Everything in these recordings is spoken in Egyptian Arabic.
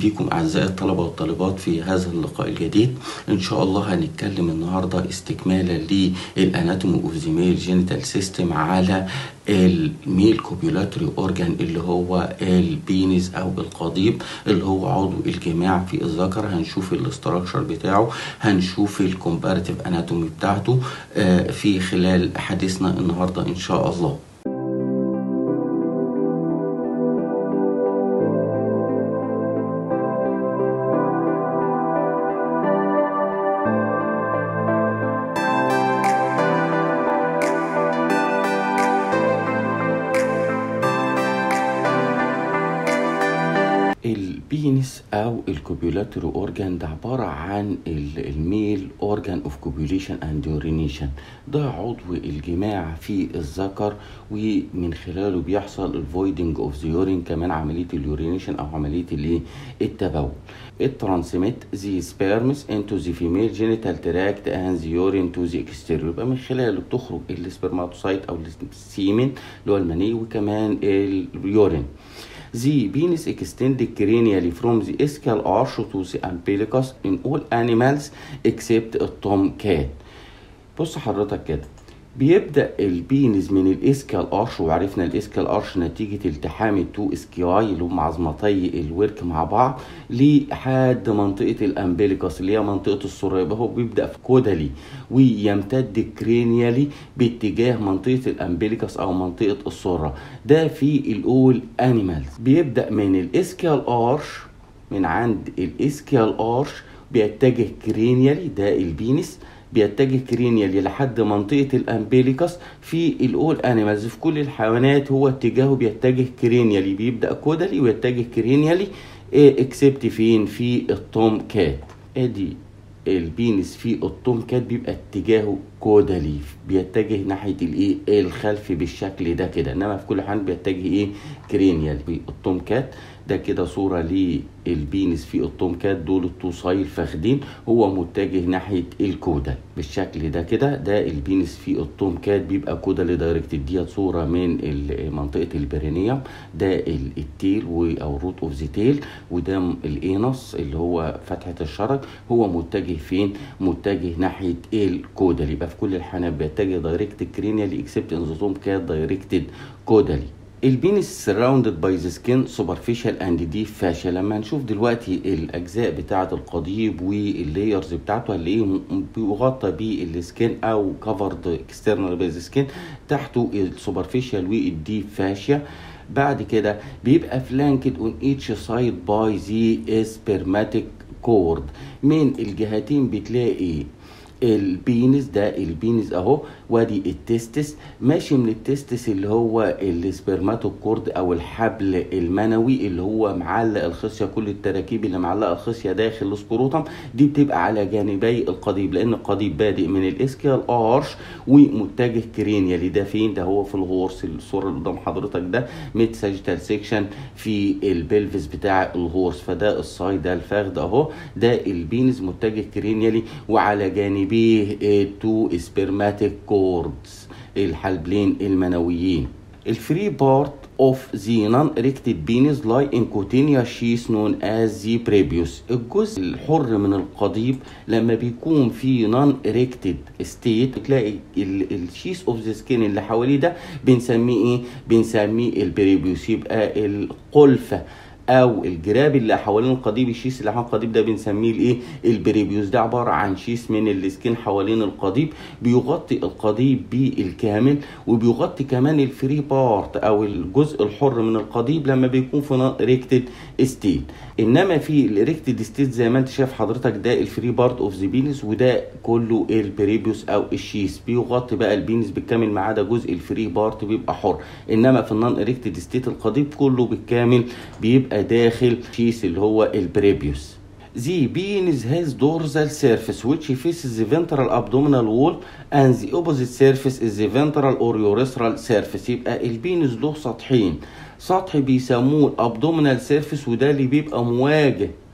بيكم أعزائي الطلبة والطالبات في هذا اللقاء الجديد إن شاء الله هنتكلم النهاردة استكمالا للأناتومي أوف ذا ميل جينيتال سيستم على الميل كوبيولاتري أورجان اللي هو البينز أو القضيب اللي هو عضو الجماع في الذكر هنشوف الاستراكشر بتاعه هنشوف الكومباريتيف أناتومي بتاعته آه، في خلال حديثنا النهاردة إن شاء الله البينس او الكوبيولاتري اورجان ده عباره عن ال- الميل اورجان اوف كوبيوليشن اند يورينيشن ده عضو الجماع في الذكر ومن خلاله بيحصل الفويدنج اوف ذا يورين كمان عمليه اليورينيشن او عمليه الايه التبول الترانسميت ذي سبيرمز انتو ذا فيميل جينيتال تراكت اند ذا يورين تو ذا اكستيريور يبقى من خلاله بتخرج السبرماتوسايت او السيمن اللي هو المني وكمان اليورين The penis extended cranially from the ischial arch to the umbilicus in all animals except a tomcat. بص حضرتك كده بيبدأ البينز من الاسكال ارش وعرفنا الاسكال ارش نتيجة التحام التو اسكياي اللي هم عظمتي الورك مع بعض لحد منطقة الامبليكاس اللي هي منطقة السرة يبقى هو بيبدأ في كودالي ويمتد كرينيالي باتجاه منطقة الامبليكاس او منطقة السرة ده في الاول انيمالز بيبدأ من الاسكال ارش من عند الاسكيال ارش بيتجه كرينيالي ده البينس بيتجه كرينيالي لحد منطقة الأمبليكس في الأول أنيمالز في كل الحيوانات هو اتجاهه بيتجه كرينيالي بيبدأ كودالي ويتجه كرينيالي اكسبت فين في التوم كات ادي البينس في التوم كات بيبقى اتجاهه كودالي بيتجه ناحية الايه الخلف بالشكل ده كده انما في كل حال بيتجه ايه كرينيال في التوم كات ده كده صورة للبينس في التوم كات دول الطوساي الفخدين هو متجه ناحية الكودال بالشكل ده كده ده البينس في التوم كات بيبقى كودال دايركتد ديت صورة من ال- منطقة البرينيوم ده ال- التيل و- او روت اوف ذا تيل وده م- الانس اللي هو فتحة الشرج هو متجه فين متجه ناحية الكودال يبقى في كل الحالات بيتجه دايركتد كرينيال اكسبت ان ذا توم كات دايركتد كودالي البينس surrounded by the skin superficial and deep fascia لما نشوف دلوقتي الاجزاء بتاعه القضيب واللايرز بتاعته هنلاقيه م- بيغطى بالسكين او covered external by the skin تحته السوبرفيشال والديب فاشيا بعد كده بيبقى flanked on each side by the spermatic cord من الجهتين بتلاقي البينس ده البينس اهو وادي التستس ماشي من التستس اللي هو السبرماتوكورد او الحبل المنوي اللي هو معلق الخصيه كل التراكيب اللي معلقه الخصيه داخل السكروتم دي بتبقى على جانبي القضيب لان القضيب بادئ من الاسكيال ارش ومتجه كرينيالي ده فين ده هو في الغورس الصوره اللي قدام حضرتك ده ميد ساجيتال سيكشن في البلفس بتاع الغورس فده السايد ده الفخذ اهو ده البينز متجه كرينيالي وعلى جانبيه تو سبرماتيك كوردز الحلبلين المنويين الفري بارت of the non-erected penis lie in cutaneous sheath known as the prepuce الجزء الحر من القضيب لما بيكون في non-erected state تلاقي الشيس اوف ذا سكين اللي حواليه ده بنسميه ايه بنسميه البريبيوس يبقى القلفه او الجراب اللي حوالين القضيب الشيس اللي حوالين القضيب ده بنسميه الايه البريبيوس ده عباره عن شيس من السكين حوالين القضيب بيغطي القضيب بالكامل وبيغطي كمان الفري بارت او الجزء الحر من القضيب لما بيكون في نون اريكتد ستيت انما في الاريكتد ستيت زي ما انت شايف حضرتك ده الفري بارت اوف ذا بينس وده كله البريبيوس او الشيس بيغطي بقى البينس بالكامل ما عدا جزء الفري بارت بيبقى حر انما في النون اريكتد ستيت القضيب كله بالكامل بيبقى داخل شيس اللي هو البريبيوس The penis has dorsal surface which faces the ventral abdominal wall and the opposite surface is the ventral or urethral surface يبقى البينس له سطحين سطح بيسموه الابدومينال سيرفيس وده اللي بيبقى مواجه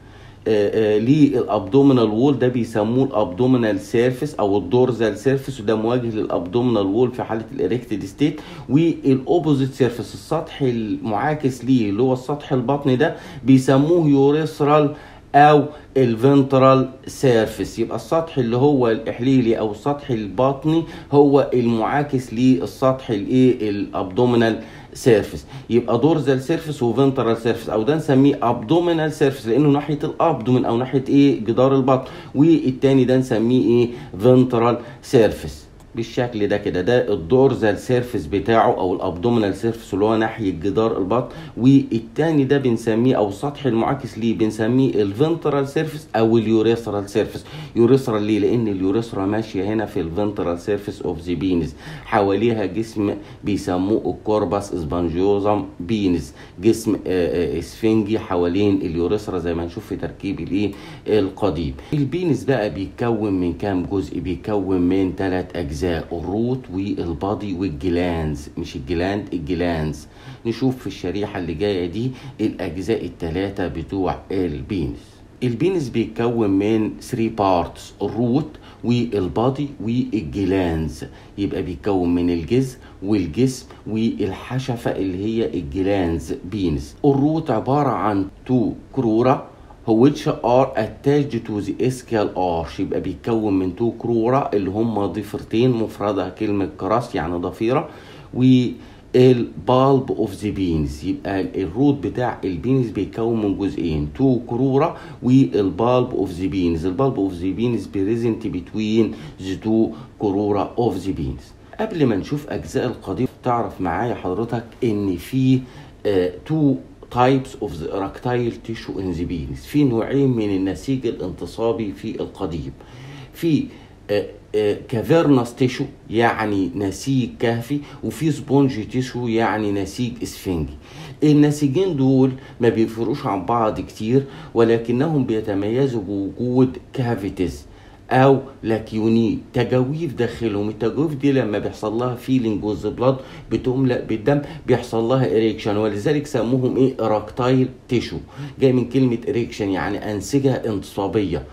للابدومينال وول ده بيسموه الابدومينال سيرفيس او الدورزال سيرفيس وده مواجه للابدومينال وول في حاله الاريكتد ستيت والاوبوزيت سيرفيس السطح المعاكس ليه اللي هو السطح البطني ده بيسموه يوريثرال او الفنترال سيرفيس يبقى السطح اللي هو الاحليلي او السطح البطني هو المعاكس للسطح الايه الابدومينال سيرفيس يبقى دورزال سيرفيس وفنترال سيرفيس او ده نسميه ابدومينال سيرفيس لانه ناحيه الابدومين او ناحيه ايه جدار البطن والتاني ده نسميه ايه فنترال سيرفيس بالشكل ده كده ده الدورزال سيرفيس بتاعه او الابدومينال سيرفيس اللي هو ناحيه جدار البطن والتاني ده بنسميه او السطح المعاكس ليه بنسميه الفنترال سيرفيس او اليوريثرال سيرفيس يوريثرال ليه لان اليوريثرا ماشيه هنا في الفنترال سيرفيس اوف ذا بينز حواليها جسم بيسموه الكوربس اسبانجيوزم بينز جسم اسفنجي حوالين اليوريثرا زي ما نشوف في تركيب الايه القضيب البينز بقى بيتكون من كام جزء بيتكون من ثلاث اجزاء اجزاء الروت والبادي والجلانز مش الجلاند الجلانز نشوف في الشريحه اللي جايه دي الاجزاء الثلاثه بتوع البينس البينس بيتكون من 3 بارتس الروت والبادي والجلانز يبقى بيتكون من الجذع والجسم والحشفه اللي هي الجلانز بينس الروت عباره عن تو كروره which are attached to the ischial arch يبقى بيتكون من تو كرورة اللي هم ضفيرتين مفردها كلمة كراس يعني ضفيرة والبالب اوف ذا بينز يبقى الروت بتاع البينز بيتكون من جزئين تو كرورة والبالب اوف ذا بينز البالب اوف ذا بينز بريزنت بتوين ذا تو كرورة اوف ذا بينز قبل ما نشوف اجزاء القضيب تعرف معايا حضرتك ان في تو types of the erectile tissue in the penis في نوعين من النسيج الانتصابي في القضيب في كافيرنس تيشو يعني نسيج كهفي وفي سبونج تيشو يعني نسيج اسفنجي النسيجين دول ما بيفرقوش عن بعض كتير ولكنهم بيتميزوا بوجود كافيتيز او لاكيوني تجاويف داخلهم التجاويف دي لما بيحصل لها فيلينج وذ بلاد بتملأ بالدم بيحصل لها اريكشن ولذلك سموهم ايه اراكتايل تيشو جاي من كلمه اريكشن يعني انسجه انتصابيه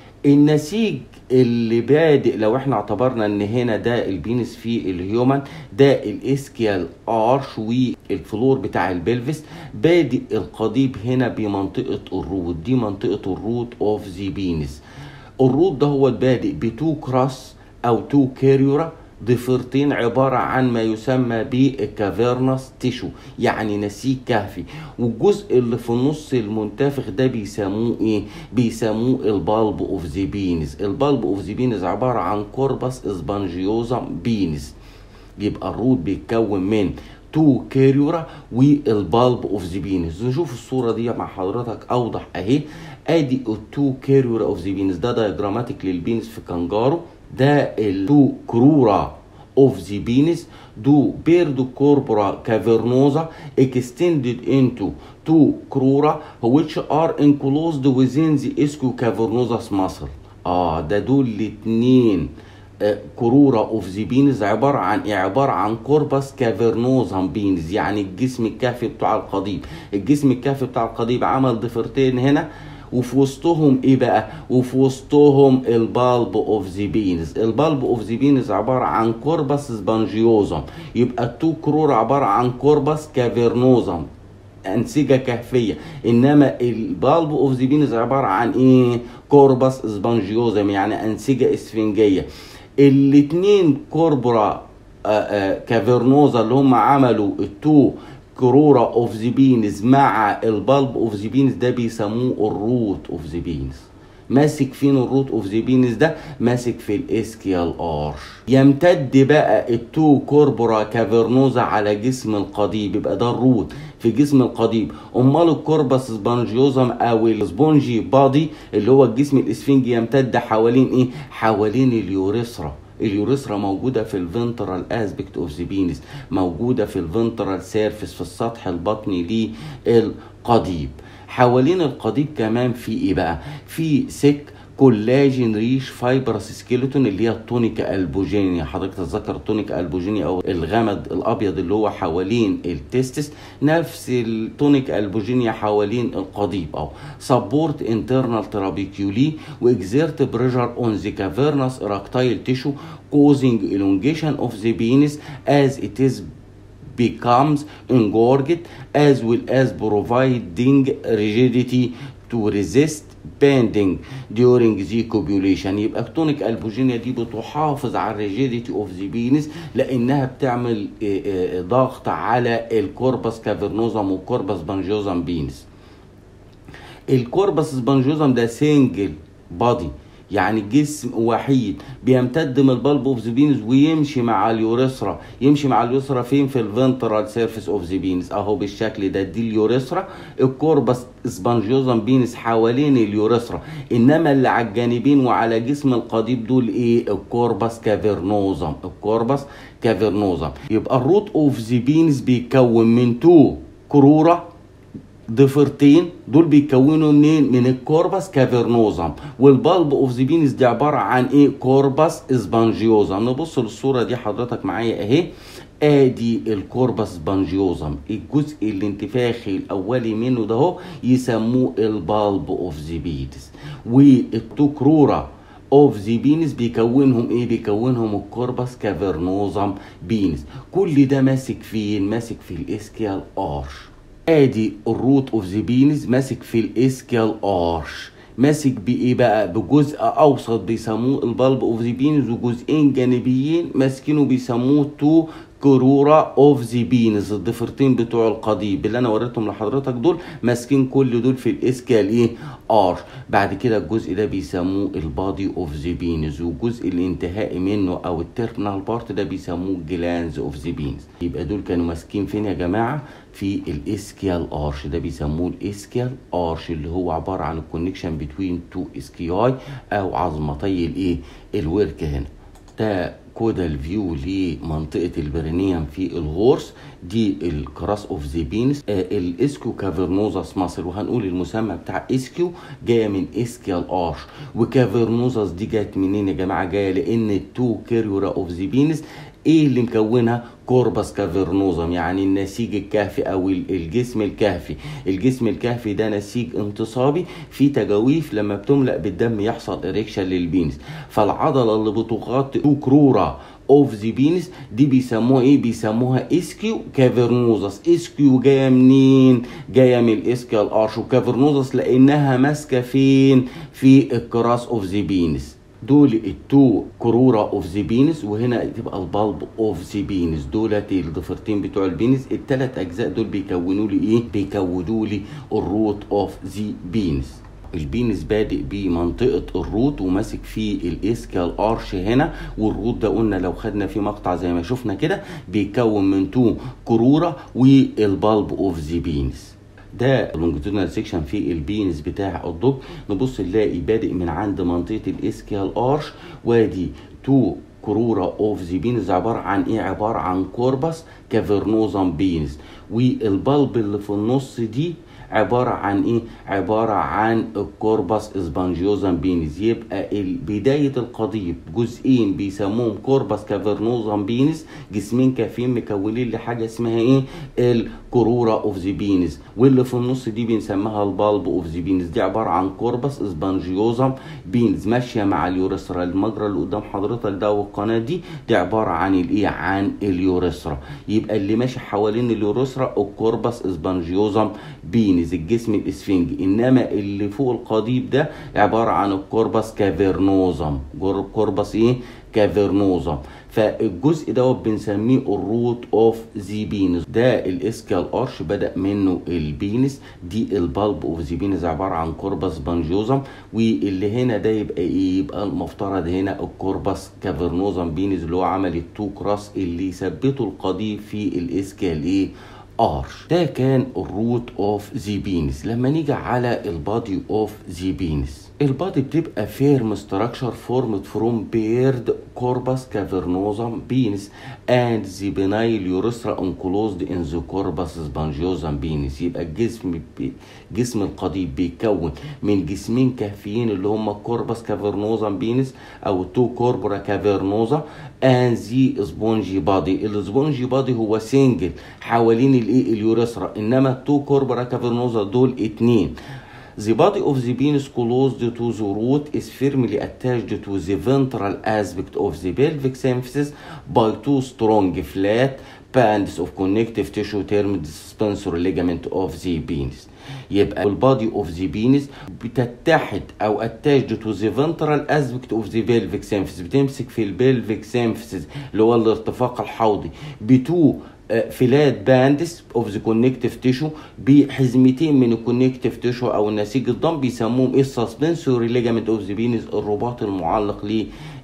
النسيج اللي بادئ لو احنا اعتبرنا ان هنا ده البينس في الهيومن ده الاسكيال ارش والفلور بتاع البلفس بادئ القضيب هنا بمنطقه الروت دي منطقه الروت اوف ذا بينس الروت ده هو البادئ بتو كراس او تو كاريورا ضفيرتين عبارة عن ما يسمى بالكافيرنس تيشو يعني نسيج كهفي والجزء اللي في النص المنتفخ ده بيسموه ايه بيسموه البالب اوف ذا بينز البالب اوف ذا بينز عبارة عن كوربس اسبانجيوزم بينز يبقى الروت بيتكون من تو كاريورا والبالب اوف ذا بينز نشوف الصورة دي مع حضرتك اوضح اهي ادي التو كاريورا اوف ذا بينز ده دايجراماتيك للبينز في كانجارو ده التو كرورا اوف ذا بينس دو بيردو كوربورا كافيرنوزا extended into two crura which are enclosed within the ischiocavernosous muscle اه ده دول الاتنين كرورة اوف ذا بينز عبارة عن ايه؟ عبارة عن كوربس كافيرنوزم بينز يعني الجسم الكهفي بتاع القضيب الجسم الكهفي بتاع القضيب عمل ضفيرتين هنا وفي وسطهم ايه بقى وفي وسطهم البالب اوف ذا بينز البالب اوف ذا بينز عباره عن كوربس سبانجيوزم يبقى التو كرور عباره عن كوربس كافيرنوزم انسجه كهفيه انما البالب اوف ذا بينز عباره عن ايه كوربس سبانجيوزم يعني انسجه اسفنجيه الاثنين كوربرا كافيرنوزا اللي هم عملوا التو كرورة اوف ذا بينز مع البلب اوف ذا بينز ده بيسموه الروت اوف ذا بينز ماسك فين الروت اوف ذا بينز ده ماسك في الاسكيال ارش يمتد بقى التو كوربورا كافيرنوزا على جسم القضيب يبقى ده الروت في جسم القضيب امال الكوربس سبونجيوزم او السبونجي بادي اللي هو الجسم الاسفنجي يمتد حوالين ايه حوالين اليوريثرا اليوريثرا موجودة في الفنترال اسبكت اوف ذا بينس موجودة في الفنترال سيرفيس في السطح البطني للقضيب حوالين القضيب كمان في ايه بقى في سك كولاجين ريش فايبرس سكيلتون اللي هي التونيكا البوجينيا حضرتك تتذكر التونيكا البوجينيا او الغمد الابيض اللي هو حوالين التستس نفس التونيكا البوجينيا حوالين القضيب او سبورت انترنال ترابيكيولي واكزيرت بريشر اون ذا كافيرنس اراكتايل تيشو causing elongation of the penis as it is becomes engorged as well as providing rigidity to resist bending during the copulation يبقى التونيك البوجينيا دي بتحافظ على الريجيديتي اوف ذا بينس لانها بتعمل ضغط على الكوربس كافرنوزم والكوربس بانجيوزم بينس الكوربس سبانجيوزم ده سنجل بادي يعني جسم وحيد بيمتد من البلب اوف ذا بينز ويمشي مع اليوريثرا يمشي مع اليوريثرا فين في الفنترال سيرفيس اوف ذا بينز اهو بالشكل ده دي اليوريثرا الكوربس سبانجيوزم بينز حوالين اليوريثرا انما اللي على الجانبين وعلى جسم القضيب دول ايه الكوربس كافرنوزم الكوربس كافرنوزم يبقى الروت اوف ذا بينز بيتكون من تو كروره ضفرتين دول بيكونوا منين من الكوربس كافرنوزم والبلب اوف ذا بينز دي عباره عن ايه كوربس اسبانجيوزم نبص للصوره دي حضرتك معايا اهي ادي الكوربس بانجيوزم الجزء الانتفاخي الاولي منه ده هو يسموه البالب اوف ذا بينز والتكروره اوف ذا بينس بيكونهم ايه بيكونهم الكوربس كافرنوزم بينس كل ده ماسك فين ماسك في الاسكيال ارش ادي الروت اوف ذا بينز ماسك في الاسكيال ارش ماسك بايه بقى بجزء اوسط بيسموه البلب اوف ذا بينز وجزئين جانبيين ماسكينه بيسموه تو كرورة اوف ذا بينز الضفرتين بتوع القضيب اللي انا وريتهم لحضرتك دول ماسكين كل دول في الاسكال ايه ارش بعد كده الجزء ده بيسموه البادي اوف ذا بينز والجزء الانتهائي منه او التيرمينال بارت ده بيسموه جلانز اوف ذا بينز يبقى دول كانوا ماسكين فين يا جماعه في الاسكيال ارش ده بيسموه الاسكيال ارش اللي هو عباره عن الكونكشن بتوين تو اسكياي او عظمتي الايه الورك هنا ده كودال فيو لمنطقه البرينيوم في الغورس دي الكراس اوف ذا بينس آه الاسكيو كافرنوزاس مصر وهنقول المسمى بتاع اسكيو جايه من اسكيال ارش وكافرنوزاس دي جت منين يا جماعه جايه لان التو كيريورا اوف ذا بينس ايه اللي مكونها كوربس كافرنوزم يعني النسيج الكهفي او الجسم الكهفي الجسم الكهفي ده نسيج انتصابي في تجاويف لما بتملأ بالدم يحصل اريكشن للبينس فالعضله اللي بتغطي تو كرورة اوف ذا بينس دي بيسموها ايه بيسموها اسكيو كافرنوزس اسكيو جايه منين جايه من الاسكيال ارش وكافرنوزس لانها ماسكه فين في الكراس اوف ذا بينس دول التو كرورة اوف ذا بينس وهنا تبقى البلب اوف ذا بينس دولت الضفرتين بتوع البينس التلات اجزاء دول بيكونوا لي ايه بيكونوا لي الروت اوف ذا بينس البينس بادئ بمنطقة الروت وماسك فيه الاسكال ارش هنا والروت ده قلنا لو خدنا فيه مقطع زي ما شفنا كده بيكون من تو كرورة والبلب اوف ذا بينس ده لونجيتودينال سيكشن في البينس بتاع الضب نبص نلاقي بادئ من عند منطقه الاسكيال ارش وادي تو كرورة اوف ذا بينز عبارة عن ايه عبارة عن كوربس كافرنوزم بينز والبلب اللي في النص دي عبارة عن ايه عبارة عن الكوربس اسبانجيوزم بينز يبقى بداية القضيب جزئين بيسموهم كوربس كافرنوزم بينز جسمين كافيين مكونين لحاجة اسمها ايه الكرورة اوف ذا بينز واللي في النص دي بنسميها البالب اوف ذا بينز دي عبارة عن كوربس اسبانجيوزم بينز ماشية مع اليوريثرا المجرى اللي قدام حضرتك ده والقناة دي دي عبارة عن الايه عن اليوريثرا يبقى اللي ماشي حوالين اليوريثرا الكوربس اسبانجيوزم بينز بينز الجسم الاسفنجي انما اللي فوق القضيب ده عباره عن الكوربس كافرنوزم كوربس ايه كافرنوزم فالجزء دوت بنسميه الروت اوف ذا بينس ده الاسكال ارش بدا منه البينس دي البلب اوف ذا بينس عباره عن كوربس بانجيوزم واللي هنا ده يبقى ايه يبقى المفترض هنا الكوربس كافرنوزم بينس اللي هو عمل التو كراس اللي يثبتوا القضيب في الاسكال ايه ارش ده كان الروت اوف ذا بينس لما نيجي على البادي اوف ذا بينس البادي بتبقى فيرم ستراكشر فورمد فروم بيرد كوربس كافرنوزم بينس اند ذا بينايل يوريثرا انكلوزد ان ذا كوربس سبانجيوزم بينس يبقى الجسم بي جسم القضيب بيتكون من جسمين كهفيين اللي هم كوربس كافرنوزم بينس او تو كوربورا كافرنوزا اند ذا سبونجي بادي السبونجي بادي هو سنجل حوالين الايه اليوريثرا انما التو كوربورا كافرنوزا دول اتنين The body of the penis closed to the root is firmly attached to the ventral aspect of the pelvic symphysis by two strong flat bands of connective tissue termed suspensory ligament of the penis. يبقى البادي اوف ذا بينس بتتحد او attached to the ventral aspect of the pelvic symphysis بتمسك في البلفيك symphysis اللي هو الارتفاق الحوضي بتو فلات باندس اوف ذا كونكتيف تيشو بحزمتين من الكونكتيف تيشو او النسيج الضم بيسموهم ايه السسبنسوري ليجامنت اوف ذا بينس الرباط المعلق ليه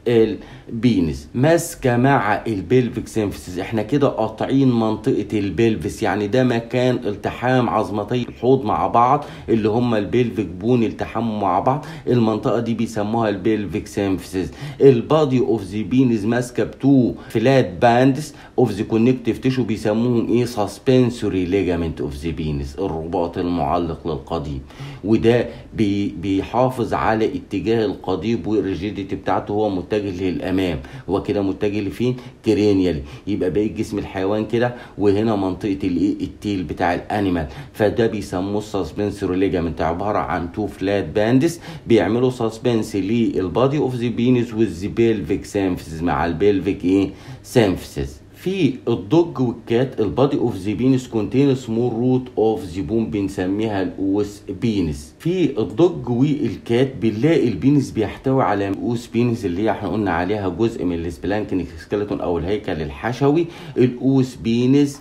البينس ماسكه مع البلفيك سيمفيسيس احنا كده قاطعين منطقه البلفس يعني ده مكان التحام عظمتي الحوض مع بعض اللي هم البلفيك بون التحاموا مع بعض المنطقه دي بيسموها البلفيك سيمفيسيس البادي اوف ذا بينس ماسكه بتو فلات باندز اوف ذا كونكتيف تيشو بيسموهم ايه سسبنسوري ليجامنت اوف ذا بينس الرباط المعلق للقضيب وده بي بيحافظ على اتجاه القضيب والريجيديتي بتاعته هو متجه للامام هو كده متجه لفين كرينيالي يبقى باقي جسم الحيوان كده وهنا منطقه الايه التيل بتاع الانيمال فده بيسموه السسبنسوري ليجامنت عباره عن تو فلات باندس بيعملوا سسبنس للبادي اوف ذا بينس والذا بيلفيك سيمفيسيس مع البيلفيك ايه سيمفيسيس في الضج والكات البادي اوف ذا بينس كونتين سمول روت اوف ذا بون بنسميها الاوس بينس في الضج والكات بنلاقي البينس بيحتوي على الاوس بينس اللي هي احنا قلنا عليها جزء من السبلانكنيك سكيلتون او الهيكل الحشوي الاوس بينس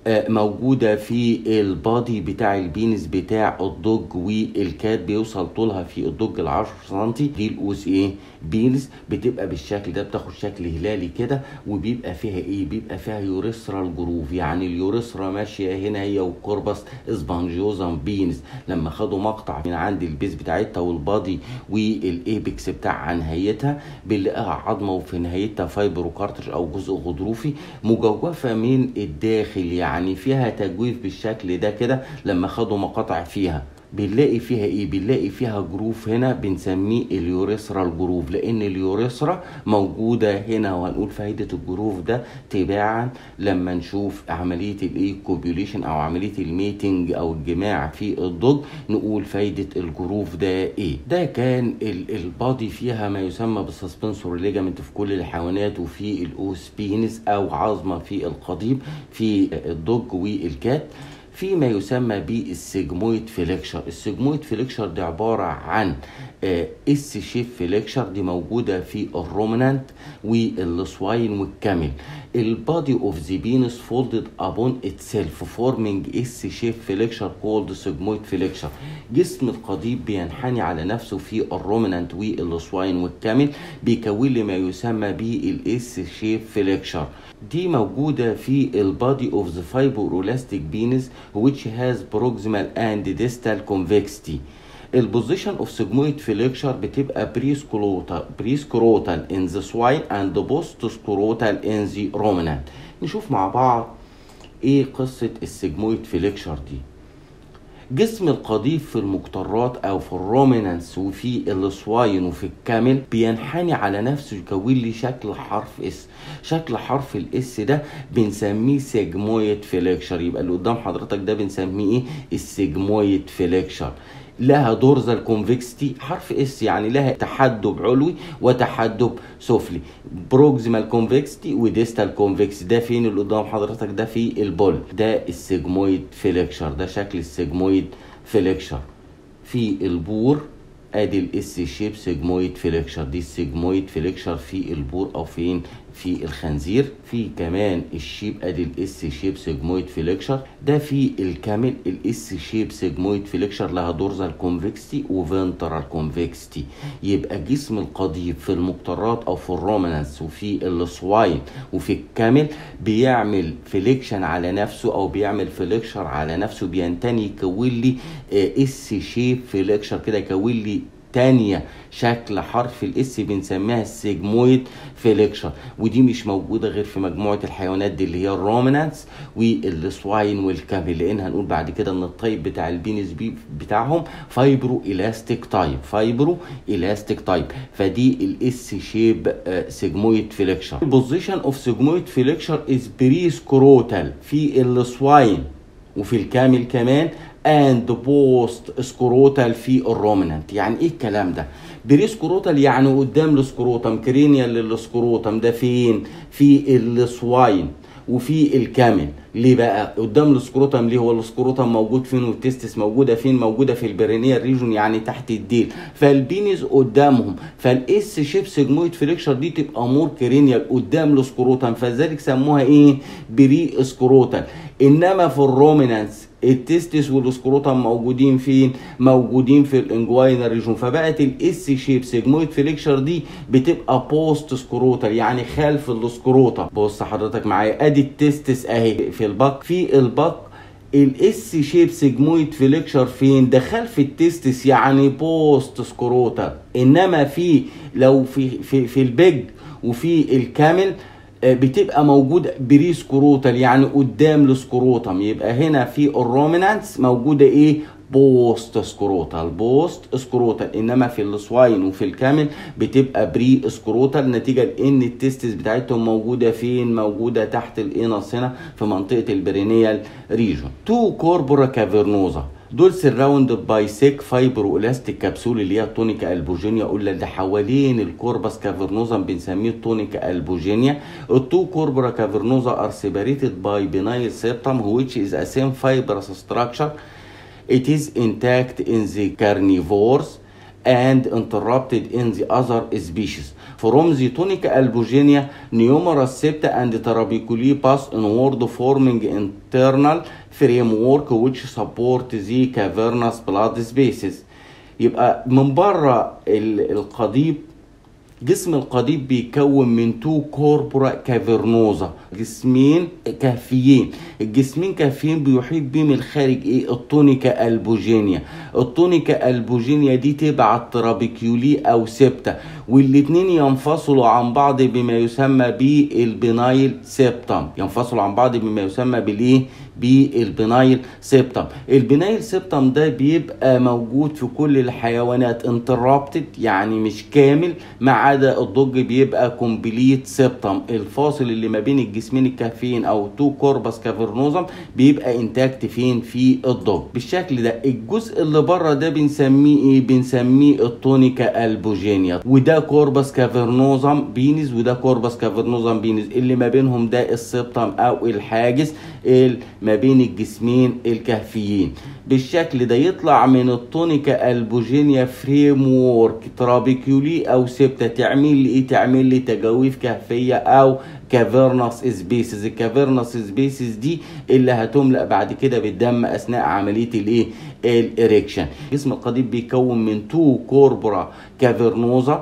موجودة في البادي بتاع البينس بتاع الضج والكات بيوصل طولها في الضج العشر سنتي دي الأوس ايه بينس بتبقى بالشكل ده بتاخد شكل هلالي كده وبيبقى فيها ايه بيبقى فيها يوريثرال جروف يعني اليوريثرا ماشية هنا هي والكوربس اسبانجيوزم بينس لما خدوا مقطع من عند البيز بتاعتها والبادي والايبكس بتاع نهايتها بنلاقيها عظمة وفي نهايتها فايبرو كارتج او جزء غضروفي مجوفة من الداخل يعني يعني فيها تجويف بالشكل ده كده لما خدوا مقاطع فيها بنلاقي فيها ايه بنلاقي فيها جروف هنا بنسميه اليوريثرال جروف لان اليوريثرا موجوده هنا وهنقول فايده الجروف ده تباعا لما نشوف عمليه الايه كوبيوليشن او عمليه الميتنج او الجماع في الضج نقول فايده الجروف ده ايه ده كان البادي فيها ما يسمى بالسسبنسور ليجامنت في كل الحيوانات وفي الاوس بينس او عظمه في القضيب في الضج والكات في ما يسمى بالسيجمويد فليكشر السيجمويد فليكشر دي عبارة عن اس شيب فليكشر دي موجودة في الرومنانت والسواين والكامل البادي اوف ذا بينس فولدد ابون اتسيلف فورمينج اس شيب فليكشر كولد سيجمويد فليكشر جسم القضيب بينحني على نفسه في الرومنانت والسواين والكامل بيكون لي ما يسمى بالاس شيب فليكشر دي موجودة في البادي اوف ذا فايبرولاستيك بينس which has proximal and distal convexity البوزيشن اوف سيجمويد فليكشر بتبقى بريسكروتال بريسكروتال ان ذا سواين اند بوست سكروتال ان ذا رومنانت نشوف مع بعض ايه قصه السيجمويد فليكشر دي جسم القضيب في المقطرات او في الرومينانس وفي السواين وفي الكامل بينحني على نفسه يكون لي شكل حرف اس شكل حرف الاس ده بنسميه سيجمويد فليكشر يبقى اللي قدام حضرتك ده بنسميه ايه السيجمويد فليكشر لها دورزال كونفكستي حرف اس يعني لها تحدب علوي وتحدب سفلي بروكسيمال كونفكستي وديستال كونفكستي ده فين اللي قدام حضرتك ده في البول ده السيجمويد فليكشر ده شكل السيجمويد فليكشر في البور ادي الاس شيب سيجمويد فليكشر دي السيجمويد فليكشر في البور او فين في الخنزير في كمان الشيب ادي الاس شيب سيجمويد فليكشر ده في الكامل الاس شيب سيجمويد فليكشر لها دورزال كونفكستي وفنترال كونفكستي يبقى جسم القضيب في المقطرات او في الرومانس وفي السواين وفي الكامل بيعمل فليكشن على نفسه او بيعمل فليكشر على نفسه بينتني يكون لي اس شيب فليكشر كده يكون لي تانية شكل حرف الاس بنسميها السيجمويد فليكشر ودي مش موجودة غير في مجموعة الحيوانات دي اللي هي الرومنانس والسواين والكامل لان هنقول بعد كده ان الطيب بتاع البينس بي بتاعهم فايبرو الاستيك تايب فايبرو الاستيك تايب فدي الاس شيب سيجمويد فليكشر البوزيشن اوف سيجمويد فليكشر از بري سكروتال في السواين وفي الكامل كمان اند بوست سكروتال في الرومنانت يعني ايه الكلام ده بري سكروتال يعني قدام السكروتم كرينيال للسكروتم ده فين في السواين وفي الكامل ليه بقى قدام السكروتم ليه هو السكروتم موجود فين والتستس موجوده فين موجوده في البرينيال ريجون يعني تحت الديل فالبينيز قدامهم فالاس شيب سيجمويد فليكشر دي تبقى مور كرينيال قدام السكروتم فذلك سموها ايه بري سكروتال انما في الرومينانس التستس والسكروتم موجودين فين موجودين في الانجواينال ريجون فبقت الاس شيب سيجمويد فليكشر دي بتبقى بوست سكروتال يعني خلف السكروتم بص حضرتك معايا ادي التستس اهي في البق في البق الاس شيب سيجمويد فليكشر فين ده خلف التستس يعني بوست سكروتال انما في لو في في في البيج وفي الكامل بتبقى موجودة بري سكروتال يعني قدام السكروتم يبقى هنا في الرومينانس موجودة ايه بوست سكروتال بوست سكروتال انما في السواين وفي الكامل بتبقى بري سكروتال نتيجه لان التستس بتاعتهم موجوده فين موجوده تحت الانس هنا في منطقه البرينيال ريجون تو كوربورا كافيرنوزا دول سراوندد باي سيك فايبرو الاستيك كبسول اللي هي تونيكا البوجينيا قلنا اللي حوالين الكوربس كافرنوزا بنسميه تونيكا البوجينيا التو كوربرا كافرنوزا ار سيبريتد باي بينايل سيبتم which is a same fibrous structure it is intact in the carnivores and interrupted in the other species. From the Tonica albuginea, numerous septa and trabeculae pass inward forming internal framework which support the cavernous blood spaces. يبقى من بره القضيب جسم القضيب بيكون من تو كوربورا كافرنوزا جسمين كهفيين الجسمين كهفيين بيحيط بهم الخارج ايه التونيكا البوجينيا التونيكا البوجينيا دي تبع الترابيكيولي او سبتا والاتنين ينفصلوا عن بعض بما يسمى بالبنايل سيبتم ينفصلوا عن بعض بما يسمى بالايه بالبنايل سيبتم البنايل سيبتم ده بيبقى موجود في كل الحيوانات انترابتد يعني مش كامل ما عدا الضج بيبقى كومبليت سيبتم الفاصل اللي ما بين الجسمين الكهفيين او تو كوربس كافرنوزم بيبقى انتاكت فين في الضج بالشكل ده الجزء اللي بره ده بنسميه ايه بنسميه التونيكا البوجينيا وده كوربس كافرنوزم بينز وده كوربس كافرنوزم بينز اللي ما بينهم ده السيبتم او الحاجز ما بين الجسمين الكهفيين بالشكل ده يطلع من التونيكا البوجينيا فريم وورك ترابيكيولي او سبتة تعمل لي ايه تعمل لي تجاويف كهفيه او كافيرنس سبيسز الكافيرنس سبيسز دي اللي هتملأ بعد كده بالدم اثناء عمليه الايه الاريكشن جسم القضيب بيكون من تو كوربورا كافيرنوزا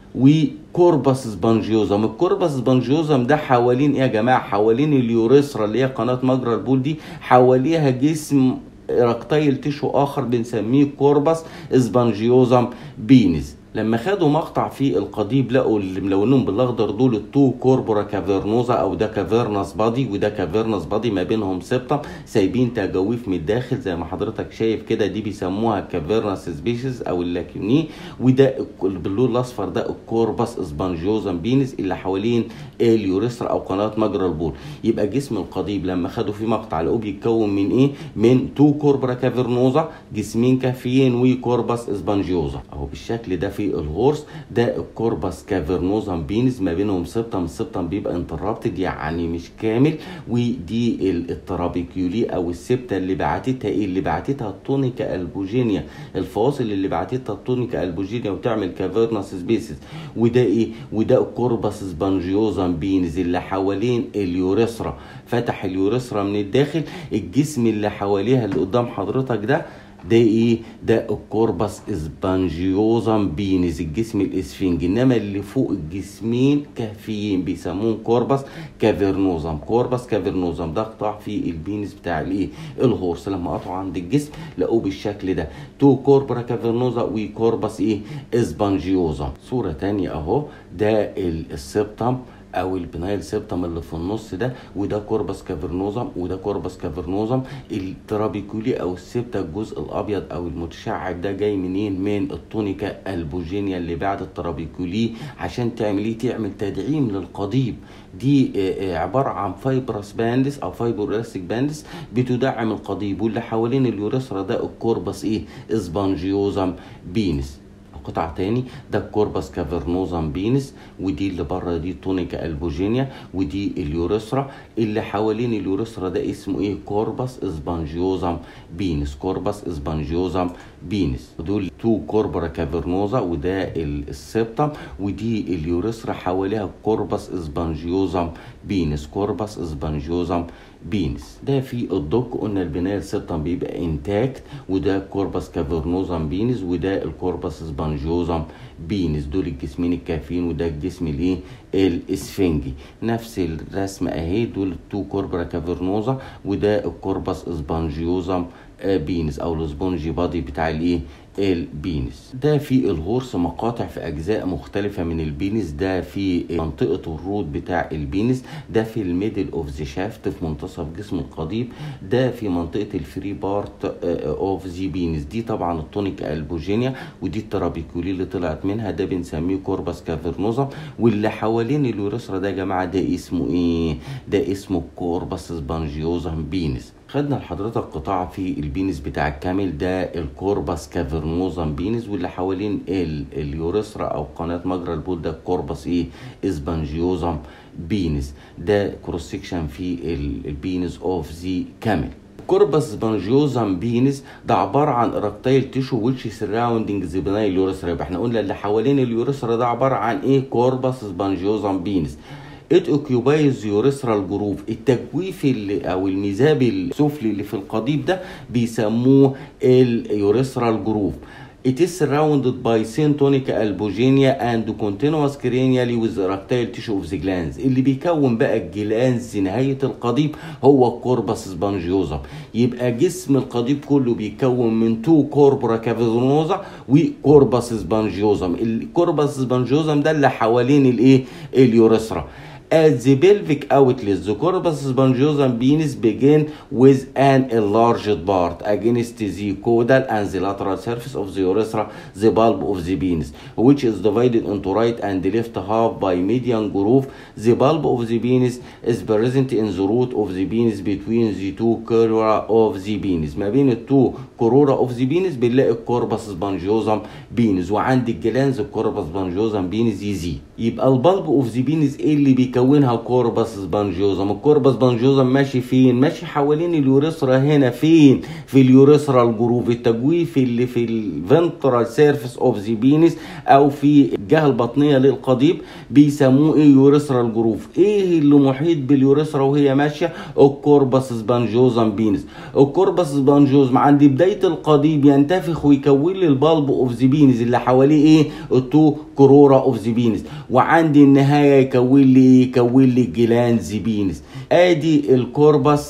وكوربس سبونجيوزم الكوربس سبونجيوزم ده حوالين ايه يا جماعه حوالين اليوريثرا اللي هي قناه مجرى البول دي حواليها جسم ركتيل تشو اخر بنسميه كوربس سبونجيوزم بينز لما خدوا مقطع في القضيب لقوا اللي ملونهم بالاخضر دول التو كوربورا كافيرنوزا او ده كافيرنس بادي وده كافيرنس بادي ما بينهم سبتم سايبين تجاويف من الداخل زي ما حضرتك شايف كده دي بيسموها كافيرنس سبيشيز او اللاكوني وده باللون الاصفر ده الكوربس اسبانجيوزم بينس اللي حوالين اليوريثرا او قناه مجرى البول يبقى جسم القضيب لما خدوا فيه مقطع لقوه بيتكون من ايه من تو كوربورا كافيرنوزا جسمين كافيين وكوربس اسبانجيوزا اهو بالشكل ده في الهورس ده الكوربس كافرنوزم بينز ما بينهم سبتم السبتم بيبقى انترابتد يعني مش كامل ودي الترابيكيولي او السبتة اللي بعتتها ايه اللي بعتتها التونيكا البوجينيا الفواصل اللي بعتتها التونيكا البوجينيا وتعمل كافيرنس سبيسز وده ايه وده الكوربس سبانجيوزم بينز اللي حوالين اليوريثرا فتح اليوريثرا من الداخل الجسم اللي حواليها اللي قدام حضرتك ده ده ايه ده الكوربس اسبانجيوزم بينز الجسم الاسفنجي انما اللي فوق الجسمين كهفيين بيسموهم كوربس كافرنوزم كوربس كافرنوزم ده قطاع في البينز بتاع الايه الهورس لما قطعوا عند الجسم لقوه بالشكل ده تو كوربرا كافرنوزا وكوربس ايه اسبانجيوزم صوره تانية اهو ده السبتم او البنايل سيبتم اللي في النص ده وده كوربس كافرنوزم وده كوربس كافرنوزم الترابيكولي او السبتة الجزء الابيض او المتشعب ده جاي منين من التونيكا البوجينيا اللي بعد الترابيكولي عشان تعمل ايه تعمل تدعيم للقضيب دي عباره عن فايبرس باندس او فايبرولاستيك باندس بتدعم القضيب واللي حوالين اليوريثرا ده الكوربس ايه اسبانجيوزم بينس قطع تاني ده الكوربس كافرنوزم بينس ودي اللي بره دي تونيكا البوجينيا ودي اليوريثرا اللي حوالين اليوريثرا ده اسمه ايه كوربس اسبانجيوزم بينس كوربس اسبانجيوزم بينس دول تو كوربرا كافرنوزا وده السبتم ودي اليوريثرا حواليها كوربس اسبانجيوزم بينس كوربس اسبانجيوزم بينس ده في الدوك قلنا البنايه السبتم بيبقى انتاكت وده كوربس كافرنوزم بينس وده الكوربس اسبانجيوزم بينس دول الجسمين الكافيين وده الجسم الايه الاسفنجي نفس الرسمه اهي دول التو كوربرا كافرنوزا وده الكوربس اسبانجيوزم بينس او السبونجي بادي بتاع الايه البينس ده في الغرس مقاطع في اجزاء مختلفه من البينس ده في منطقه الرود بتاع البينس ده في الميدل اوف ذا شافت في منتصف جسم القضيب ده في منطقه الفري بارت اوف ذا بينس دي طبعا التونيك البوجينيا ودي الترابيكولي اللي طلعت منها ده بنسميه كوربس كافرنوزم واللي حوالين اليوريثرا ده يا جماعه ده اسمه ايه ده اسمه كوربس سبانجيوزم بينس خدنا لحضرتك قطاع في البينس بتاع الكامل ده الكوربس كافرنوزم بينس واللي حوالين اليوريثرا او قناه مجرى البول ده الكوربس ايه اسبانجيوزم بينس ده كروس سيكشن في البينس اوف ذا كامل كوربس بانجيوزم بينس ده عباره عن اركتايل تيشو ويتش سراوندنج ذا بناي اليوريثرا يبقى احنا قلنا اللي حوالين اليوريثرا ده عباره عن ايه كوربس بانجيوزم بينس ات اوكيوبايز يوريثرال جروف التجويف اللي او الميزاب السفلي اللي في القضيب ده بيسموه اليوريثرال جروف It is surrounded by syntonic albuginia and continuous cranially with erectile tissue of the glands اللي بيكون بقى الجلانز نهاية القضيب هو الكوربس سبانجيوزم يبقى جسم القضيب كله بيكون من تو كوربرا كافيزونوزا وكوربس سبانجيوزم الكوربس سبانجيوزم ده اللي حوالين الايه اليوريثرا At the pelvic outlet, the corpus spongiosum penis begin with an enlarged part against the caudal and the lateral surface of the urethra, the bulb of the penis, which is divided into right and left half by median groove. The bulb of the penis is present in the root of the penis between the two corora of the penis. ما بين التو كورورا اوف ذا بينس بنلاقي الكوربس سبانجيوزم بينس وعند الجلانز الكوربس سبانجيوزم بينس يزيد يبقى البلب اوف ذا بينس ايه اللي بيكونها كوربس سبانجيوزم الكوربس سبانجيوزم ماشي فين ماشي حوالين اليوريثرا هنا فين في اليوريثرا الجروف التجويف اللي في الفنترال سيرفيس اوف ذا بينس او في الجهه البطنيه للقضيب بيسموه ايه يوريثرا الجروف ايه اللي محيط باليوريثرا وهي ماشيه الكوربس سبانجيوزم بينس الكوربس سبانجيوزم عند بدايه القضيب ينتفخ ويكون لي البلب اوف ذا بينس اللي حواليه ايه التو كورورا اوف ذا بينس وعند النهايه يكون لي يكون لي جلاند ذا بينس ادي الكوربس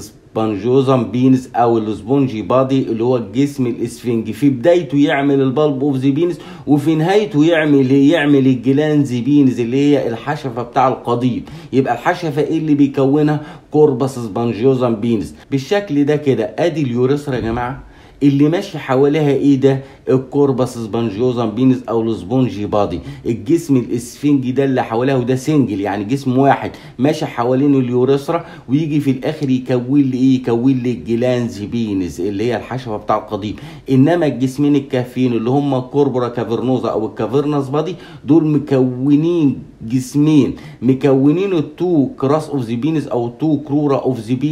سبانجوزم بينس او السبونجي بادي اللي هو الجسم الاسفنجي في بدايته يعمل البلب اوف ذا بينس وفي نهايته يعمل يعمل الجلاند ذا بينس اللي هي الحشفه بتاع القضيب يبقى الحشفه ايه اللي بيكونها كوربس سبانجيوزم بينس بالشكل ده كده ادي اليوريثرا يا جماعه اللي ماشي حواليها ايه ده الكوربس سبانجيوزم بينس او السبونجي بادي الجسم الاسفنجي ده اللي حواليها وده سنجل يعني جسم واحد ماشي حوالين اليوريثرا ويجي في الاخر يكون لي ايه يكون لي الجلانز بينس اللي هي الحشفه بتاع القضيب انما الجسمين الكافيين اللي هم كوربورا كافرنوزا او الكافرنس بادي دول مكونين جسمين مكونين التو كراس اوف ذا بينس او التو كرورا اوف ذا بينس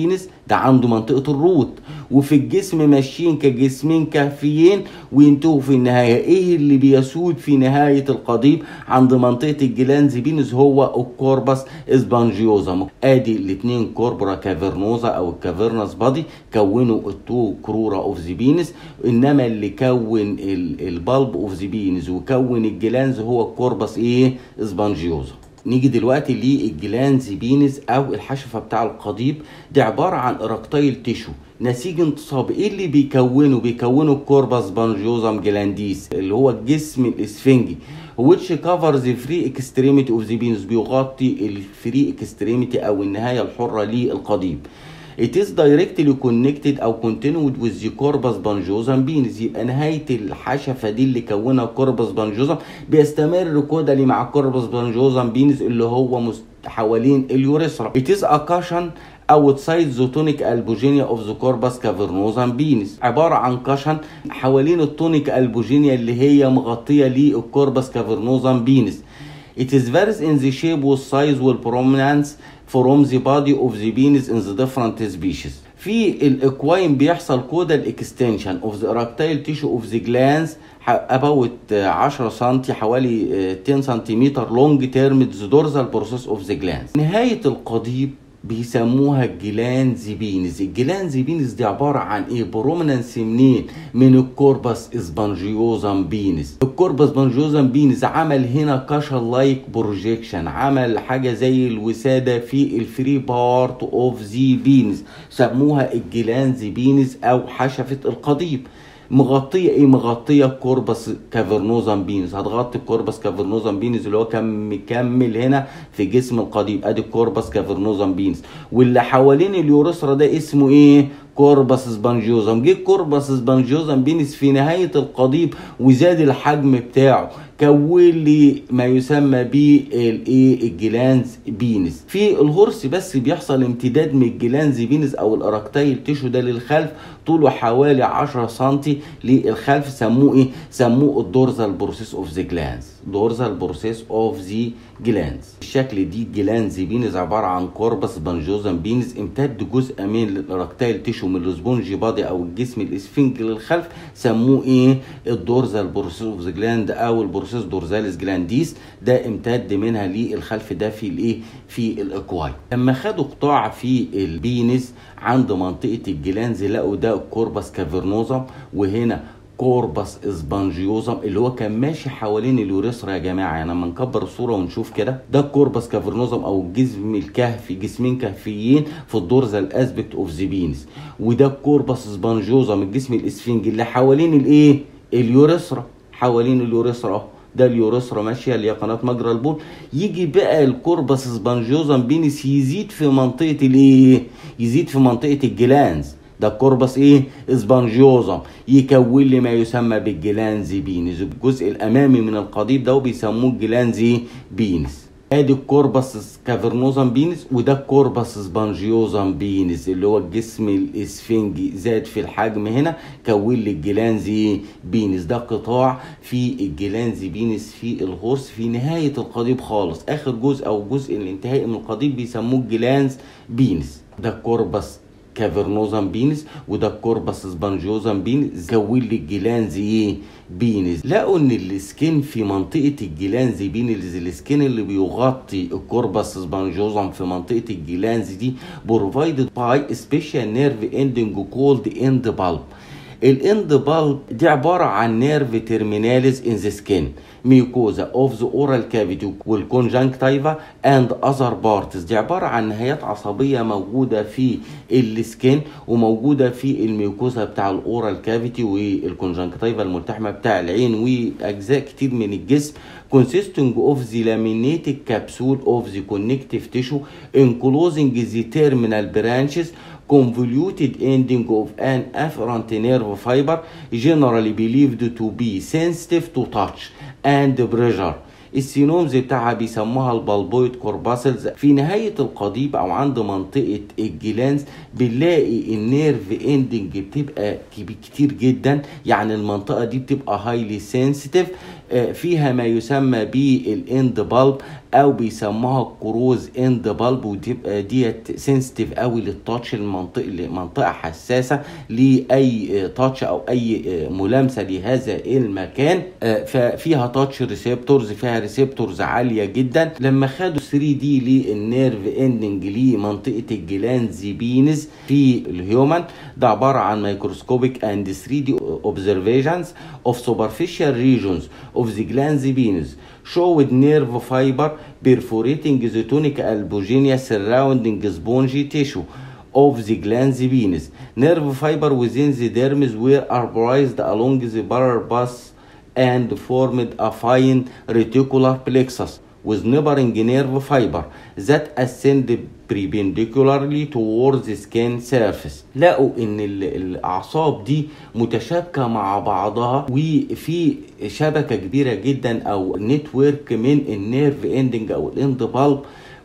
ده عنده منطقة الروت وفي الجسم ماشيين كجسمين كهفيين وينتهوا في النهاية ايه اللي بيسود في نهاية القضيب عند منطقة الجلانز بينز هو الكوربس اسبانجيوزا ادي الاتنين كوربرا كافرنوزا او الكافرنس بادي كونوا التو كرورا اوف ذا بينس انما اللي كون البالب اوف ذا بينز وكون الجلانز هو الكوربس ايه اسبانجيوزا نيجي دلوقتي للجلانز بينز او الحشفه بتاع القضيب دي عباره عن اراكتايل تيشو نسيج انتصاب ايه اللي بيكونه بيكونه الكوربس بانجيوزم جلانديس اللي هو الجسم الاسفنجي which covers the free extremity of the penis بيغطي الفري extremity او النهايه الحره للقضيب It is directly connected أو continued with the corpus spongiosum penis يبقى نهاية الحشفة دي اللي كونها corpus spongiosum بيستمر كودالي مع corpus spongiosum penis اللي هو مست... حوالين اليوريثرا. It is a cushion outside the tonic albuginia of the corpus cavernosum penis عبارة عن كشن حوالين التونيك البوجينيا اللي هي مغطية للكوربس كافرنوزم penis. It is varies in the shape والsize والprominence from the body of the penis in the different species. في الاكواين بيحصل كودال اكستنشن اوف ذا erectile tissue اوف ذا glands about 10 سم حوالي 10 سنتيمتر لونج تيرم ذا دورزال بروسيس اوف ذا glands. نهاية القضيب بيسموها الجلانز بينز الجلانز بينز دي عبارة عن ايه برومننس منين من الكوربس اسبانجيوزم بينز الكوربس اسبانجيوزم بينز عمل هنا كاشل لايك بروجيكشن عمل حاجة زي الوسادة في الفري بارت اوف ذي بينز سموها الجلانز بينز او حشفة القضيب مغطيه ايه مغطيه كوربس كافرنوزم بينز هتغطي الكوربس كافرنوزم بينز اللي هو كان مكمل هنا في جسم القضيب ادي الكوربس كافرنوزم بينز واللي حوالين اليوريثرا ده اسمه ايه كوربس سبانجيوزم جه كوربس سبانجيوزم بينس في نهاية القضيب وزاد الحجم بتاعه كون لي ما يسمى بالايه الجلانز بينس في الهرس بس بيحصل امتداد من الجلانز بينس او الاراكتايل تيشو ده للخلف طوله حوالي 10 سم للخلف سموه ايه سموه الدورزال بروسيس اوف ذا جلانز دورزال بروسيس اوف ذا جلانز الشكل دي جلانز بينز عباره عن كوربس بانجوزم بينز امتد جزء من الاراكتايل تيشو من السبونجي بادي او الجسم الاسفنج للخلف سموه ايه الدورزال بروسيس اوف ذا جلاند او البروسيس دورزاليس جلانديس ده امتد منها للخلف ده في الايه في الاكواي لما خدوا قطاع في البينس عند منطقه الجلانز لقوا ده الكوربس كافرنوزم وهنا كوربس اسبانجيوزم اللي هو كان ماشي حوالين اليوريثرا يا جماعه يعني لما نكبر الصوره ونشوف كده ده الكوربس كافرنوزم او الجسم الكهفي جسمين كهفيين في الدورزال اسبكت اوف ذا بينس وده الكوربس اسبانجيوزم الجسم الاسفنجي اللي حوالين الايه اليوريثرا حوالين اليوريثرا ده اليوريثرا ماشيه اللي هي قناه مجرى البول يجي بقى الكوربس اسبانجيوزم بينس يزيد في منطقه الايه يزيد في منطقه الجلانز ده الكوربس ايه اسبانجيوزم يكون لي ما يسمى بالجلانز بينز الجزء الامامي من القضيب ده بيسموه الجلانز بينز ادي الكوربس كافرنوزم بينس وده الكوربس سبانجيوزم بينس اللي هو الجسم الاسفنجي زاد في الحجم هنا كون لي الجلانز بينس ده قطاع في الجلانز بينس في الغرس في نهايه القضيب خالص اخر جزء او جزء الانتهائي من القضيب بيسموه الجلانز بينس ده الكوربس كافرنوزم بينز وده الكوربس سبانجيوزم بينز كون لي الجلانز ايه بينز لقوا ان السكين في منطقه الجلانز بينز السكين اللي بيغطي الكوربس سبانجيوزم في منطقه الجلانز دي بروفايدد باي سبيشال نيرف اندنج كولد اند بالب الاند بالب دي عباره عن نيرف تيرميناليز ان ذا سكين ميوكوزا اوف ذا اورال كافيتي والكونجنكتيفا اند اذر بارتس دي عباره عن نهايات عصبيه موجوده في السكين وموجوده في الميوكوزا بتاع الاورال كافيتي والكونجنكتيفا الملتحمه بتاع العين واجزاء كتير من الجسم consisting of the laminated capsule of the connective tissue enclosing the terminal branches convoluted ending of an afferent nerve fiber generally believed to be sensitive to touch and pressure السينومز بتاعها بيسموها البالبويد كورباسلز في نهاية القضيب أو عند منطقة الجلانز بنلاقي النيرف اندنج بتبقى كتير جدا يعني المنطقة دي بتبقى هايلي سنسيتيف آه، فيها ما يسمى بالاند بالب او بيسموها الكروز اند بالب وتبقى ديت سنسيتيف قوي للتاتش المنطقه منطقه حساسه لاي تاتش او اي ملامسه لهذا المكان ففيها تاتش ريسبتورز فيها ريسبتورز عاليه جدا لما خدوا 3 دي للنيرف اندنج لمنطقه الجلانز بينز في الهيومن ده عباره عن مايكروسكوبيك اند 3 دي observations of superficial regions of the glans penis showed nerve fiber perforating the tonic albuginea surrounding spongy tissue of the glans penis. Nerve fiber within the dermis were arborized along the barrel bus and formed a fine reticular plexus with neighboring nerve fiber that ascend perpendicularly towards the skin surface لقوا ان الاعصاب دي متشابكه مع بعضها وفي شبكه كبيره جدا او نتورك من النيرف اندنج او الاند بالب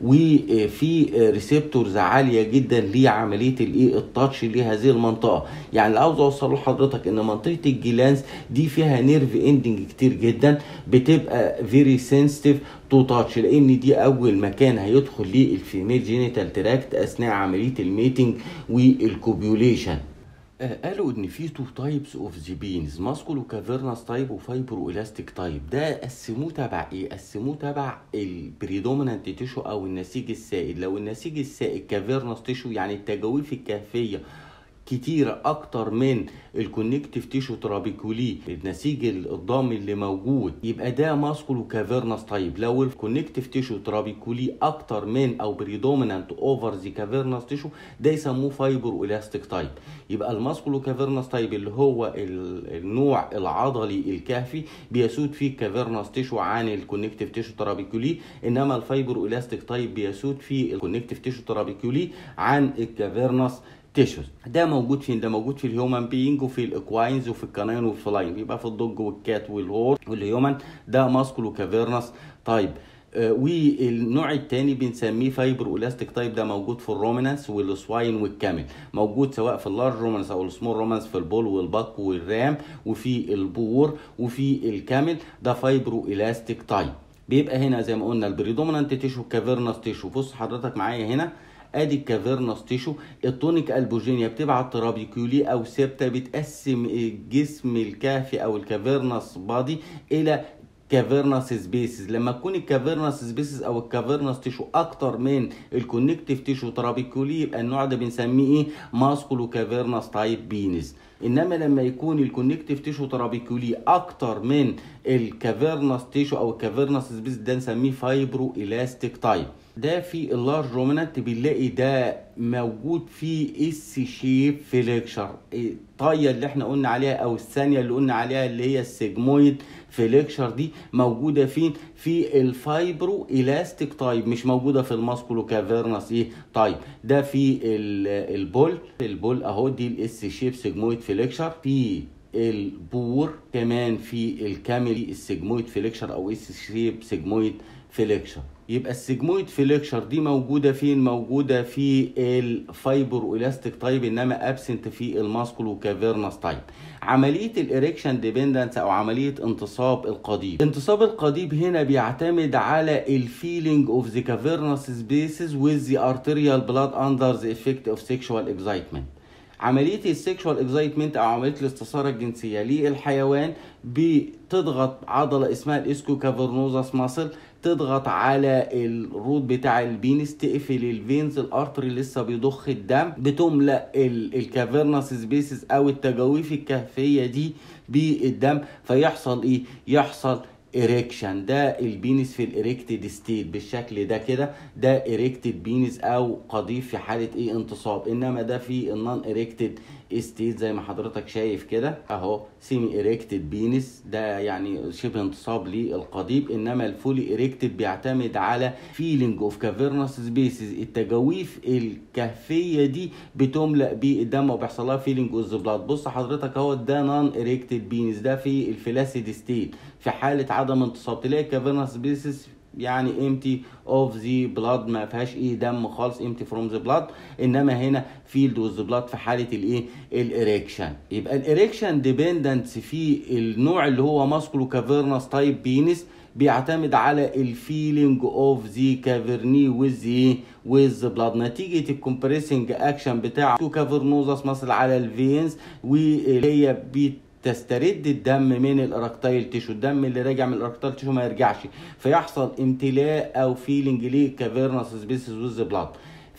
وفي ريسبتورز عاليه جدا لعمليه الايه التاتش لهذه المنطقه يعني اللي عاوز اوصله لحضرتك ان منطقه الجلانس دي فيها نيرف اندنج كتير جدا بتبقى فيري سنسيتيف تو تاتش لان دي اول مكان هيدخل ليه الفيميل جينيتال تراكت اثناء عمليه الميتنج والكوبيوليشن قالوا ان في تو تايبس اوف ذا بينز ماسكولو كافيرنس تايب وفايبرو الاستيك تايب ده قسموه تبع ايه قسموه تبع البريدومينانت تيشو او النسيج السائد لو النسيج السائد كافيرنس تيشو يعني التجاويف الكهفيه كتيرة أكتر من الكونكتيف تيشو ترابيكولي النسيج الضامي اللي موجود يبقى ده ماسكولو كافيرنس تايب لو الكونكتيف تيشو ترابيكولي أكتر من أو بريدومينانت أوفر ذا كافيرنس تيشو ده يسموه فايبر إلاستيك تايب يبقى الماسكولو كافيرنس تايب اللي هو النوع العضلي الكهفي بيسود فيه الكافيرنس تيشو عن الكونكتيف تيشو ترابيكولي إنما الفايبر إلاستيك تايب بيسود فيه الكونكتيف تيشو ترابيكولي عن الكافيرنس تيشوز ده موجود فين ده موجود في الهيومن بينج وفي الاكواينز وفي الكناين والفلاين بيبقى في الدوج والكات والهور والهيومن ده ماسكولو كافيرنس تايب آه والنوع الثاني بنسميه فايبر الاستيك تايب ده موجود في الرومانس والسواين والكامل موجود سواء في اللارج رومانس او السمول رومانس في البول والبق والرام وفي البور وفي الكامل ده فايبرو الاستيك تايب بيبقى هنا زي ما قلنا البريدومينانت تيشو كافيرنس تيشو بص حضرتك معايا هنا ادي الكافيرنس تيشو التونيك البوجينيا بتبعت ترابيكولي او سيبتا بتقسم الجسم الكهفي او الكافيرنس بادي الى كافيرنس سبيسز لما تكون الكافيرنس سبيسز او الكافيرنس تيشو اكتر من الكونكتيف تيشو ترابيكولي يبقى النوع ده بنسميه ايه ماسكولو كافيرنس تايب بينس انما لما يكون الكونكتيف تيشو ترابيكولي اكتر من الكافيرنس تيشو او الكافيرنس سبيس ده نسميه فايبرو الاستيك تايب ده في اللارج رومنانت بنلاقي ده موجود في اس شيب فليكشر الطايه اللي احنا قلنا عليها او الثانيه اللي قلنا عليها اللي هي السيجمويد فليكشر دي موجوده فين في الفايبرو الاستيك تايب مش موجوده في الماسكولو كافيرنس ايه تايب ده في البول البول اهو دي الاس شيب سيجمويد فليكشر في البور كمان في الكامل السيجمويد فليكشر او اس شيب سيجمويد فليكشر يبقى السيجمويد فليكشر دي موجوده فين موجوده في الفايبر الاستيك تايب انما ابسنت في الماسكولو كافيرنس تايب عمليه الاريكشن ديبندنس او عمليه انتصاب القضيب انتصاب القضيب هنا بيعتمد على الفيلينج اوف ذا كافيرنس سبيسز with the arterial blood under the effect of sexual excitement عمليه السكشوال اكزايتمنت او عمليه الاستثاره الجنسيه للحيوان بتضغط عضله اسمها الاسكو كافرنوزاس ماسل تضغط على الروت بتاع البينس تقفل الفينز الارتري لسه بيضخ الدم بتملا الكافيرنس سبيسز او التجاويف الكهفيه دي بالدم فيحصل ايه يحصل اريكشن ده البينس في الاريكتد ستيت بالشكل ده كده ده اريكتد بينس او قضيف في حاله ايه انتصاب انما ده في النون اريكتد ستيت زي ما حضرتك شايف كده اهو سيمي اريكتد بينس ده يعني شبه انتصاب للقضيب انما الفولي اريكتد بيعتمد على فيلينج اوف كافيرنس سبيسز التجاويف الكهفيه دي بتملا بالدم وبيحصل لها فيلينج اوف بلاد بص حضرتك اهو ده نون اريكتد بينس ده في الفلاسيد ستيت في حاله عدم انتصاب تلاقي كافيرنس سبيسز يعني امتي اوف ذا بلاد ما فيهاش ايه دم خالص امتي فروم ذا بلاد انما هنا فيلد وذ بلاد في حاله الايه الاريكشن يبقى الاريكشن ديبندنس في النوع اللي هو ماسكولو كافيرنس تايب بينس بيعتمد على الفيلينج اوف ذا كافرني ويز ايه ويز بلاد نتيجه الكومبريسنج اكشن بتاع تو كافرنوزس مثلا على الفينز واللي هي بيت تسترد الدم من الاراكتايل تيشو الدم اللي راجع من الاراكتايل تيشو ما يرجعش فيحصل امتلاء او فيلينج لكافيرنس سبيسز ويز بلاد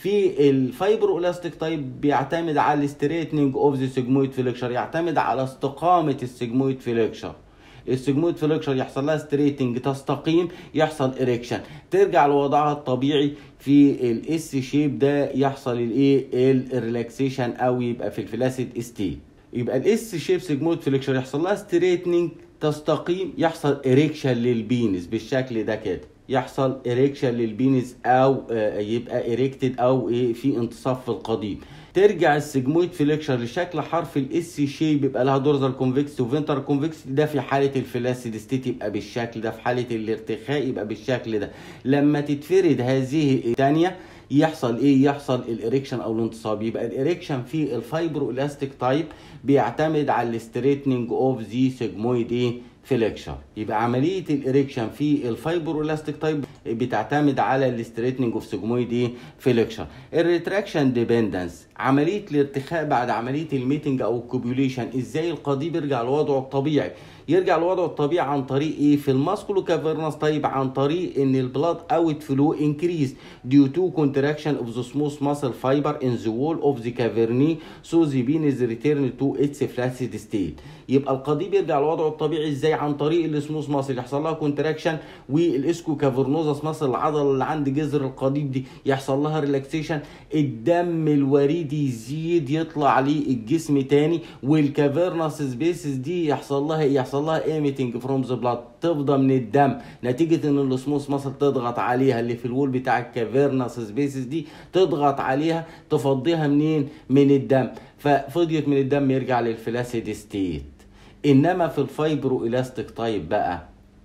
في الفايبر الاستيك تايب بيعتمد على الستريتنج اوف ذا سيجمويد فليكشر يعتمد على استقامه السيجمويد فليكشر السيجمويد فليكشر يحصل لها ستريتنج تستقيم يحصل اريكشن ترجع لوضعها الطبيعي في الاس شيب ده يحصل الايه الريلاكسيشن او يبقى في الفلاسيد ستيت يبقى الاس شيب سيجمويد فليكشر يحصل لها ستريتنج تستقيم يحصل اريكشن للبينس بالشكل ده كده يحصل اريكشن للبينس او يبقى اريكتد او ايه في انتصاف في القضيب ترجع السجمويد فليكشر لشكل حرف الاس شيب يبقى لها دورزال كونفكس وفنتر كونفكس ده في حاله الفلاسيد ستيت يبقى بالشكل ده في حاله الارتخاء يبقى بالشكل ده لما تتفرد هذه الثانيه يحصل ايه يحصل الاريكشن او الانتصاب يبقى الاريكشن في الفايبرو الاستيك تايب بيعتمد على الستريتنج اوف ذا سيجمويد ايه فليكشر يبقى عمليه الاريكشن في الفايبرو الاستيك تايب بتعتمد على الستريتنج اوف سيجمويد ايه فليكشر الريتراكشن ديبندنس عمليه الارتخاء بعد عمليه الميتنج او الكوبيوليشن ازاي القضيب يرجع لوضعه الطبيعي يرجع لوضعه الطبيعي عن طريق ايه في الماسكولو كافيرنس طيب عن طريق ان البلاد اوت فلو انكريز ديو تو كونتراكشن اوف ذا سموث ماسل فايبر ان ذا وول اوف ذا كافيرني سو ذا بين از ريتيرن تو اتس فلاسيد ستيت يبقى القضيب يرجع لوضعه الطبيعي ازاي عن طريق السموث ماسل يحصل لها كونتراكشن والاسكو كافيرنوزس ماسل العضله اللي عند جذر القضيب دي يحصل لها ريلاكسيشن الدم الوريدي يزيد يطلع للجسم تاني والكافيرنس سبيسز دي يحصل لها يحصل لها ايميتنج فروم ذا بلاد تفضى من الدم نتيجه ان الاسموس ماسل تضغط عليها اللي في الوول بتاع الكافيرنس سبيسز دي تضغط عليها تفضيها منين من الدم ففضيت من الدم يرجع للفلاسيد ستيت انما في الفايبرو الاستيك تايب بقى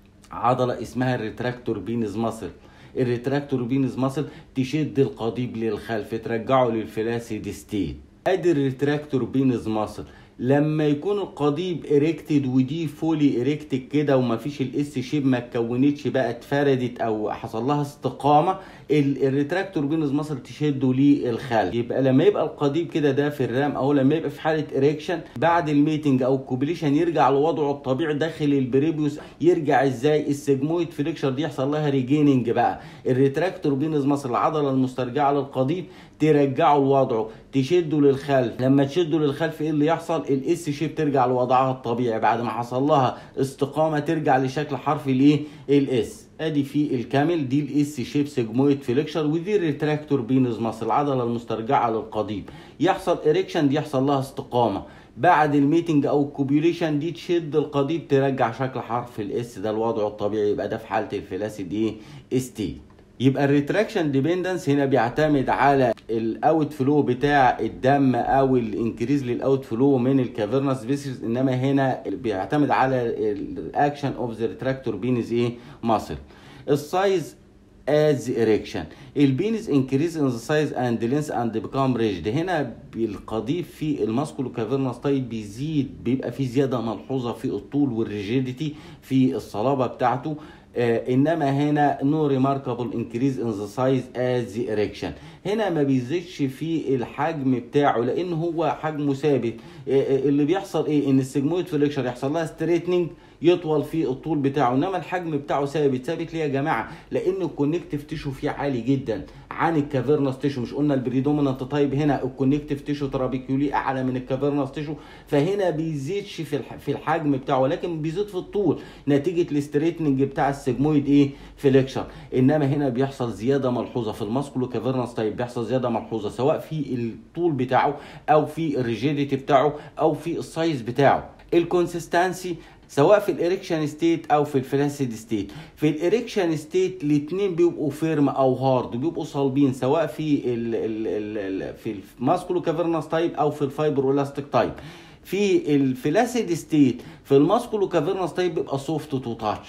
عضله اسمها الريتراكتور بينز ماسل الريتراكتور بينز ماسل تشد القضيب للخلف ترجعه للفلاسيد ستيت ادي الريتراكتور بينز ماسل لما يكون القضيب اريكتد ودي فولي اريكتد كده ومفيش الاس شيب ما اتكونتش بقى اتفردت او حصل لها استقامه الريتراكتور بينز ماسل تشده للخلف يبقى لما يبقى القضيب كده ده في الرام او لما يبقى في حاله اريكشن بعد الميتنج او الكوبليشن يرجع لوضعه الطبيعي داخل البريبيوس يرجع ازاي السيجمويد فليكشر دي يحصل لها ريجيننج بقى الريتراكتور بينز ماسل العضله المسترجعه للقضيب ترجعه لوضعه تشده للخلف لما تشده للخلف ايه اللي يحصل الاس شيب ترجع لوضعها الطبيعي بعد ما حصل لها استقامه ترجع لشكل حرف الايه الاس ادي في الكامل دي الاس شيب سيجمويد فليكشر ودي الريتراكتور بينز ماسل العضله المسترجعه للقضيب يحصل اريكشن دي يحصل لها استقامه بعد الميتنج او الكوبيوليشن دي تشد القضيب ترجع شكل حرف الاس ده لوضعه الطبيعي يبقى ده في حاله الفلاسيد ايه استي يبقى الريتراكشن ديبندنس هنا بيعتمد على الاوت فلو بتاع الدم او الانكريز للاوت فلو من الكافيرنس فيسز انما هنا بيعتمد على الاكشن اوف ذا ريتراكتور بينز ايه ماسل السايز as erection البينز increase in the size and length and become rigid هنا القضيب في الماسكولو كافيرنس تايب بيزيد بيبقى في زياده ملحوظه في الطول والريجيديتي في الصلابه بتاعته آه انما هنا نو ريماركابل انكريز ان ذا سايز از ذا اريكشن هنا ما بيزيدش في الحجم بتاعه لان هو حجمه ثابت آه اللي بيحصل ايه ان السيجمويد فليكشر يحصل لها ستريتنينج يطول في الطول بتاعه انما الحجم بتاعه ثابت ثابت ليه يا جماعه لان الكونكتيف تيشو فيه عالي جدا عن الكافيرنس تيشو مش قلنا البريدومينانت تايب هنا الكونكتيف تيشو ترابيكيولي اعلى من الكافيرنس تيشو فهنا بيزيدش في في الحجم بتاعه ولكن بيزيد في الطول نتيجه الاستريتنج بتاع السيجمويد ايه فليكشر انما هنا بيحصل زياده ملحوظه في الماسكولو كافيرنس تايب بيحصل زياده ملحوظه سواء في الطول بتاعه او في الريجيديتي بتاعه او في السايز بتاعه الكونسيستنسي سواء في الاريكشن ستيت او في الفلاسيد ستيت في الاريكشن ستيت الاثنين بيبقوا فيرم او هارد بيبقوا صلبين سواء في ال ال ال في الماسكولو كافيرنس تايب او في الفايبر الاستيك تايب في الفلاسيد ستيت في الماسكولو كافيرنس تايب بيبقى سوفت تو تاتش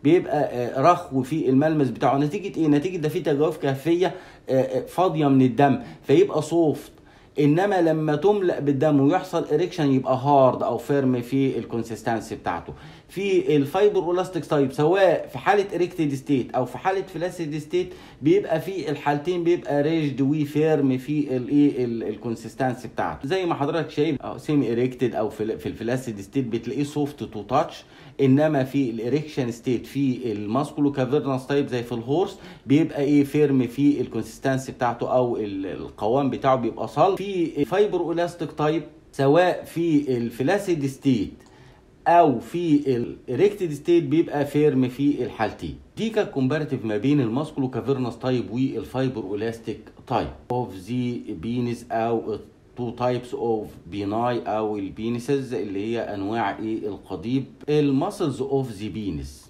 بيبقى آه، رخو في الملمس بتاعه نتيجه ايه نتيجه ده في تجاوف كهفيه آه، آه، فاضيه من الدم فيبقى سوفت انما لما تملأ بالدم ويحصل اريكشن يبقى هارد او فيرم في الكونسيستنسي بتاعته في الفايبر اولاستيك تايب سواء في حاله اريكتد ستيت او في حاله فلاسيد ستيت بيبقى في الحالتين بيبقى ريجد وفيرم في الايه الكونسيستنسي بتاعته زي ما حضرتك شايف سيمي اريكتد او في في الفلاسيد ستيت بتلاقيه سوفت تو تاتش انما في الاريكشن ستيت في الماسكولو كافيرنس تايب زي في الهورس بيبقى ايه فيرم في الكونسيستنسي بتاعته او ال- القوام بتاعه بيبقى صلب في فايبر اولاستيك تايب سواء في الفلاسيد ستيت او في الاريكتد ستيت بيبقى فيرم في الحالتين دي كانت كومباريتيف ما بين الماسكولو كافيرنس تايب والفايبر اولاستيك تايب اوف ذا بينس او تو تايبس اوف بيناي او البينسز اللي هي انواع ايه القضيب الماسلز اوف ذا بينس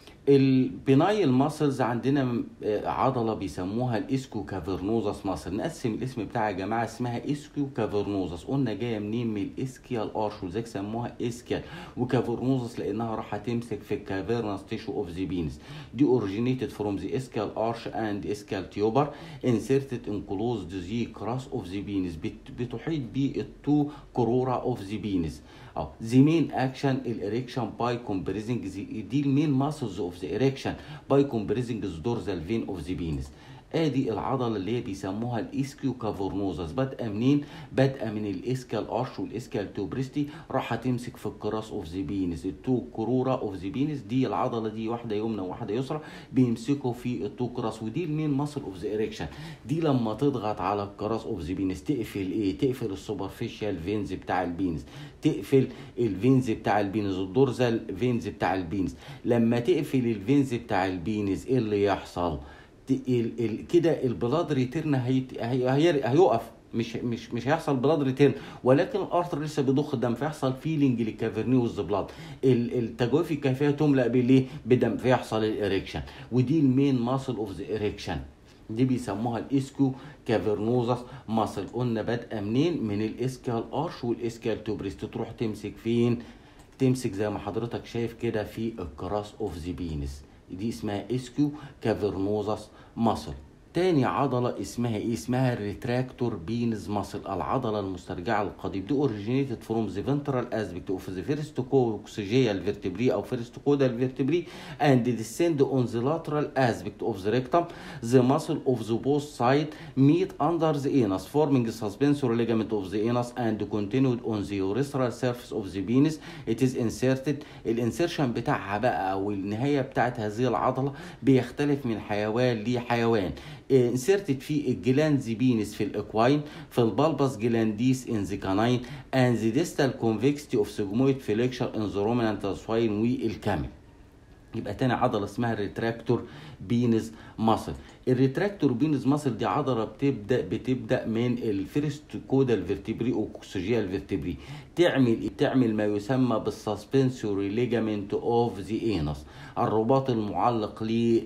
البناي الماسلز عندنا م- آه، عضله بيسموها الاسكو كافرنوزس ماسل نقسم الاسم بتاعها يا جماعه اسمها اسكو كافرنوزس قلنا جايه منين من الاسكيال ارش وزيك سموها اسكيال وكافرنوزس لانها راح تمسك في الكافيرنس تيشو اوف ذا بينس دي اوريجينيتد فروم ذا اسكيال ارش اند اسكيال تيوبر انسيرتد ان كلوزد ذا كراس اوف ذا بينس بتحيط بالتو كرورا اوف ذا بينس اه ذا مين اكشن الاريكشن باي كومبريزنج دي المين ماسلز اوف ذا اريكشن باي كومبريزنج ذا دورزال فين اوف ذا بينس ادي العضله اللي هي بيسموها الاسكيو كافورنوزس بادئه منين بادئه من الاسكال ارش والاسكال توبريستي راح تمسك في الكراس اوف ذا بينس التو كرورا اوف ذا بينس دي العضله دي واحده يمنى وواحده يسرى بيمسكوا في التو كراس ودي المين ماسل اوف ذا اريكشن دي لما تضغط على الكراس اوف ذا بينس تقفل ايه تقفل السوبرفيشال فينز بتاع البينس تقفل الفينز بتاع البينز الدورزال فينز بتاع البينز لما تقفل الفينز بتاع البينز ايه اللي يحصل ت- ال- ال- كده البلاد ريتيرن هيت- هي- هي- هيقف مش مش مش هيحصل بلاد ريتيرن ولكن الارتر لسه بيضخ الدم فيحصل فيلينج للكافرنيوز بلاد التجويف الكافيه تملا بالايه بدم فيحصل الاريكشن ودي المين ماسل اوف ذا اريكشن دي بيسموها الاسكو كافرنوزس ماسل قلنا بادئه منين من الاسكال ارش والاسكال توبريست تروح تمسك فين تمسك زي ما حضرتك شايف كده في الكراس اوف ذا بينس دي اسمها اسكيو كافرنوزس ماسل تاني عضلة اسمها ايه؟ اسمها الريتراكتور بينز ماسل العضلة المسترجعة للقضيب دي اوريجينيتد فروم ذا فنترال اسبكت اوف ذا فيرست كوكسيجيال فيرتبري او فيرست كودال فيرتبري اند ديسند اون ذا lateral aspect of the rectum the muscle of the both side meet under the anus forming the suspensory ligament of the anus and continued on the urethral surface of the penis it is inserted الانسيرشن بتاعها بقى او النهايه بتاعت هذه العضله بيختلف من حيوان لحيوان انسرتد في الجلاندز بينس في الاكواين في البالبس جلانديس ان ذا كاناين and the distal convexity of sigmoid flexure in the ruminant swine والكامل يبقى تاني عضله اسمها الريتراكتور بينز ماسل الريتراكتور بينز ماسل دي عضله بتبدا بتبدا من الفيرست كودال فيرتبري او كوكسوجيال فيرتبري تعمل تعمل ما يسمى بالسسبنسوري ليجامنت اوف ذا انس الرباط المعلق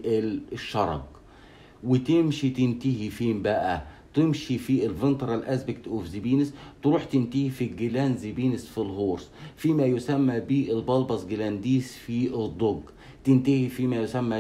للشرج وتمشي تنتهي فين بقى تمشي في الفنترال اسبكت اوف ذا بينس تروح تنتهي في الجلاند بينس في الهورس فيما يسمى بالبالبس جلانديس في الضج تنتهي فيما يسمى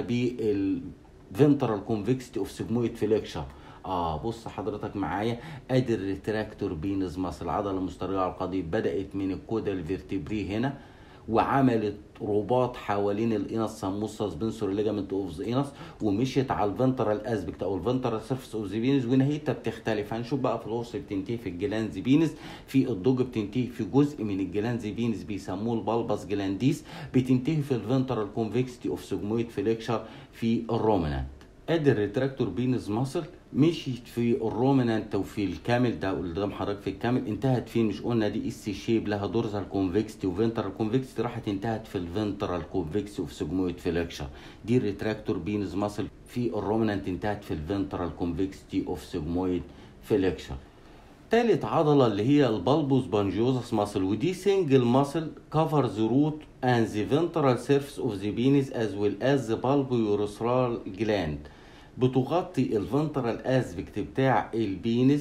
بالفنترال كونفكستي اوف سيجمويد فليكشر اه بص حضرتك معايا ادي الريتراكتور بينز ماسل العضله المسترجعه القضيب بدات من الكودا الفيرتبري هنا وعملت رباط حوالين الانس سموه سسبنسور ليجامنت اوف ذا انس ومشيت على الفنترال اسبكت او الفنترال سيرفيس اوف ذا بينس ونهايتها بتختلف هنشوف بقى في الهورس بتنتهي في الجلاندز بينس في الضج بتنتهي في جزء من الجلاندز بينس بيسموه البالبس جلانديس بتنتهي في الفنترال كونفكستي اوف سيجمويد فليكشر في الرومنانت ادي الريتراكتور بينز ماسل مشيت في الرومنانت وفي الكامل ده قدام حضرتك في الكامل انتهت فين مش قلنا دي اس شيب لها دورزال كونفكستي وفنترال كونفكستي راحت انتهت في الفنترال كونفكستي اوف سيجمويد فليكشر دي الريتراكتور بينز ماسل في الرومنانت انتهت في الفنترال كونفكستي اوف سيجمويد فليكشر تالت عضلة اللي هي البالبوس بانجيوزس ماسل ودي سنجل ماسل كفر ذا روت and the ventral surface of the penis as well as the bulbourethral gland بتغطي الفنترال اسبكت بتاع البينس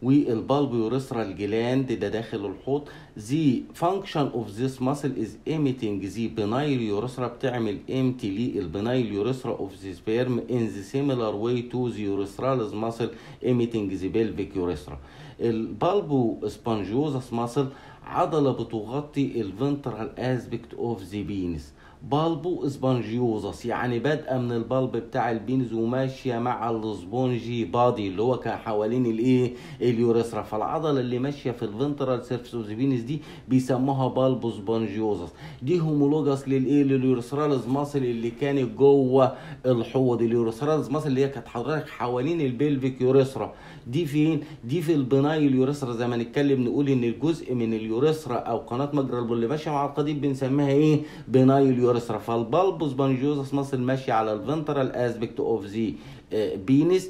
والبالب يوريثرال جلاند ده داخل الحوض the function of this muscle is emitting the penile urethra بتعمل empty للبنايل urethra of the sperm in the similar way to the urethralis muscle emitting the pelvic urethra البالبو سبونجيوزس muscle عضلة بتغطي الفنترال اسبكت اوف ذا بينس بالبو اسبونجيوزس يعني بادئه من البلب بتاع البينز وماشيه مع السبونجي بادي اللي هو كان حوالين الايه اليوريثرا فالعضله اللي ماشيه في الفنترال سيرفيس اوف بينز دي بيسموها بالبو سبونجيوزس دي هومولوجس للايه لليوريثرالز ماسل اللي كانت جوه الحوض اليوريثرالز ماسل اللي هي كانت حضرتك حوالين البلفيك يوريثرا دي فين دي في البنايل يوريثرا زي ما نتكلم نقول ان الجزء من اليوريثرا او قناه مجرى البول اللي ماشيه مع القضيب بنسميها ايه بنايل يوريثرا فالبالبوس بانجيوزس ماسل ماشيه على الفنترال اسبكت اوف ذا بينس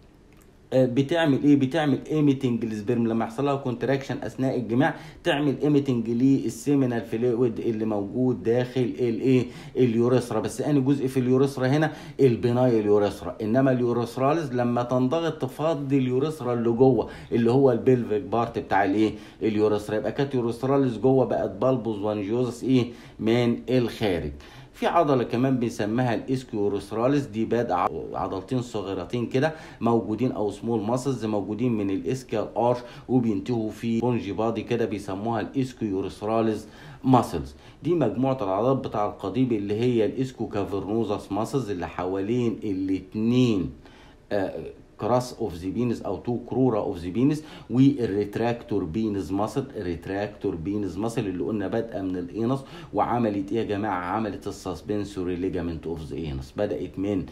بتعمل ايه بتعمل ايميتنج للسبرم لما يحصل لها كونتراكشن اثناء الجماع تعمل ايميتنج للسيمينال فلويد اللي موجود داخل الايه اليوريثرا بس اني جزء في اليوريثرا هنا البنايل يوريثرا انما اليوريثراليز لما تنضغط تفضي اليوريثرا اللي جوه اللي هو البلفيك بارت بتاع الايه اليوريثرا يبقى كانت يوريثراليز جوه بقت بالبوز وانجيوزس ايه من الخارج في عضلة كمان بنسميها الاسكيوروثراليس دي باد عضلتين صغيرتين كده موجودين او سمول ماسلز موجودين من الاسكيال ارش وبينتهوا في بونجي بادي كده بيسموها الاسكيوروثراليس ماسلز دي مجموعة العضلات بتاع القضيب اللي هي الاسكو كافرنوزاس ماسلز اللي حوالين الاتنين آه كراس اوف ذا بينز او تو كرورا اوف ذا بينز والريتراكتور بينز ماسل الريتراكتور بينز ماسل اللي قلنا بادئه من الانس وعملت ايه يا جماعه عملت السسبنسوري ليجامنت اوف ذا انس بدات من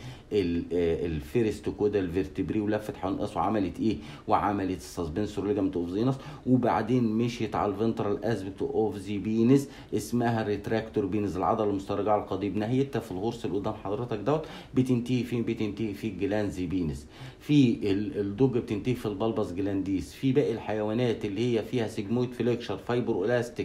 الفيرست كودال فيرتبري ولفت حوالين الانس وعملت ايه وعملت السسبنسوري ليجامنت اوف ذا انس وبعدين مشيت على الفنترال اسبكت اوف ذا بينز اسمها الريتراكتور بينز العضله المسترجعه القضيب نهايتها في الغرس اللي قدام حضرتك دوت بتنتهي فين بتنتهي في الجلانز بينز في الدوج بتنتهي في البلبس جلانديس في باقي الحيوانات اللي هي فيها سيجمويد فليكشر فايبر الاستيك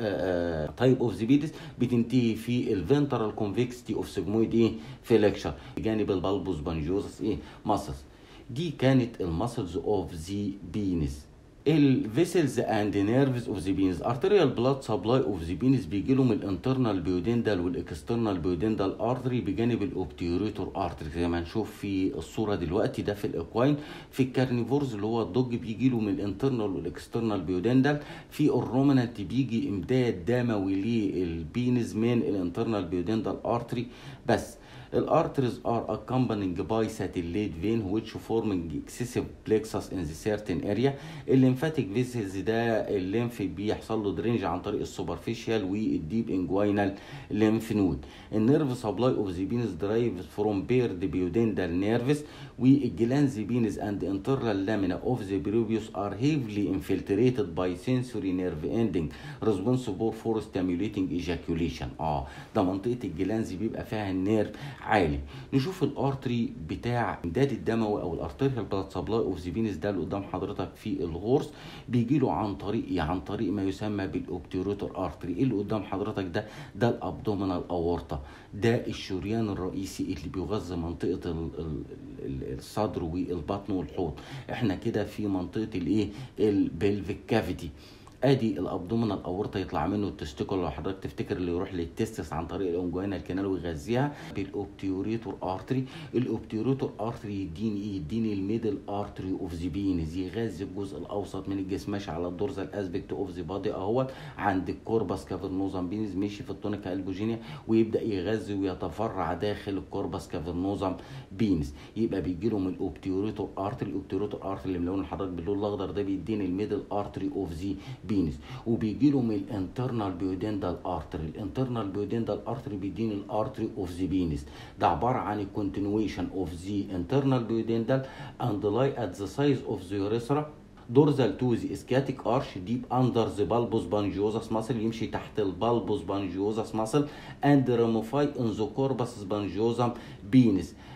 تايب اوف زيبيدس بتنتهي في الفنترال كونفكستي اوف سيجمويد ايه فليكشر بجانب البلبوس بانجيوزس ايه ماسلز دي كانت الماسلز اوف ذا بينس الفيسلز اند نيرفز اوف ذا بينز ارتريال بلاد سبلاي اوف ذا بينز بيجي لهم الانترنال بيودندال والاكسترنال بيودندال ارتري بجانب الاوبتيوريتور ارتري زي ما هنشوف في الصوره دلوقتي ده في الاكواين في الكارنيفورز اللي هو الدوج بيجي له من الانترنال والاكسترنال بيودندال في الرومنانت بيجي امداد دموي للبينز من الانترنال بيودندال ارتري بس الارتريز are accompanied by satellite vein which forming excessive plexus in the certain area الليمفاتيك فيسلز ده الليمف بيحصل له درينج عن طريق السوبرفيشال والديب انجوينال ليمف نود النيرف سبلاي اوف ذا بينز درايف فروم بيرد بيودندال نيرفز والجلانز بينز اند انترنال لامينا اوف ذا بريوبيوس ار هيفلي انفلتريتد باي سنسوري نيرف اندنج ريسبونسبل فور ستيميوليتنج ايجاكيوليشن اه ده منطقه الجلانز بيبقى فيها النيرف عالي نشوف الارتري بتاع امداد الدموي او الارتريال بلاد سبلاي اوف ذا فينس ده اللي قدام حضرتك في الغرس بيجي له عن طريق ايه عن طريق ما يسمى بالاوبتيروتور ارتري ايه اللي قدام حضرتك ده ده الابدومينال اورطه ده الشريان الرئيسي اللي بيغذي منطقه ال ال ال الصدر والبطن والحوض احنا كده في منطقه الايه البلفيك كافيتي ادي الابدومينال اورطه يطلع منه التستيكول لو حضرتك تفتكر اللي يروح للتستس عن طريق الانجوينا الكنال ويغذيها بالاوبتيوريتور ارتري الاوبتيوريتور ارتري يديني ايه يديني الميدل ارتري اوف ذا بينز يغذي الجزء الاوسط من الجسم ماشي على الدورزال اسبكت اوف ذا بادي اهوت عند الكوربس كافرنوزم بينز ماشي في التونيكا البوجينيا ويبدا يغذي ويتفرع داخل الكوربس كافرنوزم بينز يبقى بيجي له من الاوبتيوريتور ارتري الاوبتيوريتور ارتري اللي ملون لحضرتك باللون الاخضر ده بيديني الميدل ارتري اوف ذا بينس وبيجي له من الانترنال بيودندال ارتري الانترنال بيودندال ارتري بيديني الارتري اوف ذا بينس ده عباره عن الكونتينويشن اوف ذا انترنال بيودندال اند لاي ات ذا سايز اوف ذا يوريثرا دورزال تو ذا اسكياتيك ارش ديب اندر ذا بالبوس بانجيوزاس ماسل يمشي تحت البالبوس بانجيوزاس ماسل اند ريموفاي ان ذا كوربس بانجيوزم بينس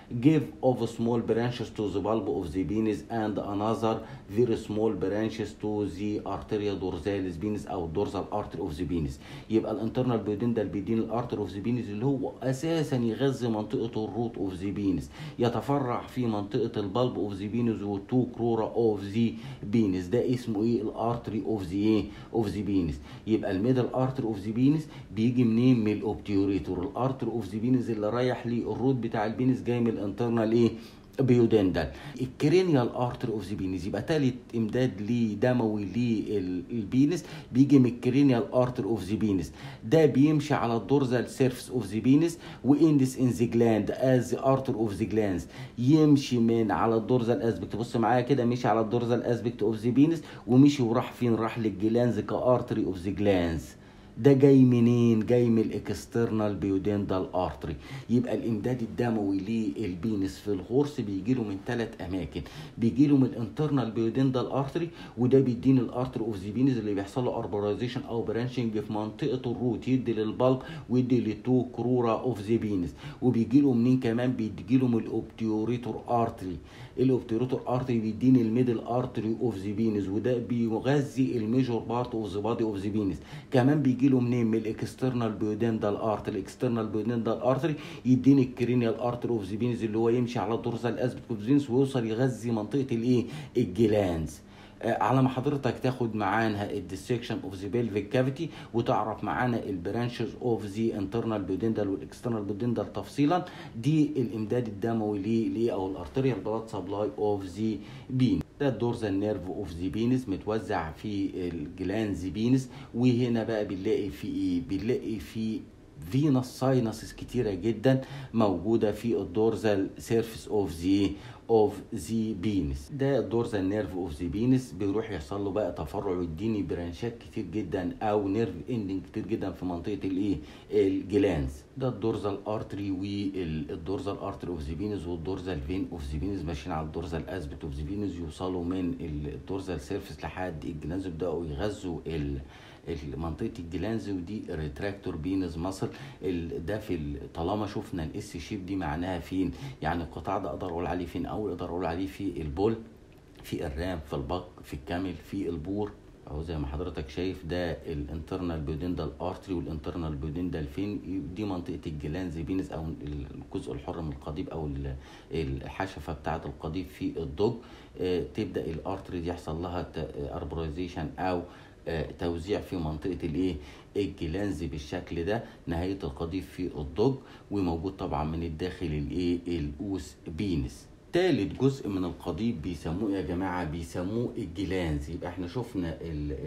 give of small branches to the bulb of the penis and another very small branches to the arteria dorsalis penis او dorsal artery of the penis يبقى الانترنال بيودندال بيدين الارتر اوف ذا بينس اللي هو اساسا يغذي منطقه الروت اوف ذا بينس يتفرع في منطقه البلب اوف ذا بينس والتو كرورا اوف ذا بينس ده اسمه ايه الارتري اوف ذا ايه اوف ذا بينس يبقى الميدل ارتري اوف ذا بينس بيجي منين من الاوبتيوريتور الارتري اوف ذا بينس اللي رايح للروت بتاع البينس جاي من الانترنال ايه بيودندال الكرينيال ارتري اوف ذا بينس يبقى تالت امداد ليه دموي للبينس بيجي من الكرينيال ارتري اوف ذا بينس ده بيمشي على الدورزال سيرفس اوف ذا بينس واندس ان ذا جلاند از ارتر اوف ذا جلاندز يمشي من على الدورزال اسبكت بص معايا كده مشي على الدورزال اسبكت اوف ذا بينس ومشي وراح فين راح للجلاندز كارتري اوف ذا جلاندز ده جاي منين جاي من الاكسترنال بيودندال ارتري يبقى الامداد الدموي للبينس في الغرس بيجي له من ثلاث اماكن بيجي له من الانترنال بيودندال ارتري وده بيديني الارتري اوف ذا بينس اللي بيحصل له اربرايزيشن او برانشنج في منطقه الروت يدي للبلب ويدي للتو كرورا اوف ذا بينس وبيجي له منين كمان بيجي له من الاوبتيوريتور ارتري الاوبتيوريتور ارتري بيديني الميدل ارتري اوف ذا بينس وده بيغذي الميجور بارت اوف ذا بادي اوف ذا بينس كمان بيجي له منين من الاكسترنال بيودندال ارتري الاكسترنال بيودندال ارتري يديني الكرينيال ارتري اوف ذا بينس اللي هو يمشي على الدورسال اسبكت اوف ذا بينس ويوصل يغذي منطقه الايه الجلانز على ما حضرتك تاخد معانا الديسكشن اوف ذا بيلفيك كافيتي وتعرف معانا البرانشز اوف ذا انترنال بيودندال والاكسترنال بيودندال تفصيلا دي الامداد الدموي ليه او الارتريال بلاد سبلاي اوف ذا بين ده الدورزال نيرف اوف ذا بينس متوزع في الجلانز بينس وهنا بقى بنلاقي في ايه بنلاقي في فينس ساينسز كتيره جدا موجوده في الدورزال سيرفيس اوف ذا اوف ذا بينس ده الدورزال نيرف اوف ذا بينس بيروح يحصل له بقى تفرع ويديني برانشات كتير جدا او نيرف اندنج كتير جدا في منطقه الايه الجلانز ده الدورزال ارتري والدورزال ارتري اوف ذا بينس والدورزال فين اوف ذا بينس ماشيين على الدورزال اسبت اوف ذا بينس يوصلوا من الدورزال سيرفيس لحد الجلانز يبداوا يغذوا ال منطقه الجلانز ودي ريتراكتور بينز مصل ده في طالما شفنا الاس شيب دي معناها فين يعني القطاع ده اقدر اقول عليه فين او اقدر اقول عليه في البول في الرام في البق في الكامل في البور اهو زي ما حضرتك شايف ده الانترنال بيودندال ارتري والانترنال بيودندال فين دي منطقه الجلانز بينز او الجزء الحر من القضيب او الحشفه بتاعه القضيب في الضج تبدا الارتري دي يحصل لها اربرايزيشن او توزيع في منطقه الايه الجلانز بالشكل ده نهايه القضيب في الضج وموجود طبعا من الداخل الايه الاوس بينس تالت جزء من القضيب بيسموه يا جماعه بيسموه الجلانز يبقى احنا شفنا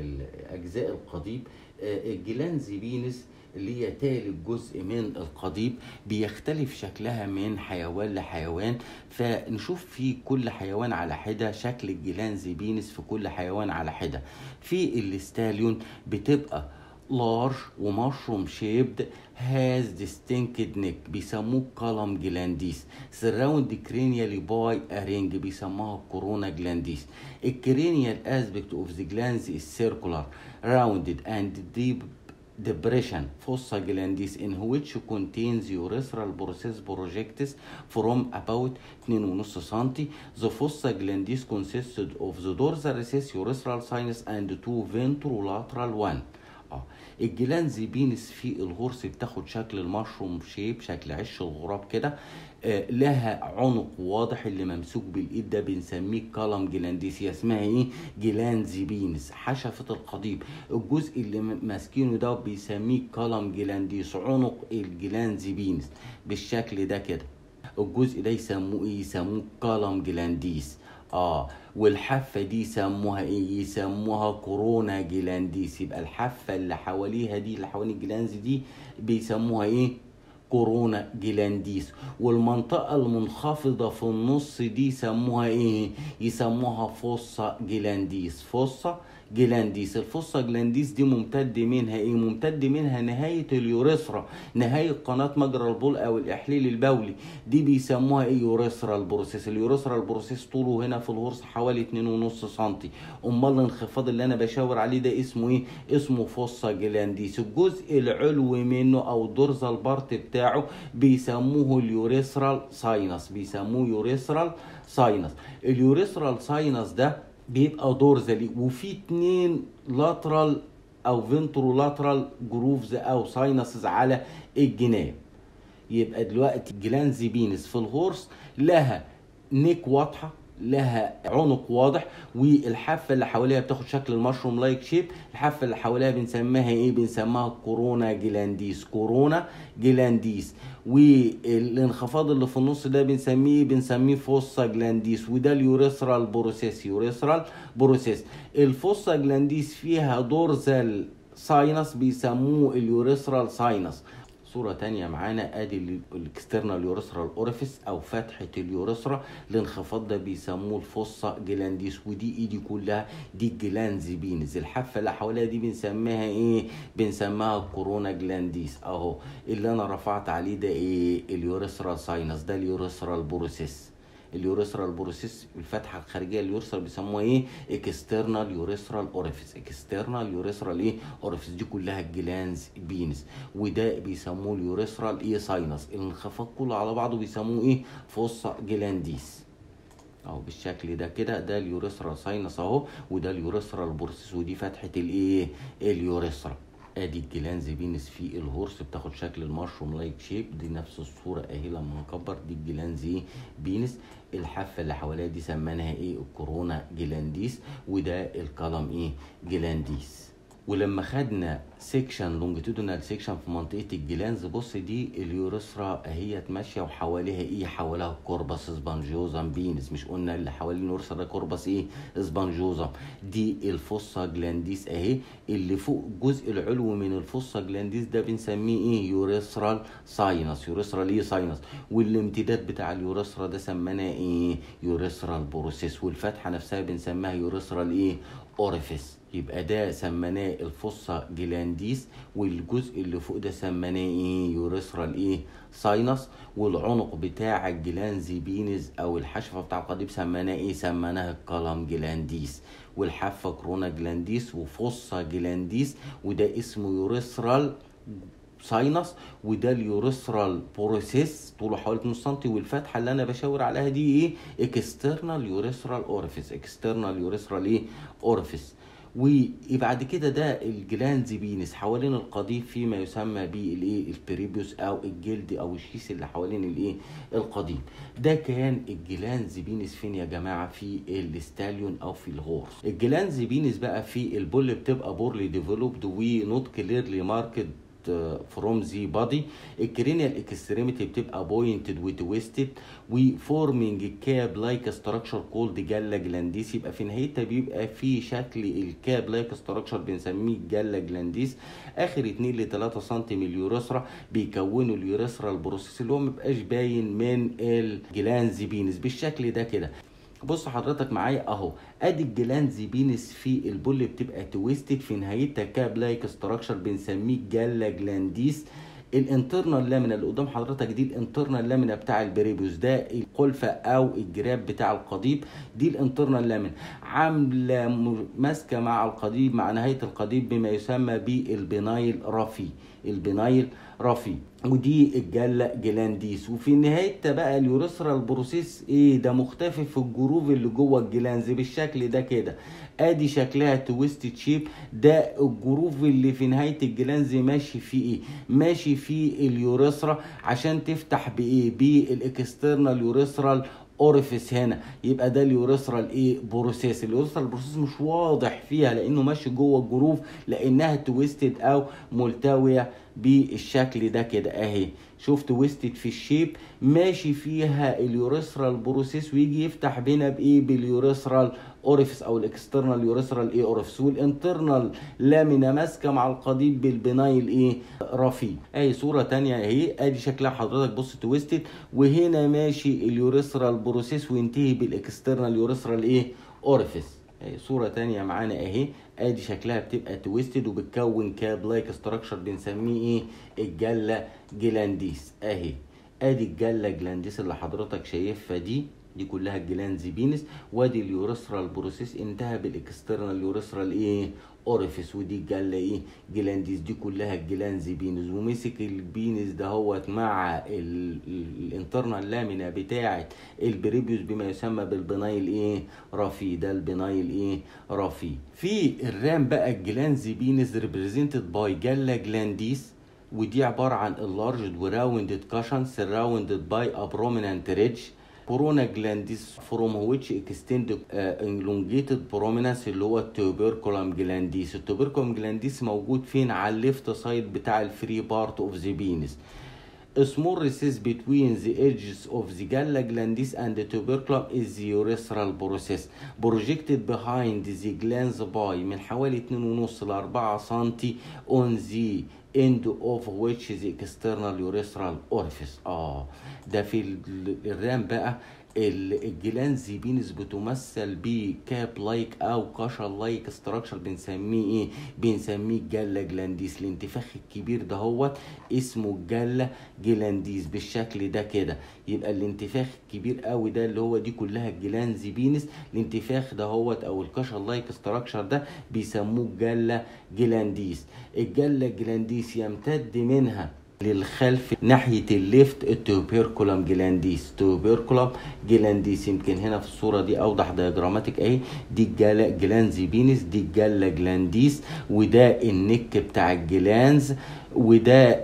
اجزاء القضيب الجلانز بينس اللي هي تالت جزء من القضيب بيختلف شكلها من حيوان لحيوان فنشوف في كل حيوان على حدة شكل الجلانز بينس في كل حيوان على حدة في الاستاليون بتبقى لارج ومشروم شيبد هاز ديستنكد نيك بيسموه كولم جلانديس سراوند كرينيالي باي ارينج بيسموها كورونا جلانديس الكرينيال اسبكت اوف ذا جلاندز is circular rounded and deep depression fossa glandis in which contains urethral process projects from about 2.5 سم. The fossa glandis consisted of the dorsal recess urethral sinus and two ventrolateral one. اه الجلانز بينس في الغرس بتاخد شكل المشروم شيب شكل عش الغراب كده آه لها عنق واضح اللي ممسوك بالايد ده بنسميه كلام جلانديسيا اسمها ايه جلانز بينس حشفه القضيب الجزء اللي ماسكينه ده بيسميه كلام جلانديس عنق الجلانز بينس بالشكل ده كده الجزء ده يسموه ايه يسموه كلام جلانديس اه والحافة دي يسموها ايه يسموها كورونا جلانديس يبقى الحافة اللي حواليها دي اللي حوالين الجلاندز دي بيسموها ايه كورونا جلانديس والمنطقة المنخفضة في النص دي يسموها ايه يسموها فوسا جلانديس فوسا جلانديس الفصة جلانديس دي ممتد منها ايه ممتد منها نهاية اليوريثرا نهاية قناة مجرى البول او الاحليل البولي دي بيسموها ايه يوريثرا البروسيس اليوريثرا البروسيس طوله هنا في الهورس حوالي 2.5 سنتي امال الانخفاض اللي انا بشاور عليه ده اسمه ايه اسمه فصة جلانديس الجزء العلوي منه او الدورزال بارت بتاعه بيسموه اليوريثرال ساينس بيسموه يوريثرال ساينس اليوريثرال ساينس ده بيبقى دورزالي وفي اتنين لاترال او فينترولاترال جروفز او ساينسز على الجناب يبقى دلوقتي جلانز بينس في الهورس لها نيك واضحه لها عنق واضح والحافه اللي حواليها بتاخد شكل المشروم لايك شيب الحافه اللي حواليها بنسميها ايه بنسميها كورونا جلانديس كورونا جلانديس والانخفاض اللي في النص ده بنسميه بنسميه فوسا جلانديس وده اليوريثرال بروسيس يوريثرال بروسيس الفوسا جلانديس فيها دورزال ساينس بيسموه اليوريثرال ساينس صورة تانية معانا ادي الاكسترنال يوريثرال اوريفيس او فتحة اليوريثرا الانخفاض ده بيسموه الفصة جلانديس ودي ايدي كلها دي الجلانز بينز الحافة اللي حواليها دي بنسميها ايه بنسميها كورونا جلانديس اهو اللي انا رفعت عليه ده ايه اليوريثرا ساينس ده اليوريثرال بروسيس اليوريثرال بروسيس الفتحه الخارجيه اليوريثرال بيسموها ايه اكسترنال يوريثرال اوريفيس اكسترنال يوريثرال ايه اوريفيس دي كلها الجلانز بينس وده بيسموه اليوريثرال ايه ساينس الانخفاض كله على بعضه بيسموه ايه فوسا جلانديس اهو بالشكل ده كده ده اليوريثرال ساينس اهو وده اليوريثرال بروسيس ودي فتحه الايه اليوريثرا ادي الجلانز بينس في الهورس بتاخد شكل المشروم لايك شيب دي نفس الصوره اهي لما نكبر دي الجلانز ايه بينس الحافه اللي حواليها دي سميناها ايه الكورونا جلانديس وده الكلام ايه جلانديس ولما خدنا سيكشن لونجيتودينال سيكشن في منطقه الجلانز بص دي اليوريثرا اهيت ماشيه وحواليها ايه حواليها كوربس سبانجيوزم بينس مش قلنا اللي حوالين اليوريثرا ده كوربس ايه سبانجيوزم دي الفصه جلانديس اهي اللي فوق الجزء العلوي من الفصه جلانديس ده بنسميه ايه يوريثرال ساينس يوريثرال ايه ساينس والامتداد بتاع اليوريثرا ده سميناه ايه يوريثرال بروسيس والفتحه نفسها بنسميها يوريثرال ايه اوريفيس يبقى ده سميناه الفصة جلانديس والجزء اللي فوق ده سميناه ايه يوريثرال ايه ساينس والعنق بتاع الجلانزي بينز او الحشفه بتاع القضيب سميناه ايه سميناها الكلام جلانديس والحافه كرونا جلانديس وفصة جلانديس وده اسمه يوريثرال ساينس وده اليوريثرال بروسيس طوله حوالي 2 سم والفتحه اللي انا بشاور عليها دي ايه اكسترنال يوريثرال اوريفيس اكسترنال يوريثرال ايه اوريفيس وبعد كده ده الجلانز بينس حوالين القضيب فيما يسمى بالايه البريبيوس او الجلد او الشيس اللي حوالين الايه القضيب ده كان الجلانز بينس فين يا جماعه في الاستاليون او في الغورس الجلانز بينس بقى في البول بتبقى بورلي ديفلوبد ونوت كليرلي ماركت فروم ذا بادي الكرينيال اكستريميتي بتبقى بوينتد وتويستد وفورمينج كاب لايك ستراكشر كولد جالا جلانديس يبقى في نهايتها بيبقى في شكل الكاب لايك ستراكشر بنسميه جالا جلانديس اخر 2 ل 3 سم من اليوريثرا بيكونوا اليوريثرا البروسيس اللي هو مبقاش باين من الجلانز بينس بالشكل ده كده بص حضرتك معايا اهو ادي الجلانز بينس في البول بتبقى تويستد في نهايتها كاب لايك ستراكشر بنسميه جالا جلانديس الانترنال لامينا اللي قدام حضرتك دي الانترنال لامينا بتاع البريبيوس ده القلفه او الجراب بتاع القضيب دي الانترنال لامينا عامله ماسكه مع القضيب مع نهايه القضيب بما يسمى بالبنايل رافي البنايل رافي ودي الجلة جلانديس وفي نهايتها بقى اليوريثرا البروسيس ايه ده مختفي في الجروف اللي جوه الجلانز بالشكل ده كده ادي شكلها تويستد شيب ده الجروف اللي في نهايه الجلانز ماشي فيه ايه ماشي فيه اليوريثرا عشان تفتح بايه بالاكسترنال يوريثرال اوريفيس هنا يبقى ده اليوريثرال ايه بروسيس اليوريثرال بروسيس مش واضح فيها لانه ماشي جوه الجروف لانها تويستد او ملتويه بالشكل ده كده اهي شوف تويستد في الشيب ماشي فيها اليوريثرال بروسيس ويجي يفتح بينا بايه باليوريثرال اوريفيس او الاكسترنال يوريثرال ايه اوريفيس والانترنال لامينا ماسكه مع القضيب بالبنايل ايه رفي اهي صوره تانية اهي ادي شكلها حضرتك بص تويستد وهنا ماشي اليوريثرال بروسيس وينتهي بالاكسترنال يوريثرال ايه اوريفيس صورة تانية معانا اهي ادي شكلها بتبقى تويستد وبتكون كاب لايك ستراكشر بنسميه ايه الجلة جلانديس اهي ادي الجلة جلانديس اللي حضرتك شايفها دي دي كلها الجلانز بينس وادي اليوريثرال بروسيس انتهى بالاكسترنال يوريثرال ايه اوريفيس ودي الجلة ايه جلانديس دي كلها الجلانز بينس ومسك البينس دهوت مع الانترنال لامينا بتاعه البريبيوس بما يسمى بالبنايل ايه رافي ده البنايل ايه رافي في الرام بقى الجلانز بينس ريبريزنتد باي جلة جلانديس ودي عبارة عن اللارج وراوندد كاشن سراوندد باي a prominent ridge كورونا جلانديس فروم ويتش اكستند elongated prominence اللي هو التوبركولم جلانديس التوبركولم جلانديس موجود فين على الليفت سايد بتاع الفري بارت اوف ذا بينس A small recess between the edges of the galla glandis and the tuberculum is the urethral process projected behind the glands by من حوالي 2.5 ل 4 سم on the end of which the external urethral orifice اه ده في الرام بقى الجلانز بينس بتمثل بكاب لايك او كاشل لايك ستراكشر بنسميه ايه بنسميه الجلة جلانديس الانتفاخ الكبير ده هو اسمه الجلة جلانديس بالشكل ده كده يبقى الانتفاخ الكبير قوي ده اللي هو دي كلها الجلانز بينس الانتفاخ ده هو او الكاشل لايك ستراكشر ده بيسموه الجلة جلانديس الجلة جلانديس يمتد منها للخلف ناحية الليفت التوبيركولم جلانديس توبيركولم جلانديس يمكن هنا في الصورة دي أوضح دياجراماتيك أهي دي الجلا جلانز بينس دي الجلة جلانديس وده النك بتاع الجلانز وده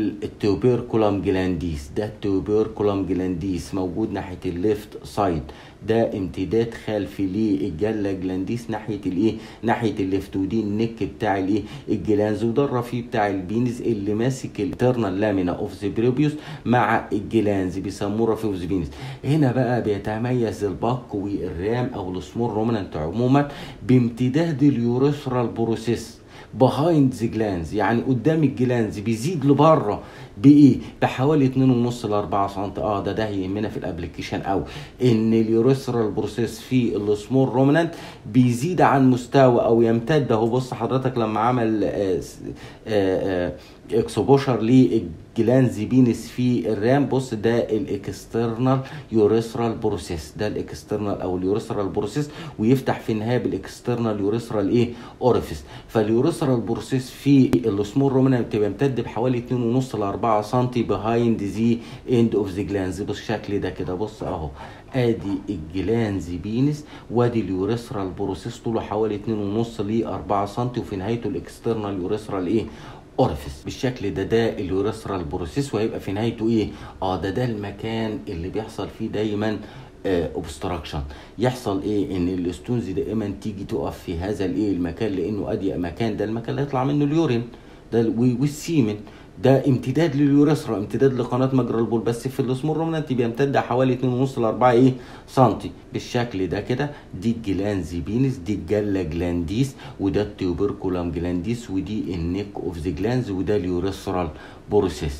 التوبيركولم جلانديس ده التوبيركولم جلانديس موجود ناحية الليفت سايد ده امتداد خلفي للجلة جلانديس ناحية الايه ناحية الليفت ودي النك بتاع الايه الجلانز وده الرفيع بتاع البينز اللي ماسك الترنال لامينا اوف ذا بريبيوس مع الجلانز بيسموه رفيع اوف ذا بينز هنا بقى بيتميز الباك والرام او السمول رومنانت عموما بامتداد اليوريثرال بروسيس بهايند ذا جلانز يعني قدام الجلانز بيزيد لبره بايه بحوالي 2.5 ل 4 سم اه ده ده يهمنا في الابلكيشن او ان اليوريثرال بروسيس في السمول رومنانت بيزيد عن مستوى او يمتد اهو بص حضرتك لما عمل آه آه اكسبوشر للجلانز بينس في الرام بص ده الاكسترنال يوريثرال بروسيس ده الاكسترنال او اليوريثرال بروسيس ويفتح في النهايه بالاكسترنال يوريثرال ايه اوريفيس فاليوريثرال بروسيس في السمول رومنانت بيمتد بحوالي 2.5 ل 4 سم بيهايند ذا اند اوف ذا جلانز بالشكل ده كده بص اهو ادي الجلانز بينس وادي اليوريثرال بروسيس طوله حوالي 2.5 ل 4 سم وفي نهايته الاكسترنال يوريثرال ايه اورفيس بالشكل ده ده اليوريثرال بروسيس وهيبقى في نهايته ايه اه ده ده المكان اللي بيحصل فيه دايما اوبستراكشن يحصل ايه ان الاستونز دائما تيجي تقف في هذا الايه المكان لانه اضيق مكان ده المكان اللي هيطلع منه اليورين ده والسيمن ده امتداد لليوريثرا امتداد لقناه مجرى البول بس في السمول رومنانت بيمتد حوالي 2.5 ل 4 ايه سنتي بالشكل ده كده دي الجلانز بينس دي الجلا جلانديس وده التيوبركولام جلانديس ودي النيك اوف ذا جلانز وده اليوريثرال بروسيس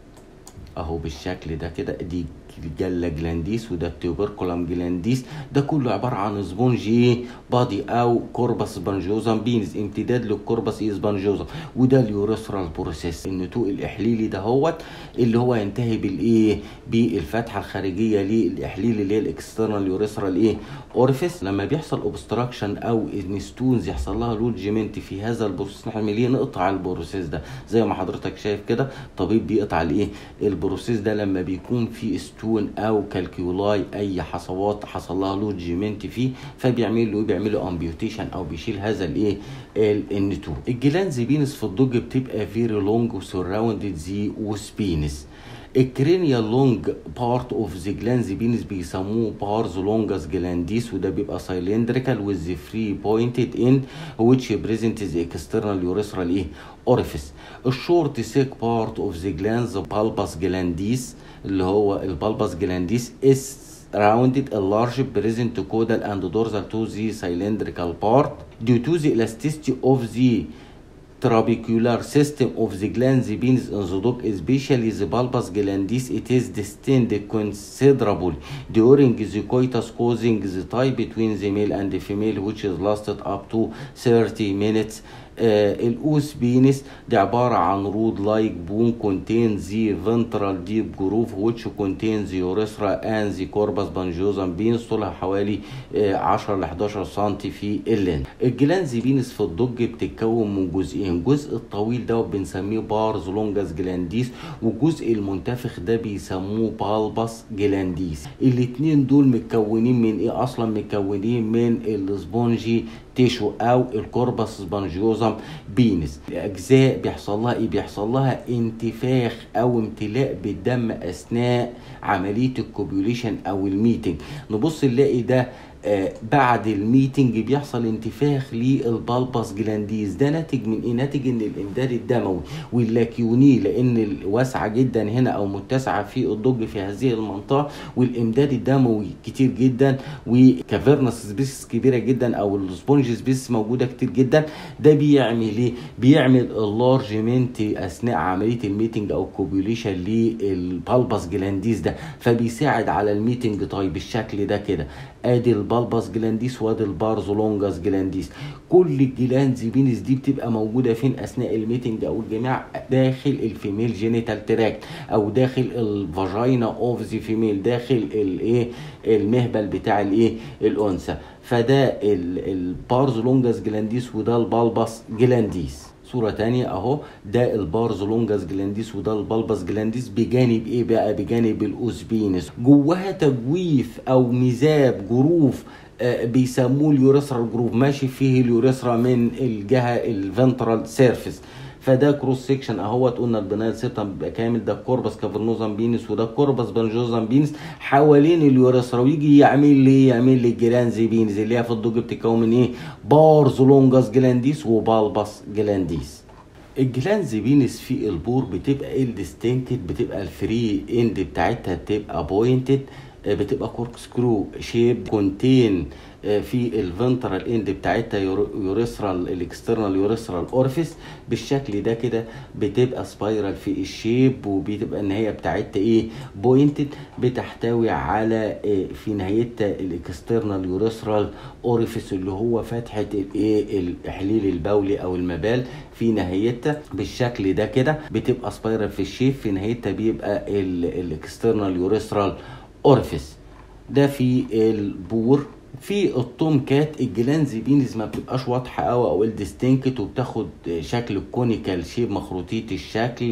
اهو بالشكل ده كده دي الجلا جلانديس وده التيوبركولام جلانديس ده كله عباره عن سبونج ايه بادي او كوربس سبنجوزم بينز امتداد للكوربس ايه سبنجوزم وده اليوريثرال بروسيس النتوء الاحليلي ده هوت اللي هو ينتهي بالايه بالفتحه الخارجيه للاحليل اللي هي الاكسترنال يوريثرال ايه اورفيس لما بيحصل اوبستراكشن او ان ستونز يحصل لها لوجمنت في هذا البروسيس نعمل ايه نقطع البروسيس ده زي ما حضرتك شايف كده طبيب بيقطع الايه البروسيس ده لما بيكون في ستون او كالكيولاي اي حصوات حصل لها لوجمنت فيه فبيعمل له بيعمل له امبيوتيشن او بيشيل هذا الايه النتو الجلانز بينس في الضج بتبقى فيري لونج وسراوندد زي وسبينس الكرينيال لونج بارت اوف ذا جلانز بينس بيسموه بارز لونجاس جلانديس وده بيبقى سايلندريكال وذ فري بوينتد اند which present the external urethral ايه اوريفيس الشورت سيك بارت اوف ذا جلانز بالباس جلانديس اللي هو البالباس جلانديس is rounded a large present caudal and dorsal to the cylindrical part due to the elasticity of the trabecular system of the glands penis in the dog especially the bulbous glandis it is distended considerably during the coitus causing the tie between the male and the female which is lasted up to 30 minutes آه الأوس بينس ده عبارة عن رود لايك بون contain the ventral deep groove which contains the urethra and the corpus spongiosum بينس طولها حوالي آه 10 ل 11 سم في اللين الجلانز بينس في الضج بتتكون من جزئين الجزء الطويل ده بنسميه بارز لونجاس جلانديس والجزء المنتفخ ده بيسموه بالبس جلانديس الاتنين دول متكونين من ايه اصلا متكونين من السبونجي تيشو او الكوربس سبونجيوزم بينس الاجزاء بيحصل لها ايه بيحصل لها انتفاخ او امتلاء بالدم اثناء عمليه الكوبيوليشن او الميتنج نبص نلاقي ده آه بعد الميتنج بيحصل انتفاخ للبالبس جلانديز ده ناتج من ايه ناتج ان الامداد الدموي واللاكيوني لان واسعه جدا هنا او متسعه في الضج في هذه المنطقه والامداد الدموي كتير جدا وكافيرنس سبيس كبيره جدا او السبونج سبيس موجوده كتير جدا ده بيعمل ايه بيعمل اللارجمنت اثناء عمليه الميتنج او الكوبيوليشن للبالبس جلانديز ده فبيساعد على الميتنج طيب بالشكل ده كده ادي البالباس جلانديس وادي البارزولونجاس جلانديس كل الجلاندز بينس دي بتبقى موجوده فين اثناء الميتنج او الجماع داخل الفيميل جينيتال تراكت او داخل الفاجينا اوف ذا فيميل داخل الايه المهبل بتاع الايه الانثى فده البارزولونجاس جلانديس وده البالباس جلانديس صورة تانية اهو ده البارز لونجاس جلانديس وده البلبس جلانديس بجانب ايه بقى بجانب الاوسبينس جواها تجويف او مذاب جروف آه بيسموه اليوريثرال جروف ماشي فيه اليوريثرا من الجهة الفنترال سيرفيس فده كروس سيكشن اهوت قلنا البنايل سيبتم بيبقى كامل ده الكوربس كافرنوزم بينس وده الكوربس بنجوزم بينس حوالين اليوريثرا ويجي يعمل لي يعمل لي الجلانز بينز اللي هي في الضج بتتكون من ايه بارز لونجاس جلانديس وبالبس جلانديس الجلانز بينس في البور بتبقى الديستنكت بتبقى الفري اند بتاعتها بتبقى بوينتد بتبقى كورك سكرو شيب كونتين في الفنترال اند بتاعتها يوريثرال الاكسترنال يوريثرال اورفيس بالشكل ده كده بتبقى سبايرال في الشيب وبتبقى النهايه بتاعتها ايه بوينتد بتحتوي على في نهايتها الاكسترنال يوريثرال اورفيس اللي هو فتحه الايه الاحليل البولي او المبال في نهايتها بالشكل ده كده بتبقى سبايرال في الشيب في نهايتها بيبقى الاكسترنال يوريثرال اورفيس ده في البور في التوم كات الجلانز بينز ما بتبقاش واضحه قوي او الديستنكت وبتاخد شكل كونيكال شيب مخروطيه الشكل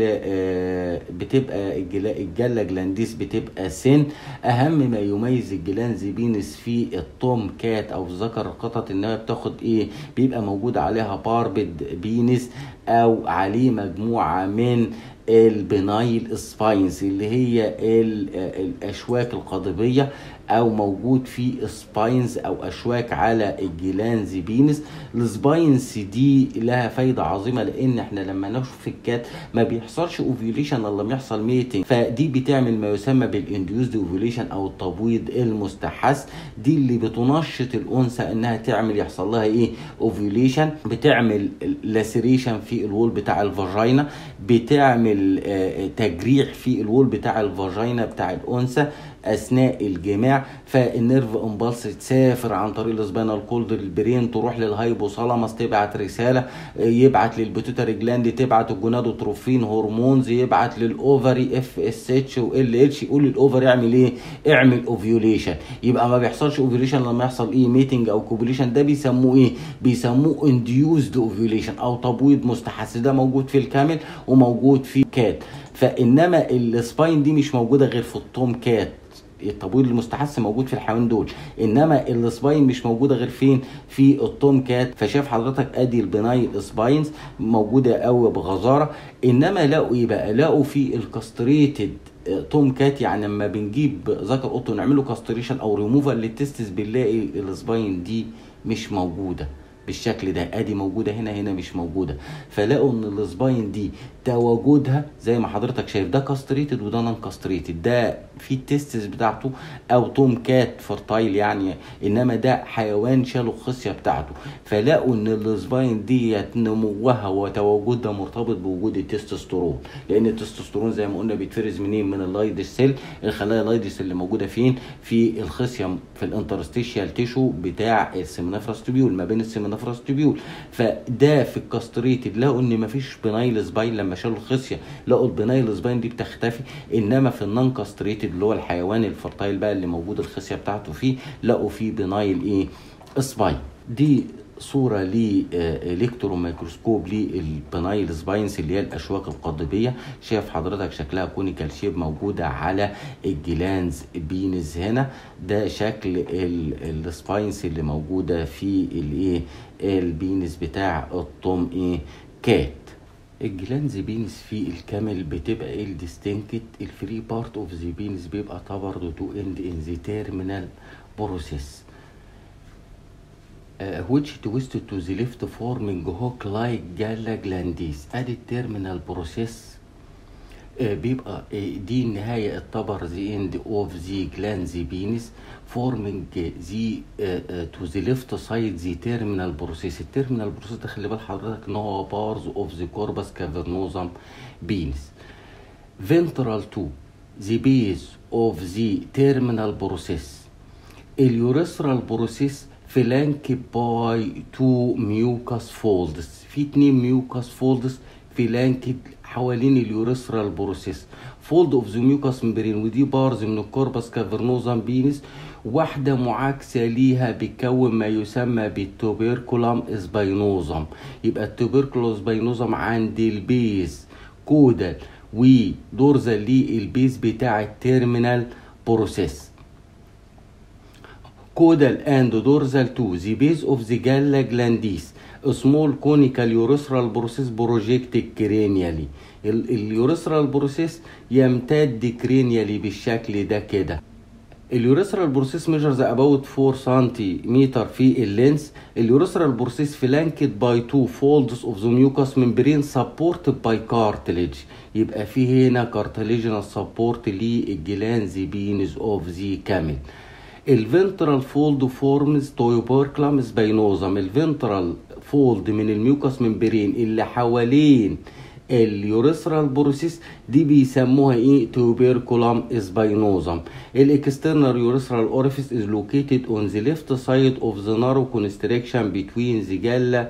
بتبقى الجله جلانديس بتبقى سن اهم ما يميز الجلانز بينس في التوم كات او ذكر القطط انها بتاخد ايه بيبقى موجود عليها باربد بينس او عليه مجموعه من البنايل سباينز اللي هي الاشواك القضيبيه او موجود في سباينز او اشواك على الجلانز بينس السباينز دي لها فايده عظيمه لان احنا لما نشوف الكات ما بيحصلش اوفيوليشن الا لما يحصل ميتنج فدي بتعمل ما يسمى بالانديوزد اوفيوليشن او التبويض المستحث دي اللي بتنشط الانثى انها تعمل يحصل لها ايه اوفيوليشن بتعمل لاسيريشن في الوول بتاع الفاجينا بتعمل تجريح في الوول بتاع الفاجينا بتاع الانثى اثناء الجماع فالنيرف امبالس تسافر عن طريق السباينال كولد للبرين تروح للهايبوثالاموس تبعت رساله يبعت للبيتوتري جلاند تبعت الجونادوتروفين هرمونز يبعت للاوفري اف اس اتش وال اتش يقول للاوفر اعمل ايه؟ اعمل اوفيوليشن يبقى ما بيحصلش اوفيوليشن لما يحصل ايه ميتنج او كوبوليشن ده بيسموه ايه؟ بيسموه انديوزد اوفيوليشن او تبويض مستحث ده موجود في الكامل وموجود في كات فانما السباين دي مش موجوده غير في التوم كات التبويض المستحث موجود في الحيوان دول انما السباين مش موجوده غير فين في التوم كات فشاف حضرتك ادي البنايل سباينز موجوده قوي بغزاره انما لقوا ايه بقى لقوا في الكاستريتد توم كات يعني لما بنجيب ذكر قطه نعمله كاستريشن او ريموفال للتستس بنلاقي السباين دي مش موجوده بالشكل ده ادي موجوده هنا هنا مش موجوده فلقوا ان السباين دي تواجدها زي ما حضرتك شايف ده كاستريتد وده نون كاستريتد ده في التستس بتاعته او توم كات فرتايل يعني انما ده حيوان شالوا الخصيه بتاعته فلاقوا ان السباين ديت نموها وتواجدها مرتبط بوجود التستوستيرون لان التستوستيرون زي ما قلنا بيتفرز منين من اللايد سيل الخلايا اللايدس اللي موجوده فين في الخصيه في الانترستيشيال تيشو بتاع السيمنافراس تبيول ما بين السيمنافراس تبيول فده في الكاستريتد لقوا ان مفيش بنايل سباين لما شالوا الخصيه لقوا البنايل سباين دي بتختفي انما في النون كاستريتد اللي هو الحيوان الفرتايل بقى اللي موجود الخصيه بتاعته فيه لقوا فيه بنايل ايه سباين دي صورة لإلكترون ميكروسكوب للبنايل سباينز اللي هي الأشواك القضيبية شايف حضرتك شكلها كونيكال شيب موجودة على الجلانز بينز هنا ده شكل السباينز اللي موجودة في الإيه البينز بتاع الطم إيه كات الجلانز بينز في الكامل بتبقى الديستنكت الفري بارت اوف ذا بينز بيبقى برضه تو اند ان ذا تيرمينال بروسيس uh, which twisted to the left forming hook like galla glandis ادي التيرمينال بروسيس uh, بيبقى uh, دي النهاية التبر the end of the glands penis forming the uh, uh, to the left side the terminal process التيرمينال بروسيس ده خلي بال حضرتك ان هو bars of the corpus cavernosum penis ventral to the base of the terminal process اليوريثرال بروسيس فلانك باي تو ميوكاس فولدز في اتنين ميوكاس فولدز فلانك حوالين اليوريثرال بروسيس فولد اوف ذا ميوكاس ممبرين ودي بارز من الكوربس كافرنوزم بينس واحدة معاكسة ليها بتكون ما يسمى بالتوبيركولام اسباينوزم يبقى التوبيركولوم اسباينوزم عند البيز كودال ودورزال للبيز بتاع التيرمينال بروسيس caudal and dorsal to the base of the galla glandis small conical urethral process projected cranially اليوريثرال بروسيس يمتد كرينيالي بالشكل ده كده اليوريثرال بروسيس ميجرز اباوت 4 سنتيمتر في اللينس اليوريثرال بروسيس فلانكد باي تو فولدز اوف ذا ميوكاس ممبرين سبورتد باي كارتليج يبقى في هنا كارتليجنال سبورت للجلانز بينز اوف ذا كامل الفنترال فولد فورمز تويبركلام سباينوزم الفنترال فولد من الميوكاس ممبرين اللي حوالين اليوريثرال بروسيس دي بيسموها ايه توبيركولام سباينوزم الاكسترنال يوريثرال اوريفيس از لوكيتد اون ذا ليفت سايد اوف ذا نارو كونستريكشن بتوين ذا جالا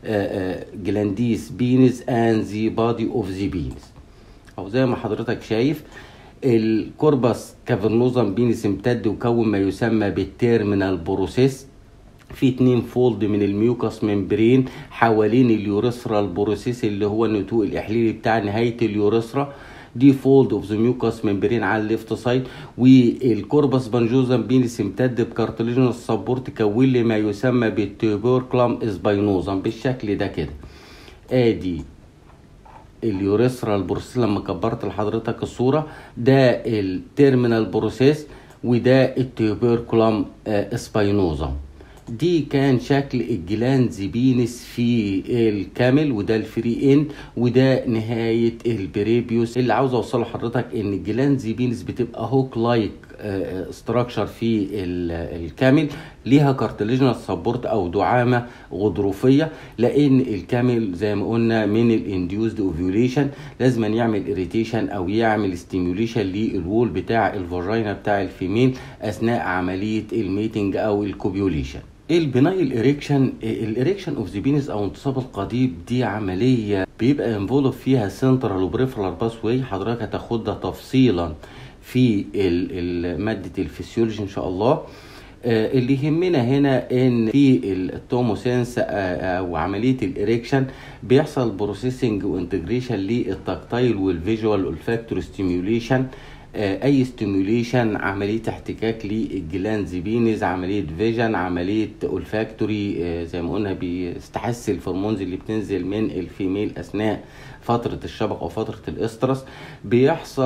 جلانديس بينز اند ذا بادي اوف ذا بينز او زي ما حضرتك شايف الكوربس كافرنوزم بينس امتد وكون ما يسمى بالتيرمينال بروسيس في اتنين فولد من الميوكاس ممبرين حوالين اليوريثرال بروسيس اللي هو النتوء الاحليلي بتاع نهايه اليوريثرا دي فولد اوف ذا ميوكاس ممبرين على الليفت سايد والكوربس بانجوزم بينس امتد بكارتليجنال سبورت كون لي ما يسمى بالتوبركلام اسباينوزم بالشكل ده كده ادي اليوريثرال بروسيس لما كبرت لحضرتك الصوره ده التيرمينال بروسيس وده التوبركلام اسباينوزم دي كان شكل الجلاندز بينس في الكامل وده الفري ان وده نهايه البريبيوس اللي عاوز اوصله لحضرتك ان الجلاندز بينس بتبقى هوك لايك ستراكشر في الكامل ليها كارتليجنال سبورت او دعامه غضروفيه لان الكامل زي ما قلنا من الانديوزد اوفيوليشن لازم يعمل اريتيشن او يعمل ستيميوليشن للوول بتاع الفاجينا بتاع الفيميل اثناء عمليه الميتنج او الكوبيوليشن البنايل اريكشن الاريكشن اوف ذا بينس او انتصاب القضيب دي عمليه بيبقى انفولف فيها سنترال وبريفرال باس واي حضرتك هتاخدها تفصيلا في ماده الفسيولوجي ان شاء الله اللي يهمنا هنا ان في التوموسينس او عمليه الاريكشن بيحصل بروسيسنج وانتجريشن للتكتايل والفيجوال والفاكتور ستيميوليشن اي ستيميوليشن عمليه احتكاك للجلاندز بينز عمليه فيجن عمليه اولفاكتوري زي ما قلنا بيستحث الفرمونز اللي بتنزل من الفيميل اثناء فتره الشبق او فتره الاسترس بيحصل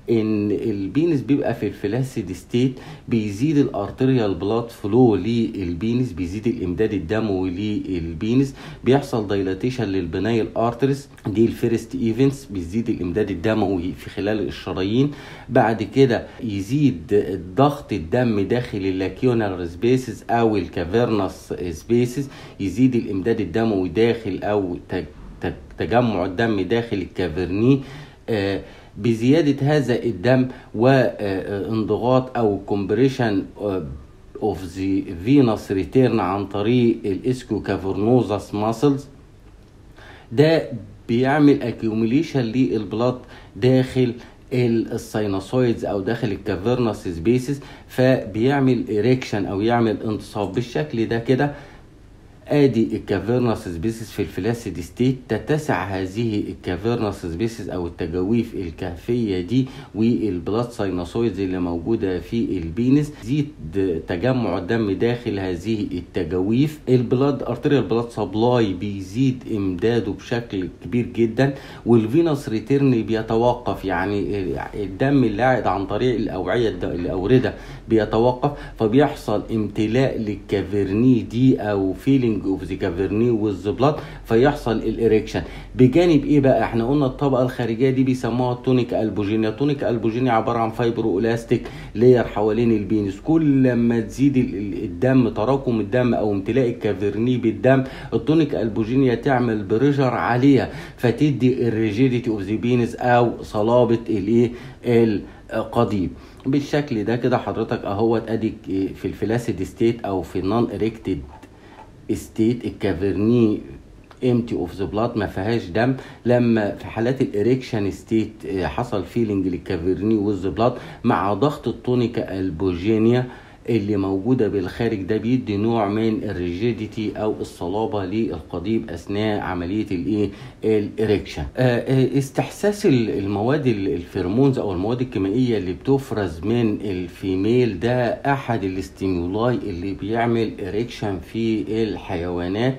ان البينس بيبقى في الفلاسيد ستيت بيزيد الارتريال بلاد فلو للبينس بيزيد الامداد الدموي للبينس بيحصل دايلاتيشن للبنايل ارتريز دي الفيرست ايفنتس بيزيد الامداد الدموي في خلال الشرايين بعد كده يزيد ضغط الدم داخل اللاكيونال سبيسز او الكافيرنس سبيسز يزيد الامداد الدموي داخل او تجمع الدم داخل الكافرني آه بزيادة هذا الدم وانضغاط أو كومبريشن اوف ذا فينوس ريتيرن عن طريق الاسكو كافرنوزاس ماسلز ده بيعمل اكيوميليشن للبلاد داخل الساينوسويدز او داخل الكافرنس سبيسز فبيعمل اريكشن او يعمل انتصاب بالشكل ده كده ادي الكافيرنس سبيسيس في الفلاسيد ستيت تتسع هذه الكافيرنس سبيسيس او التجاويف الكهفيه دي والبلاد ساينوسويدز اللي موجوده في البينس زيد تجمع الدم داخل هذه التجاويف البلاد ارتريال بلاد سبلاي بيزيد امداده بشكل كبير جدا والفينوس ريتيرن بيتوقف يعني الدم اللي قاعد عن طريق الاوعيه الاورده بيتوقف فبيحصل امتلاء للكافرني دي او فيلينج اوف ذا كافرني وذ بلاد فيحصل الاريكشن بجانب ايه بقى احنا قلنا الطبقه الخارجيه دي بيسموها التونيك البوجينيا التونيك البوجينيا عباره عن فايبرو الاستيك لاير حوالين البينس كل لما تزيد الدم تراكم الدم او امتلاء الكافرني بالدم التونيك البوجينيا تعمل بريشر عليها فتدي الريجيديتي اوف ذا بينس او صلابه الايه القضيب بالشكل ده كده حضرتك اهوت ادي في الفلاسيد ستيت او في النون اريكتد ستيت الكافرني امتي اوف ذا بلاد ما فيهاش دم لما في حالات الاريكشن ستيت حصل فيلينج للكافرني وذ بلاد مع ضغط التونيكا البوجينيا اللي موجودة بالخارج ده بيدي نوع من الريجيديتي او الصلابة للقضيب اثناء عملية الايه الاريكشن استحساس المواد الفيرمونز او المواد الكيميائية اللي بتفرز من الفيميل ده احد الاستيمولاي اللي بيعمل اريكشن في الحيوانات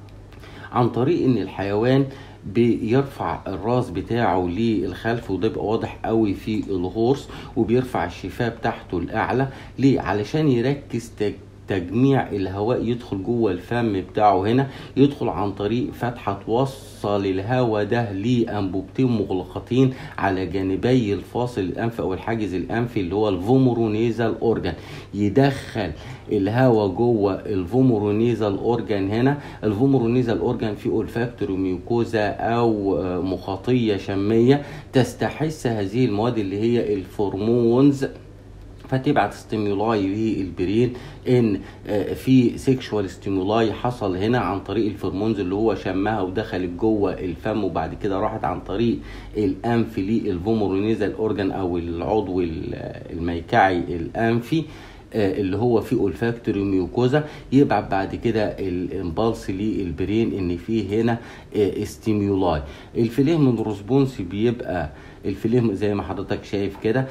عن طريق ان الحيوان بيرفع الراس بتاعه للخلف وده بيبقى واضح قوي في الغورس وبيرفع الشفاه بتاعته الاعلى ليه علشان يركز تجميع الهواء يدخل جوه الفم بتاعه هنا يدخل عن طريق فتحة توصل الهواء ده لأنبوبتين مغلقتين على جانبي الفاصل الأنفي أو الحاجز الأنفي اللي هو الفومورونيزال أورجان يدخل الهواء جوه الفومورونيزال أورجان هنا الفومورونيزال أورجان فيه أولفاكتوري ميوكوزا أو مخاطية شمية تستحث هذه المواد اللي هي الفورمونز فتبعت ستيمولاي للبرين ان في سيكشوال ستيمولاي حصل هنا عن طريق الفرمونز اللي هو شمها ودخلت جوه الفم وبعد كده راحت عن طريق الانف للفومورونيزال اورجان او العضو الميكعي الانفي اللي هو فيه اولفاكتوري ميوكوزا يبعت بعد كده الامبالس للبرين ان فيه هنا استيمولاي الفليهم ريسبونس بيبقى الفيلم زي ما حضرتك شايف كده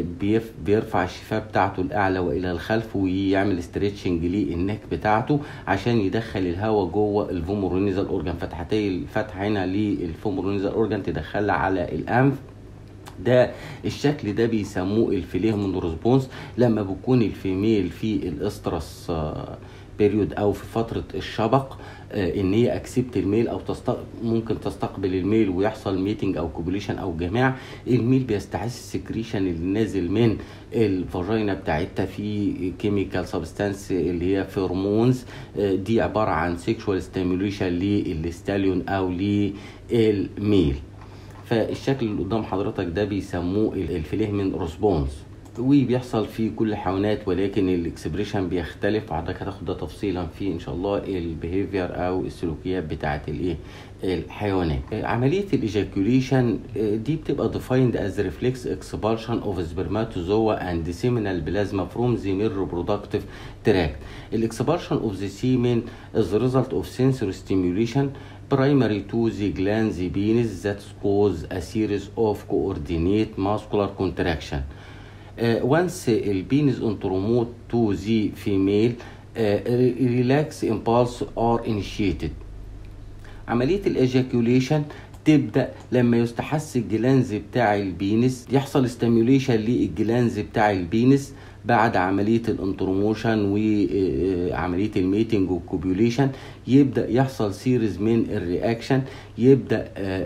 بيرفع الشفاه بتاعته الاعلى والى الخلف ويعمل ستريتشنج للنك بتاعته عشان يدخل الهواء جوه الفومورونيزال اورجان فتحتي الفتحه هنا للفومورونيزال اورجان تدخلها على الانف ده الشكل ده بيسموه الفيليهمون ريسبونس لما بيكون الفيميل في الاسترس بيريود او في فتره الشبق ان هي اكسبت الميل او تست... ممكن تستقبل الميل ويحصل ميتنج او كوبوليشن او جماع الميل بيستحث السكريشن اللي نازل من الفاجينا بتاعتها في كيميكال سبستانس اللي هي فيرمونز دي عباره عن سيكشوال ستيموليشن للستاليون او للميل فالشكل اللي قدام حضرتك ده بيسموه الفليهمن ريسبونس وبيحصل في كل الحيوانات ولكن الاكسبريشن بيختلف وحضرتك هتاخد ده تفصيلا في ان شاء الله البيهيفير او السلوكيات بتاعه الايه الحيوانات عمليه الايجاكوليشن دي بتبقى defined as reflex expulsion of spermatozoa and seminal plasma from the male reproductive tract الاكسبulsion of the semen is the result of sensory stimulation primary to the glands penis that cause a series of coordinate muscular contraction once البينز انتروموت to the female relax impulse are initiated عملية الاجاكوليشن تبدا لما يستحس الجلانز بتاع البينس يحصل ستيميوليشن للجلانز بتاع البينس بعد عملية الانتروموشن وعملية الميتنج والكوبيوليشن يبدأ يحصل سيريز من الرياكشن يبدأ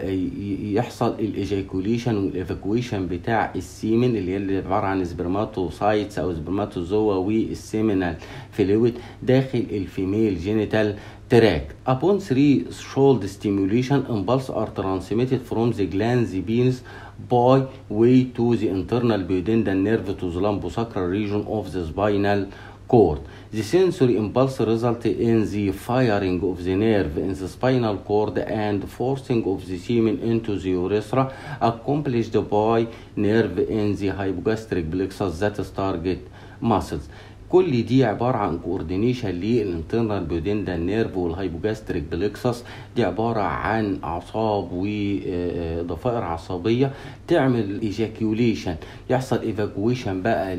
يحصل الايجاكوليشن والايفاكويشن بتاع السيمن اللي هي اللي عبارة عن سبرماتوسايتس او سبرماتوزوا والسيمينال فلويد داخل الفيميل جينيتال tract. Upon threshold stimulation, impulse are transmitted from the glands penis by way to the internal pudendal nerve to the lumbosacral region of the spinal cord. The sensory impulse result in the firing of the nerve in the spinal cord and forcing of the semen into the urethra accomplished by nerve in the hypogastric plexus that is target muscles. كل دي عبارة عن كوردينيشن للانترنال بيودندال نيرف والهايبوجاستريك بلكسس دي عبارة عن أعصاب وضفائر عصبية تعمل ايجاكيوليشن يحصل ايفاكويشن بقى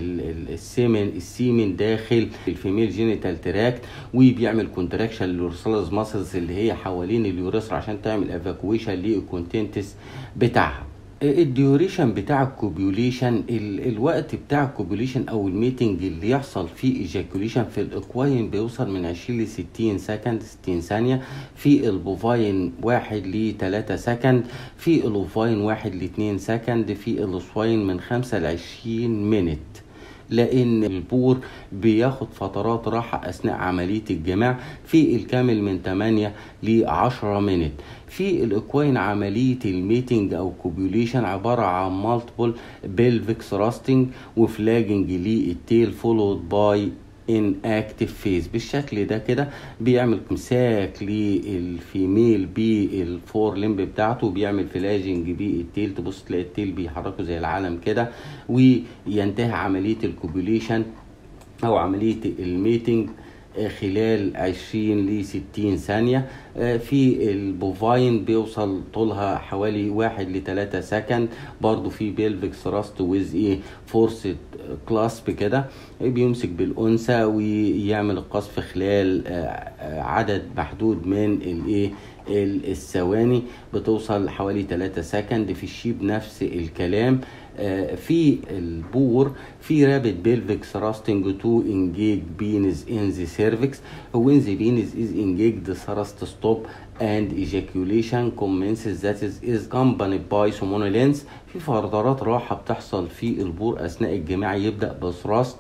للسيمن السيمن داخل الفيميل جينيتال تراكت وبيعمل كونتراكشن للورسالز ماسلز اللي هي حوالين اليوريثرا عشان تعمل ايفاكويشن للكونتنتس بتاعها الديوريشن بتاع الكوبيوليشن الوقت بتاع الكوبيوليشن او الميتنج اللي يحصل فيه ايجاكوليشن في الاكواين بيوصل من 20 ل 60 سكند 60 ثانيه في البوفاين 1 ل 3 سكند في الاوفاين 1 ل 2 سكند في الاسواين من 5 ل 20 مينت لان البور بياخد فترات راحة اثناء عملية الجماع في الكامل من 8 ل 10 مينت في الاكوين عملية الميتنج او كوبيوليشن عبارة عن مالتيبل بيلفيك ثراستنج وفلاجنج للتيل فولود باي ان اكتف فيز بالشكل ده كده بيعمل امساك للفيميل بالفور لمب بتاعته وبيعمل فلاجنج بالتيل تبص تلاقي التيل بيحركه زي العالم كده وينتهي عمليه الكوبيوليشن او عمليه الميتنج خلال 20 ل 60 ثانية في البوفاين بيوصل طولها حوالي واحد لتلاتة سكند برضو في بيلفيك ثراست ويز ايه فورس كلاسب كده بيمسك بالأنثى ويعمل القصف خلال عدد محدود من الايه الثواني بتوصل حوالي 3 سكند في الشيب نفس الكلام في البور في رابط بيلفيك ثراستنج تو انجيج بينز ان ذا سيرفكس when the penis is engaged the thrust stop and ejaculation commences that is, is accompanied by somnolence في فترات راحة بتحصل في البور أثناء الجماع يبدأ بثراست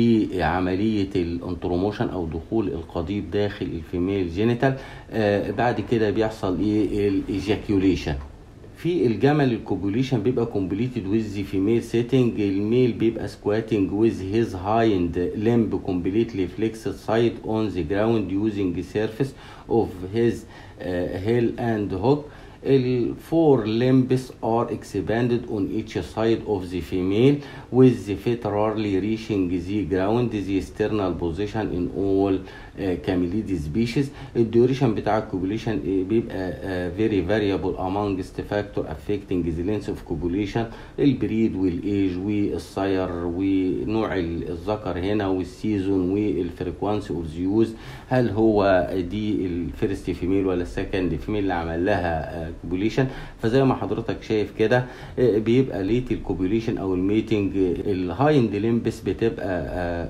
لعملية الانتروموشن أو دخول القضيب داخل الفيميل جينيتال آه بعد كده بيحصل إيه الإيجاكيوليشن في الجمل الكوبوليشن بيبقى كومبليتد ويز فيميل سيتنج الميل بيبقى سكواتنج ويز هيز هايند لمب كومبليتلي فليكسد سايد اون ذا جراوند يوزنج سيرفيس اوف هيز هيل اند هوك الفور limbs are expanded on each side of the female with the feet rarely reaching the ground the external position in all كاميليدي سبيشيز الديوريشن بتاع الكوبوليشن بيبقى فيري فاريبل amongst factor affecting the length of copulation البريد والايج والصير ونوع الذكر هنا والسيزون والفريكوانسي اوف يوز هل هو دي الفيرست فيميل ولا السكند فيميل اللي عمل لها كوبوليشن فزي ما حضرتك شايف كده بيبقى ليت الكوبوليشن او الميتنج الهايند ليمبس بتبقى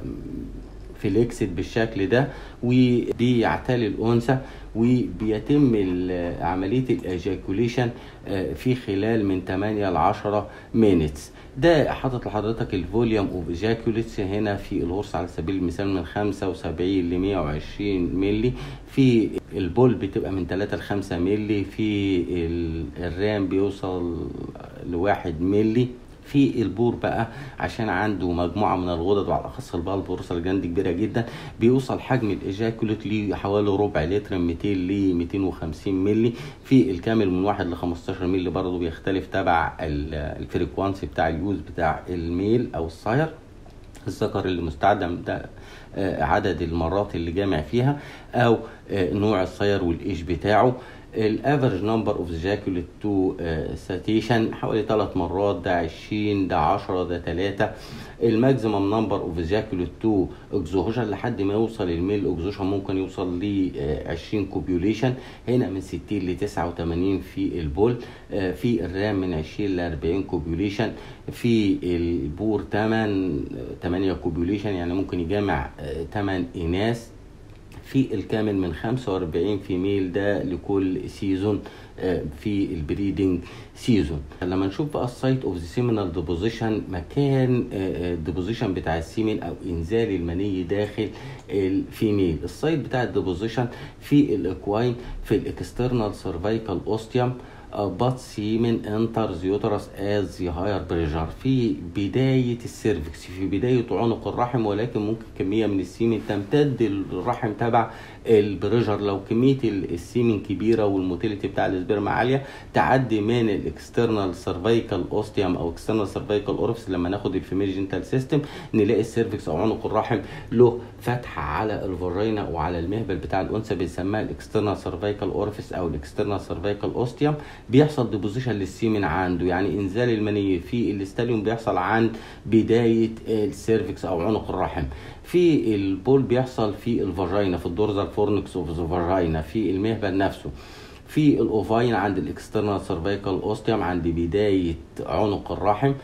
فليكسد بالشكل ده وبيعتلي الانثى وبيتم عمليه الاجاكوليشن في خلال من 8 ل 10 مينتس ده حاطط لحضرتك الفوليوم اوف ايجاكوليتس هنا في الهورس على سبيل المثال من 75 ل 120 ملي في البول بتبقى من 3 ل 5 ملي في الرام بيوصل لواحد ملي في البور بقى عشان عنده مجموعه من الغدد وعلى الاخص البال بورصه الجند كبيره جدا بيوصل حجم الايجاكوليت لحوالي ربع لتر 200 ل 250 ملي في الكامل من 1 ل 15 ملي برضه بيختلف تبع الفريكوانسي بتاع اليوز بتاع الميل او الصاير الذكر اللي مستعدم ده عدد المرات اللي جامع فيها او نوع الصير والايش بتاعه الافرج نمبر اوف جاكوليت تو ساتيشن حوالي ثلاث مرات ده 20 ده 10 ده 3 الماكسيمم نمبر اوف جاكوليت تو اكزوهوشن لحد ما يوصل الميل اكزوشن ممكن يوصل ل 20 كوبيوليشن هنا من 60 ل 89 في البول آه، في الرام من 20 ل 40 كوبيوليشن في البور 8 8 كوبيوليشن يعني ممكن يجمع 8 اناث في الكامل من 45 فيميل ده لكل سيزون في البريدنج سيزون لما نشوف بقى السايت اوف ذا سيمينال ديبوزيشن مكان الديبوزيشن بتاع السيمين او انزال المني داخل الفيميل السايت بتاع الديبوزيشن في الاكواين في الاكسترنال سيرفيكال اوستيوم but semen enters uterus as the higher pressure في بداية السيرفكس في بداية عنق الرحم ولكن ممكن كمية من السيمن تمتد الرحم تبع البريشر لو كمية السيمن كبيرة والموتيليتي بتاع السبرما عالية تعدي من الاكسترنال سيرفيكال اوستيوم او اكسترنال سيرفيكال اورفس لما ناخد الفيميل جنتال سيستم نلاقي السيرفكس او عنق الرحم له فتحة على الفاجينا وعلى المهبل بتاع الانثى بنسميها الاكسترنال سيرفيكال اورفس او الاكسترنال سيرفيكال اوستيوم بيحصل ديبوزيشن للسيمن عنده يعني انزال المني في الاستاليوم بيحصل عند بدايه السيرفكس او عنق الرحم في البول بيحصل في الفاجينا في الدورزال فورنكس اوف ذا فاجينا في المهبل نفسه في الاوفاين عند الاكسترنال سيرفيكال اوستيوم عند بدايه عنق الرحم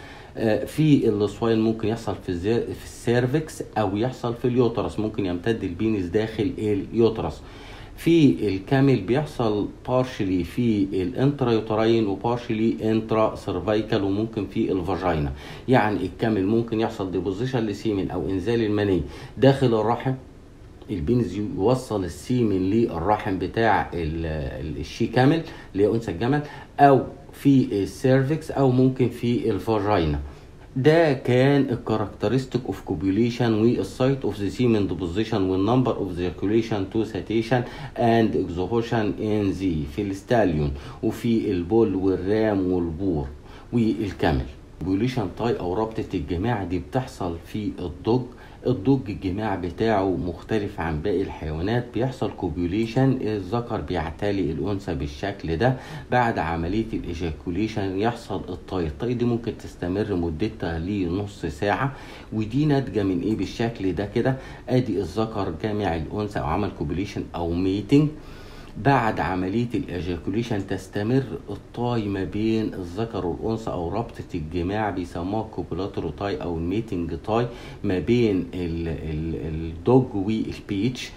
في السواين ممكن يحصل في في السيرفكس او يحصل في اليوترس ممكن يمتد البينس داخل اليوترس في الكامل بيحصل بارشلي في الانترايوتراين وبارشلي انترا سيرفيكال وممكن في الفاجينا يعني الكامل ممكن يحصل ديبوزيشن لسيمن او انزال المني داخل الرحم البينز يوصل السيمن للرحم بتاع الشي كامل اللي هي انثى الجمل او في السيرفكس او ممكن في الفاجينا ده كان الكاركترستيك اوف كوبيوليشن والسايت اوف ذا سيمن ديبوزيشن والنمبر اوف زيركوليشن تو ساتيشن اند اكزوهوشن ان ذي في الستاليون وفي البول والرام والبور والكامل كوبيوليشن تاي او رابطه الجماع دي بتحصل في الضج الضج الجماع بتاعه مختلف عن باقي الحيوانات بيحصل كوبيوليشن الذكر بيعتلي الانثى بالشكل ده بعد عمليه الايجاكوليشن يحصل الطي الطي دي ممكن تستمر مدتها لنص ساعه ودي ناتجه من ايه بالشكل ده كده ادي الذكر جامع الانثى او عمل كوبيوليشن او ميتنج بعد عملية الإيجاكوليشن تستمر الطاي ما بين الذكر والأنثى أو ربطة الجماع بيسموها كوبولاترو تاي أو الميتنج تاي ما بين الدوج والبيتش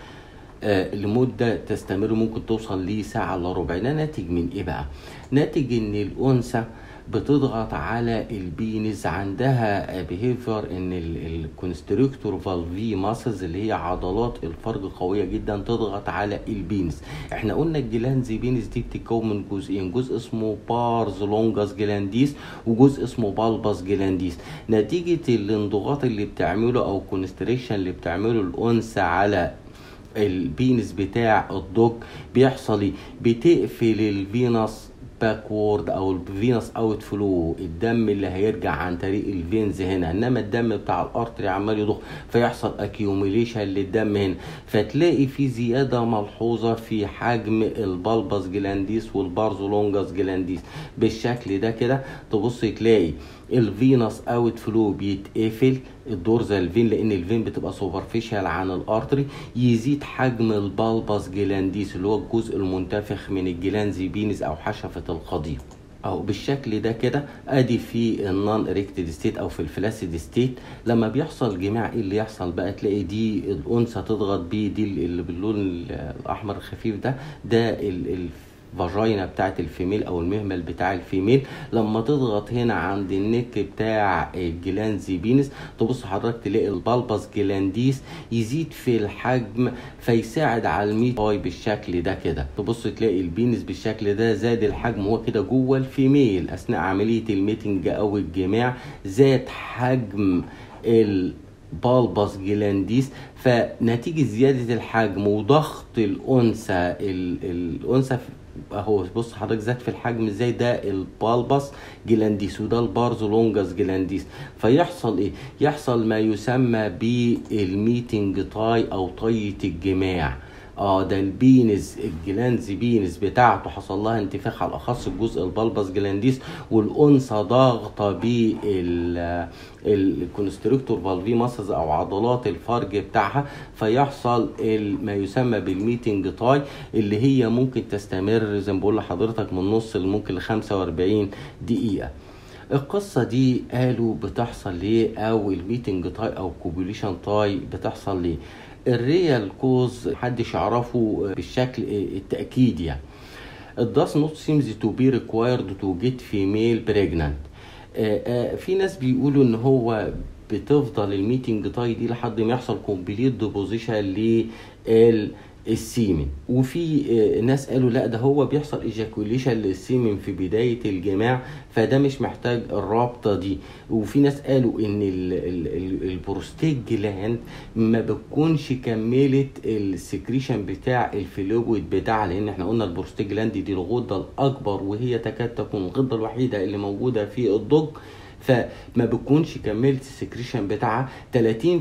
آه لمدة تستمر ممكن توصل لساعة إلا ربع ده ناتج من إيه بقى؟ ناتج إن الأنثى بتضغط على البينز عندها بيهيفير ان الكونستريكتور فالفي ماسلز اللي هي عضلات الفرج قويه جدا تضغط على البينز احنا قلنا الجلاندز بينز دي بتتكون من جزئين جزء اسمه بارز لونجاس جلانديس وجزء اسمه بالباس جلانديس نتيجه الانضغاط اللي بتعمله او كونستريكشن اللي بتعمله الانثى على البينس بتاع الدوج بيحصل ايه بتقفل الفينس باكورد او الفينس اوت فلو الدم اللي هيرجع عن طريق الفينز هنا انما الدم بتاع الارتري عمال يضخ فيحصل اكيوميليشن للدم هنا فتلاقي في زياده ملحوظه في حجم البلبس جلانديس والبارزولونجاس جلانديس بالشكل ده كده تبص تلاقي الفينس اوت فلو بيتقفل الدورزال فين لان الفين بتبقى سوبرفيشال عن الارتري يزيد حجم البالباس جلانديس اللي هو الجزء المنتفخ من الجلانزي بينس او حشفه القضيب او بالشكل ده كده ادي في النون اريكتد ستيت او في الفلاسيد ستيت لما بيحصل جماع ايه اللي يحصل بقى تلاقي دي الانثى تضغط بيه دي اللي باللون الاحمر الخفيف ده ده ال فاجينا بتاعت الفيميل او المهمل بتاع الفيميل لما تضغط هنا عند النك بتاع الجلاندزي بينس تبص حضرتك تلاقي البلبس جلانديس يزيد في الحجم فيساعد على الميت باي بالشكل ده كده تبص تلاقي البينس بالشكل ده زاد الحجم هو كده جوه الفيميل اثناء عمليه الميتنج او الجماع زاد حجم ال بالبس جلانديس فنتيجة زيادة الحجم وضغط الأنثى الأنثى اهو بص حضرتك زاد في الحجم ازاي ده البالبس جلانديس وده البارزولونجاس جلانديس فيحصل ايه يحصل ما يسمى بالميتنج تاي او طية الجماع اه ده البينز الجلانز بينز بتاعته حصل لها انتفاخ على الاخص الجزء البلبس جلانديس والانثى ضاغطه بال الكونستريكتور فالفي ماسلز او عضلات الفرج بتاعها فيحصل ما يسمى بالميتنج تاي اللي هي ممكن تستمر زي ما بقول لحضرتك من نص ممكن ل 45 دقيقه القصة دي قالوا بتحصل ليه أو الميتنج تاي أو كوبوليشن تاي بتحصل ليه الريال كوز محدش يعرفه بالشكل التأكيد يعني It does not seem to be required to get female pregnant في ناس بيقولوا ان هو بتفضل الميتنج تاي دي لحد ما يحصل كومبليت ديبوزيشن لل السيمن وفي ناس قالوا لا ده هو بيحصل ايجاكوليشن للسيمن في بدايه الجماع فده مش محتاج الرابطه دي وفي ناس قالوا ان البروستيج جلاند ما بتكونش كملت السكريشن بتاع الفلويد بتاعها لان احنا قلنا البروستيج جلاند دي الغده الاكبر وهي تكاد تكون الغده الوحيده اللي موجوده في الضج فما بتكونش كملت السكريشن بتاعها 30%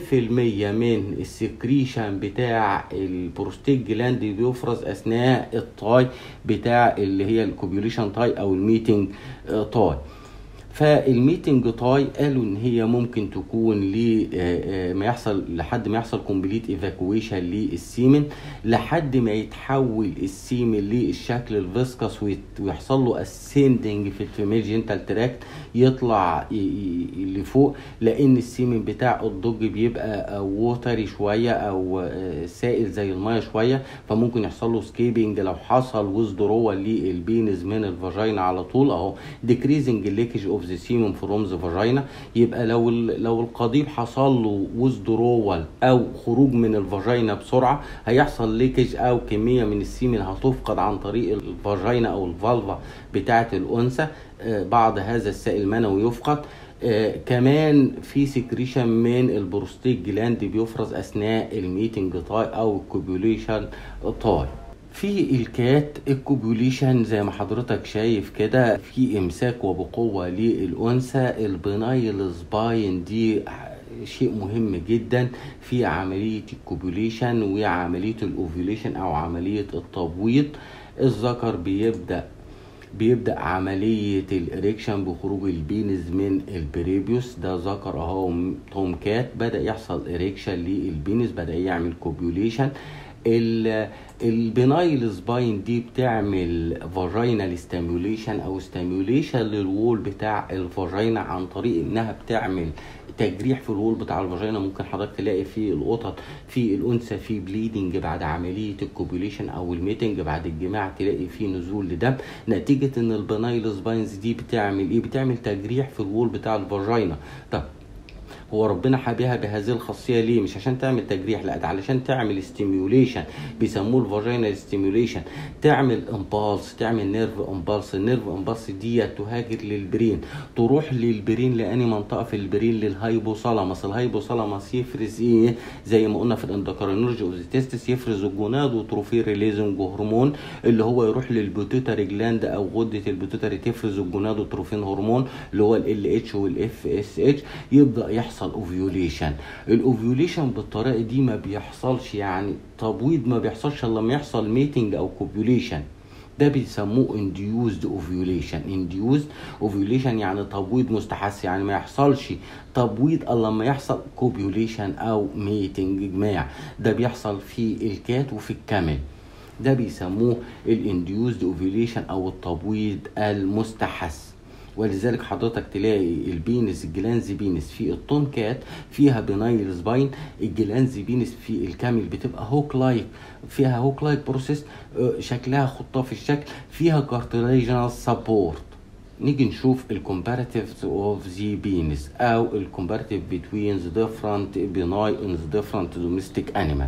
من السكريشن بتاع البروستيج جلاند بيفرز اثناء التاي بتاع اللي هي الكوبيوليشن تاي او الميتنج تاي فالميتنج تاي قالوا ان هي ممكن تكون ل ما يحصل لحد ما يحصل كومبليت ايفاكويشن للسيمن لحد ما يتحول السيمن للشكل الفيسكس ويحصل له اسندنج في الفيميل جينتال تراكت يطلع لفوق لان السيمن بتاع الضج بيبقى ووتري شويه او سائل زي الميه شويه فممكن يحصل له سكيبنج لو حصل ويزدرول للبينز من الفاجينا على طول اهو ديكريزنج الليكج اوف ذا سيمن فروم ذا فاجينا يبقى لو لو القضيب حصل له ويزدرول او خروج من الفاجينا بسرعه هيحصل ليكج او كميه من السيمن هتفقد عن طريق الفاجينا او الفالفا بتاعه الانثى بعض هذا السائل المنوي يفقد آه كمان في سكريشن من البروستيج جلاند بيفرز اثناء الميتنج تاي او الكوبوليشن تاي في الكات الكوبوليشن زي ما حضرتك شايف كده في امساك وبقوه للانثى البنايل سباين دي شيء مهم جدا في عمليه الكوبوليشن وعمليه الاوفيوليشن او عمليه التبويض الذكر بيبدا بيبدا عمليه الاريكشن بخروج البينز من البريبيوس ده ذكر اهو توم كات بدا يحصل اريكشن للبينز بدا يعمل كوبيوليشن البنايل سباين دي بتعمل فاجينال ستيموليشن او ستيموليشن للوول بتاع الفاجينا عن طريق انها بتعمل تجريح في الوول بتاع الفاجينا ممكن حضرتك تلاقي في القطط في الانثى في بليدنج بعد عمليه الكوبوليشن او الميتنج بعد الجماع تلاقي في نزول لدم نتيجه ان البنايل سباينز دي بتعمل ايه بتعمل تجريح في الوول بتاع الفاجينا طب هو ربنا حابيها بهذه الخاصيه ليه مش عشان تعمل تجريح لا ده علشان تعمل ستيميوليشن بيسموه الفاجينال ستيميوليشن تعمل امبالس تعمل نيرف امبالس النيرف امبالس دي تهاجر للبرين تروح للبرين لاني منطقه في البرين للهايبوثالاموس الهايبوثالاموس يفرز ايه زي ما قلنا في الاندوكرينولوجي اوف تيستس يفرز الجوناد وتروفير ريليزنج هرمون اللي هو يروح للبيتوتري جلاند او غده البيتوتري تفرز الجوناد وتروفين هرمون اللي هو ال اتش والاف اس اتش يبدا يحصل يحصل اوفيوليشن الاوفيوليشن بالطريقه دي ما بيحصلش يعني تبويض ما بيحصلش الا لما يحصل ميتنج او كوبيوليشن ده بيسموه induced ovulation induced ovulation يعني تبويض مستحث يعني ما يحصلش تبويض الا لما يحصل كوبيوليشن او ميتنج جماع ده بيحصل في الكات وفي الكامل ده بيسموه الانديوزد اوفيوليشن او التبويض المستحث ولذلك حضرتك تلاقي البينس الجلانز بينس في التوم كات فيها بنايل سباين الجلانز بينس في الكامل بتبقى هوك لايك فيها هوك لايك بروسيس شكلها خطاف الشكل فيها كارتلاجينال سبورت نيجي نشوف الكومباراتيف اوف ذا بينس او الكومباراتيف بتوين ذا ديفرنت بيناي ان ذا ديفرنت دوميستيك انيمال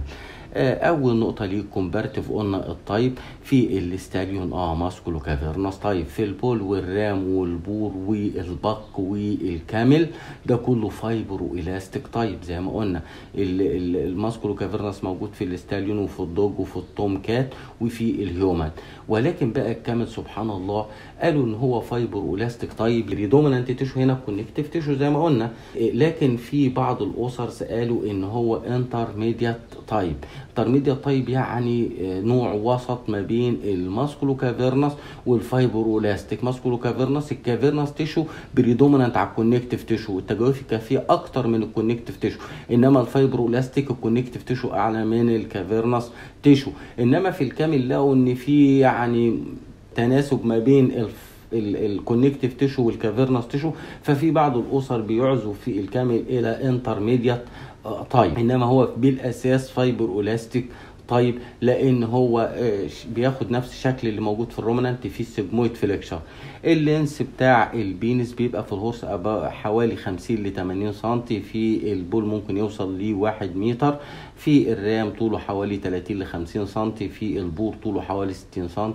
اول نقطه ليه كومبارتيف قلنا الطيب في الاستاليون اه ماسكولو كافيرناس طيب في البول والرام والبور والبق والكامل ده كله فايبر والاستيك طيب زي ما قلنا الماسكولو كافيرناس موجود في الاستاليون وفي الدوج وفي التوم كات وفي الهيومن ولكن بقى الكامل سبحان الله قالوا ان هو فايبر والاستيك طيب الريدومينانت تيشو هنا كونكتيف تيشو زي ما قلنا لكن في بعض الاوسرز قالوا ان هو انترميديات تايب انترميديت طيب يعني آه، نوع وسط ما بين الماسكولو كافيرنس والفايبرولاستيك ماسكولو كافيرنس الكافيرنس تيشو بريدومينانت على الكونكتيف تيشو التجاويف الكافيه اكتر من الكونكتيف تيشو انما الفايبرولاستيك الكونكتيف تيشو اعلى من الكافيرنس تيشو انما في الكامل لقوا ان في يعني تناسب ما بين الف الكونكتيف تيشو والكافيرنس تيشو ففي بعض الاسر بيعزوا في الكامل الى انترميديت طيب انما هو بالاساس فايبر اولاستيك طيب لان هو آه، ش- بياخد نفس الشكل اللي موجود في الرومنانت في السيجمويد فليكشر اللينس بتاع البينس بيبقى في الهورس أبا- حوالي 50 ل 80 سم في البول ممكن يوصل ل 1 متر في الرام طوله حوالي 30 ل 50 سم في البور طوله حوالي 60 سم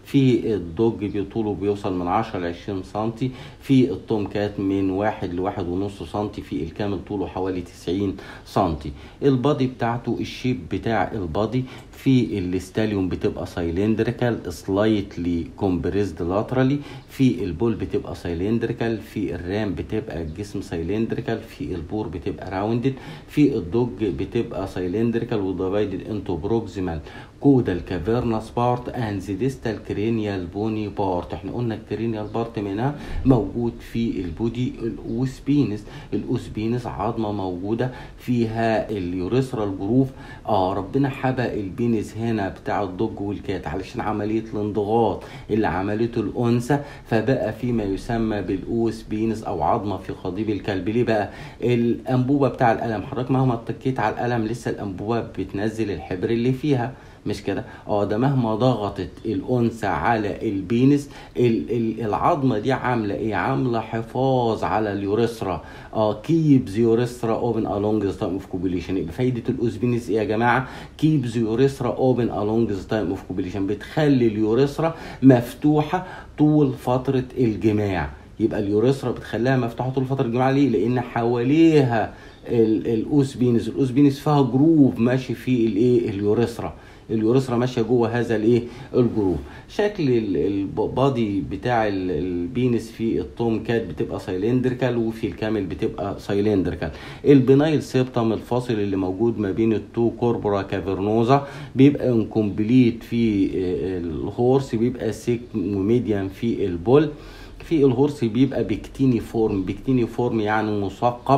في الدوج بي- طوله بيوصل من 10 ل 20 سم في التوم كات من 1 ل 1 ونص سم في الكامل طوله حوالي 90 سم البادي بتاعته الشيب بتاع البادي في الاستاليوم بتبقى سايلندريكال سلايتلي كومبريزد لاترالي في البول بتبقى سايلندريكال في الرام بتبقى الجسم سايلندريكال في البور بتبقى راوندد في الدوج بتبقى سايلندريكال وديفايدد انتو بروكسيمال كودال كافيرنس بارت اند ذا ديستال كرينيال بوني بارت احنا قلنا الكرينيال بارت منها موجود في البودي الاوسبينس الاوسبينس عظمه موجوده فيها اليوريثرال جروف اه ربنا حبق البينس هنا بتاع الضج والكات علشان عمليه الانضغاط اللي عملته الانثى فبقى في ما يسمى بالاوسبينس او عظمه في قضيب الكلب ليه بقى الانبوبه بتاع القلم حضرتك مهما اتكيت على القلم لسه الانبوبه بتنزل الحبر اللي فيها مش كده اه ده مهما ضغطت الانثى على البينس ال ال العظمه دي عامله ايه عامله حفاظ على اليوريثرا اه كيبز يوريثرا اوبن along ذا تايم اوف كوبيليشن يبقى فايده الاوسبينس ايه يا جماعه كيبز يوريثرا اوبن along ذا تايم اوف كوبيليشن بتخلي اليوريثرا مفتوحه طول فتره الجماع يبقى اليوريثرا بتخليها مفتوحه طول فتره الجماع ليه لان حواليها ال- الاوسبينس الاوسبينس فيها جروف ماشي فيه الايه اليوريثرا اليوريثرا ماشيه جوه هذا الايه الجروف شكل ال- البادي بتاع ال- البينس في التوم كات بتبقى سايلندريكال وفي الكامل بتبقى سايلندريكال البنايل سيبتم الفاصل اللي موجود ما بين التو كوربورا كافرنوزا بيبقى انكمبليت في آه، الهورس بيبقى سيك وميديان في البول في الهورس بيبقى بكتيني فورم بكتيني فورم يعني مثقب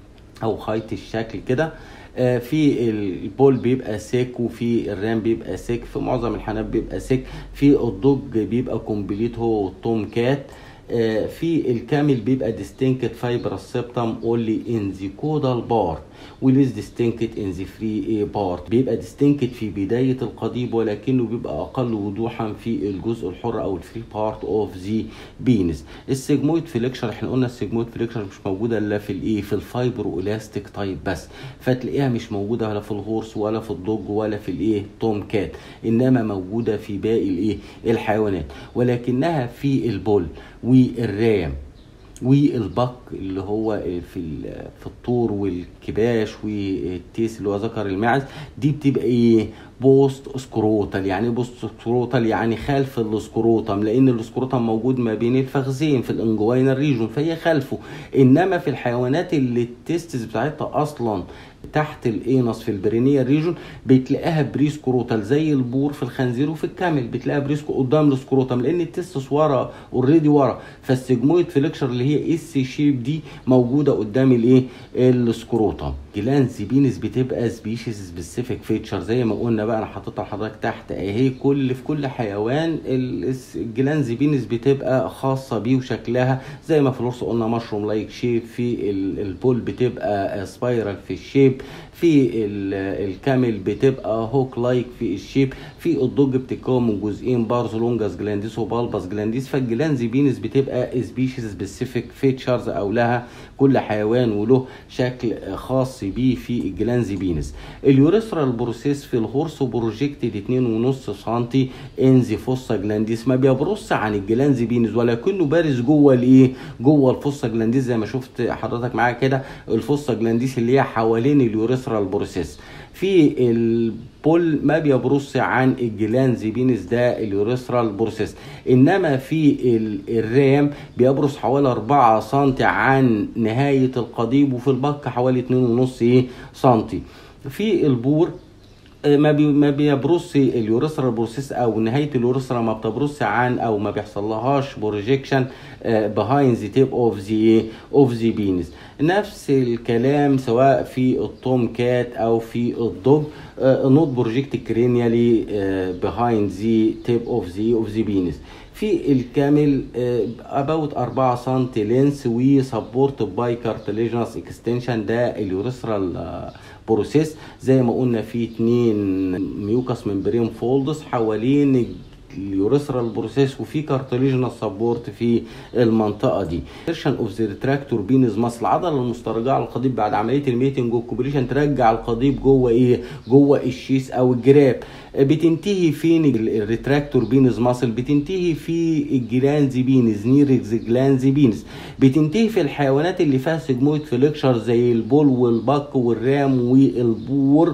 او خيط الشكل كده آه، في البول بيبقى سيك وفي الرام بيبقى سيك في معظم الحالات بيبقى سيك في الضج بيبقى كومبليت هو والتوم كات آه، في الكامل بيبقى distinct fibrous septum only in the caudal part وليس distinct in the free part بيبقى distinct في بداية القضيب ولكنه بيبقى أقل وضوحا في الجزء الحر أو الفري بارت اوف ذا بينس السيجمويد فليكشر احنا قلنا السيجمويد فليكشر مش موجودة إلا في الإيه في الفايبر اولاستيك تايب بس فتلاقيها مش موجودة ولا في الهورس ولا في الضج ولا في الإيه توم كات إنما موجودة في باقي الإيه الحيوانات ولكنها في البول والرام والبق اللي هو في ال- في الطور والكباش والتيس اللي هو ذكر الماعز دي بتبقى ايه بوست سكروتال يعني إيه بوست سكروتال يعني خلف السكروتم لان السكروتم موجود ما بين الفخذين في الانجوينال ريجون فهي خلفه انما في الحيوانات اللي التستس بتاعتها اصلا تحت الانس في البرينيا ريجون بتلاقيها بريسكروتال زي البور في الخنزير وفي الكامل بتلاقيها بريسكو قدام السكروتم لان التستس ورا اوريدي ورا فالسيجمويد فليكشر اللي هي اس شيب دي موجوده قدام الايه السكروتم جلانز بينس بتبقى سبيشيز سبيسيفيك فيتشر زي ما قلنا بقى انا حاططها لحضرتك تحت اهي كل في كل حيوان ال- الجلانز بينس بتبقى خاصه بيه وشكلها زي ما في الورثه قلنا مشروم لايك شيب في ال- البول بتبقى سبايرال في الشيب في ال- الكامل بتبقى هوك لايك في الشيب في الضج بتتكون من جزئين بارز لونجاس جلانديس وبالباس جلانديس فالجلانز بينس بتبقى سبيشيز سبيسيفيك فيتشرز او لها كل حيوان وله شكل خاص بيه في الجلانز بينس اليوريثرال بروسيس في الهورس بروجيكتد 2.5 سم انزي فوسا جلانديس ما بيبرص عن الجلانز بينس ولكنه بارز جوه الايه جوه الفوسا جلانديس زي ما شفت حضرتك معايا كده الفوسا جلانديس اللي هي حوالين اليوريثرال بروسيس في البول ما بيبرص عن الجلانز بينس ده اليوريثرال بروسيس انما في ال- الرام بيبرص حوالي 4 سم عن نهايه القضيب وفي البق حوالي 2.5 سم في البور آه، ما بي ما بيبرص اليوريثرال بروسيس او نهايه اليوريثرا ما بتبرص عن او ما بيحصلهاش بروجيكشن بيهايند ذا تيب اوف ذا اوف ذا بينس نفس الكلام سواء في التوم كات او في الضب نوت بروجيكت كرينيالي بيهايند ذا تيب اوف ذا اوف ذا بينس في الكامل اباوت 4 سم لينس وسبورت باي كارتليجنس اكستنشن ده اليوريثرال بروسيس زي ما قلنا في اتنين ميوكس ممبرين فولدز حوالين اليوريثرال بروسيس وفي كارتليجنال سبورت في المنطقه دي فيرشن اوف ذا ريتراكتور بينز مصل العضله المسترجعه للقضيب بعد عمليه الميتنج والكوبريشن ترجع القضيب جوه ايه جوه الشيس او الجراب بتنتهي فين الريتراكتور بينز ماسل بتنتهي في الجلانز بينز نيركس جلانز بينز بتنتهي في الحيوانات اللي فيها سيجمويد فليكشر زي البول والبق والرام والبور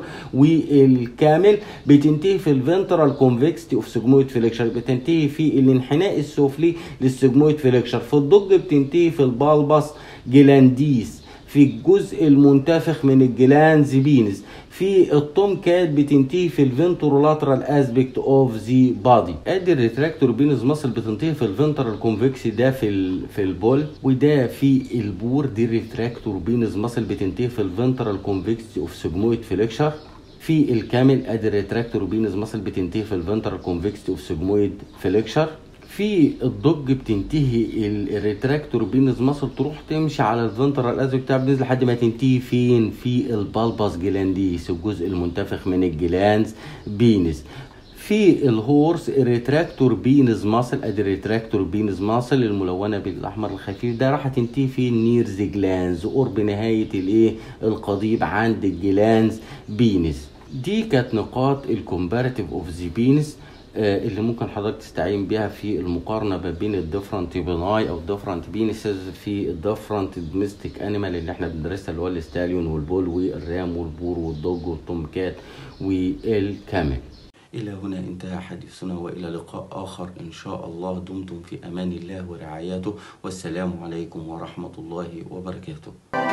والكامل بتنتهي في الفنترال كونفكستي اوف سيجمويد فليكشر بتنتهي في الانحناء السفلي للسيجمويد فليكشر في الضج بتنتهي في البالبس جلانديس في الجزء المنتفخ من الجلانز بينز في التوم كات بتنتهي في الفنترولاترال اسبكت اوف ذا بادي ادي الريتراكتور بينز ماسل بتنتهي في الفنترال كونفكسي ده في ال في البول وده في البور دي الريتراكتور بينز ماسل بتنتهي في الفنترال كونفكسي اوف سيجمويد فليكشر في الكامل ادي الريتراكتور بينز ماسل بتنتهي في الفنترال كونفكسي اوف سيجمويد فليكشر في الضج بتنتهي الريتراكتور بينز ماسل تروح تمشي على الفنترال ازو بتاع بينز لحد ما تنتهي فين في البالباس جلانديس الجزء المنتفخ من الجلانز بينز في الهورس الريتراكتور بينز ماسل ادي الريتراكتور بينز ماسل الملونه بالاحمر الخفيف ده راح تنتهي في النيرز جلانز قرب نهايه الايه القضيب عند الجلانز بينز دي كانت نقاط الكومباراتيف اوف ذا بينز اللي ممكن حضرتك تستعين بيها في المقارنة ما بين الديفرنت بناي أو الديفرنت بينسز في الديفرنت دوميستيك أنيمال اللي احنا بندرسها اللي هو الستاليون والبول والرام والبور والدوج والتومكات والكامل إلى هنا انتهى حديثنا وإلى لقاء آخر إن شاء الله دمتم في أمان الله ورعايته والسلام عليكم ورحمة الله وبركاته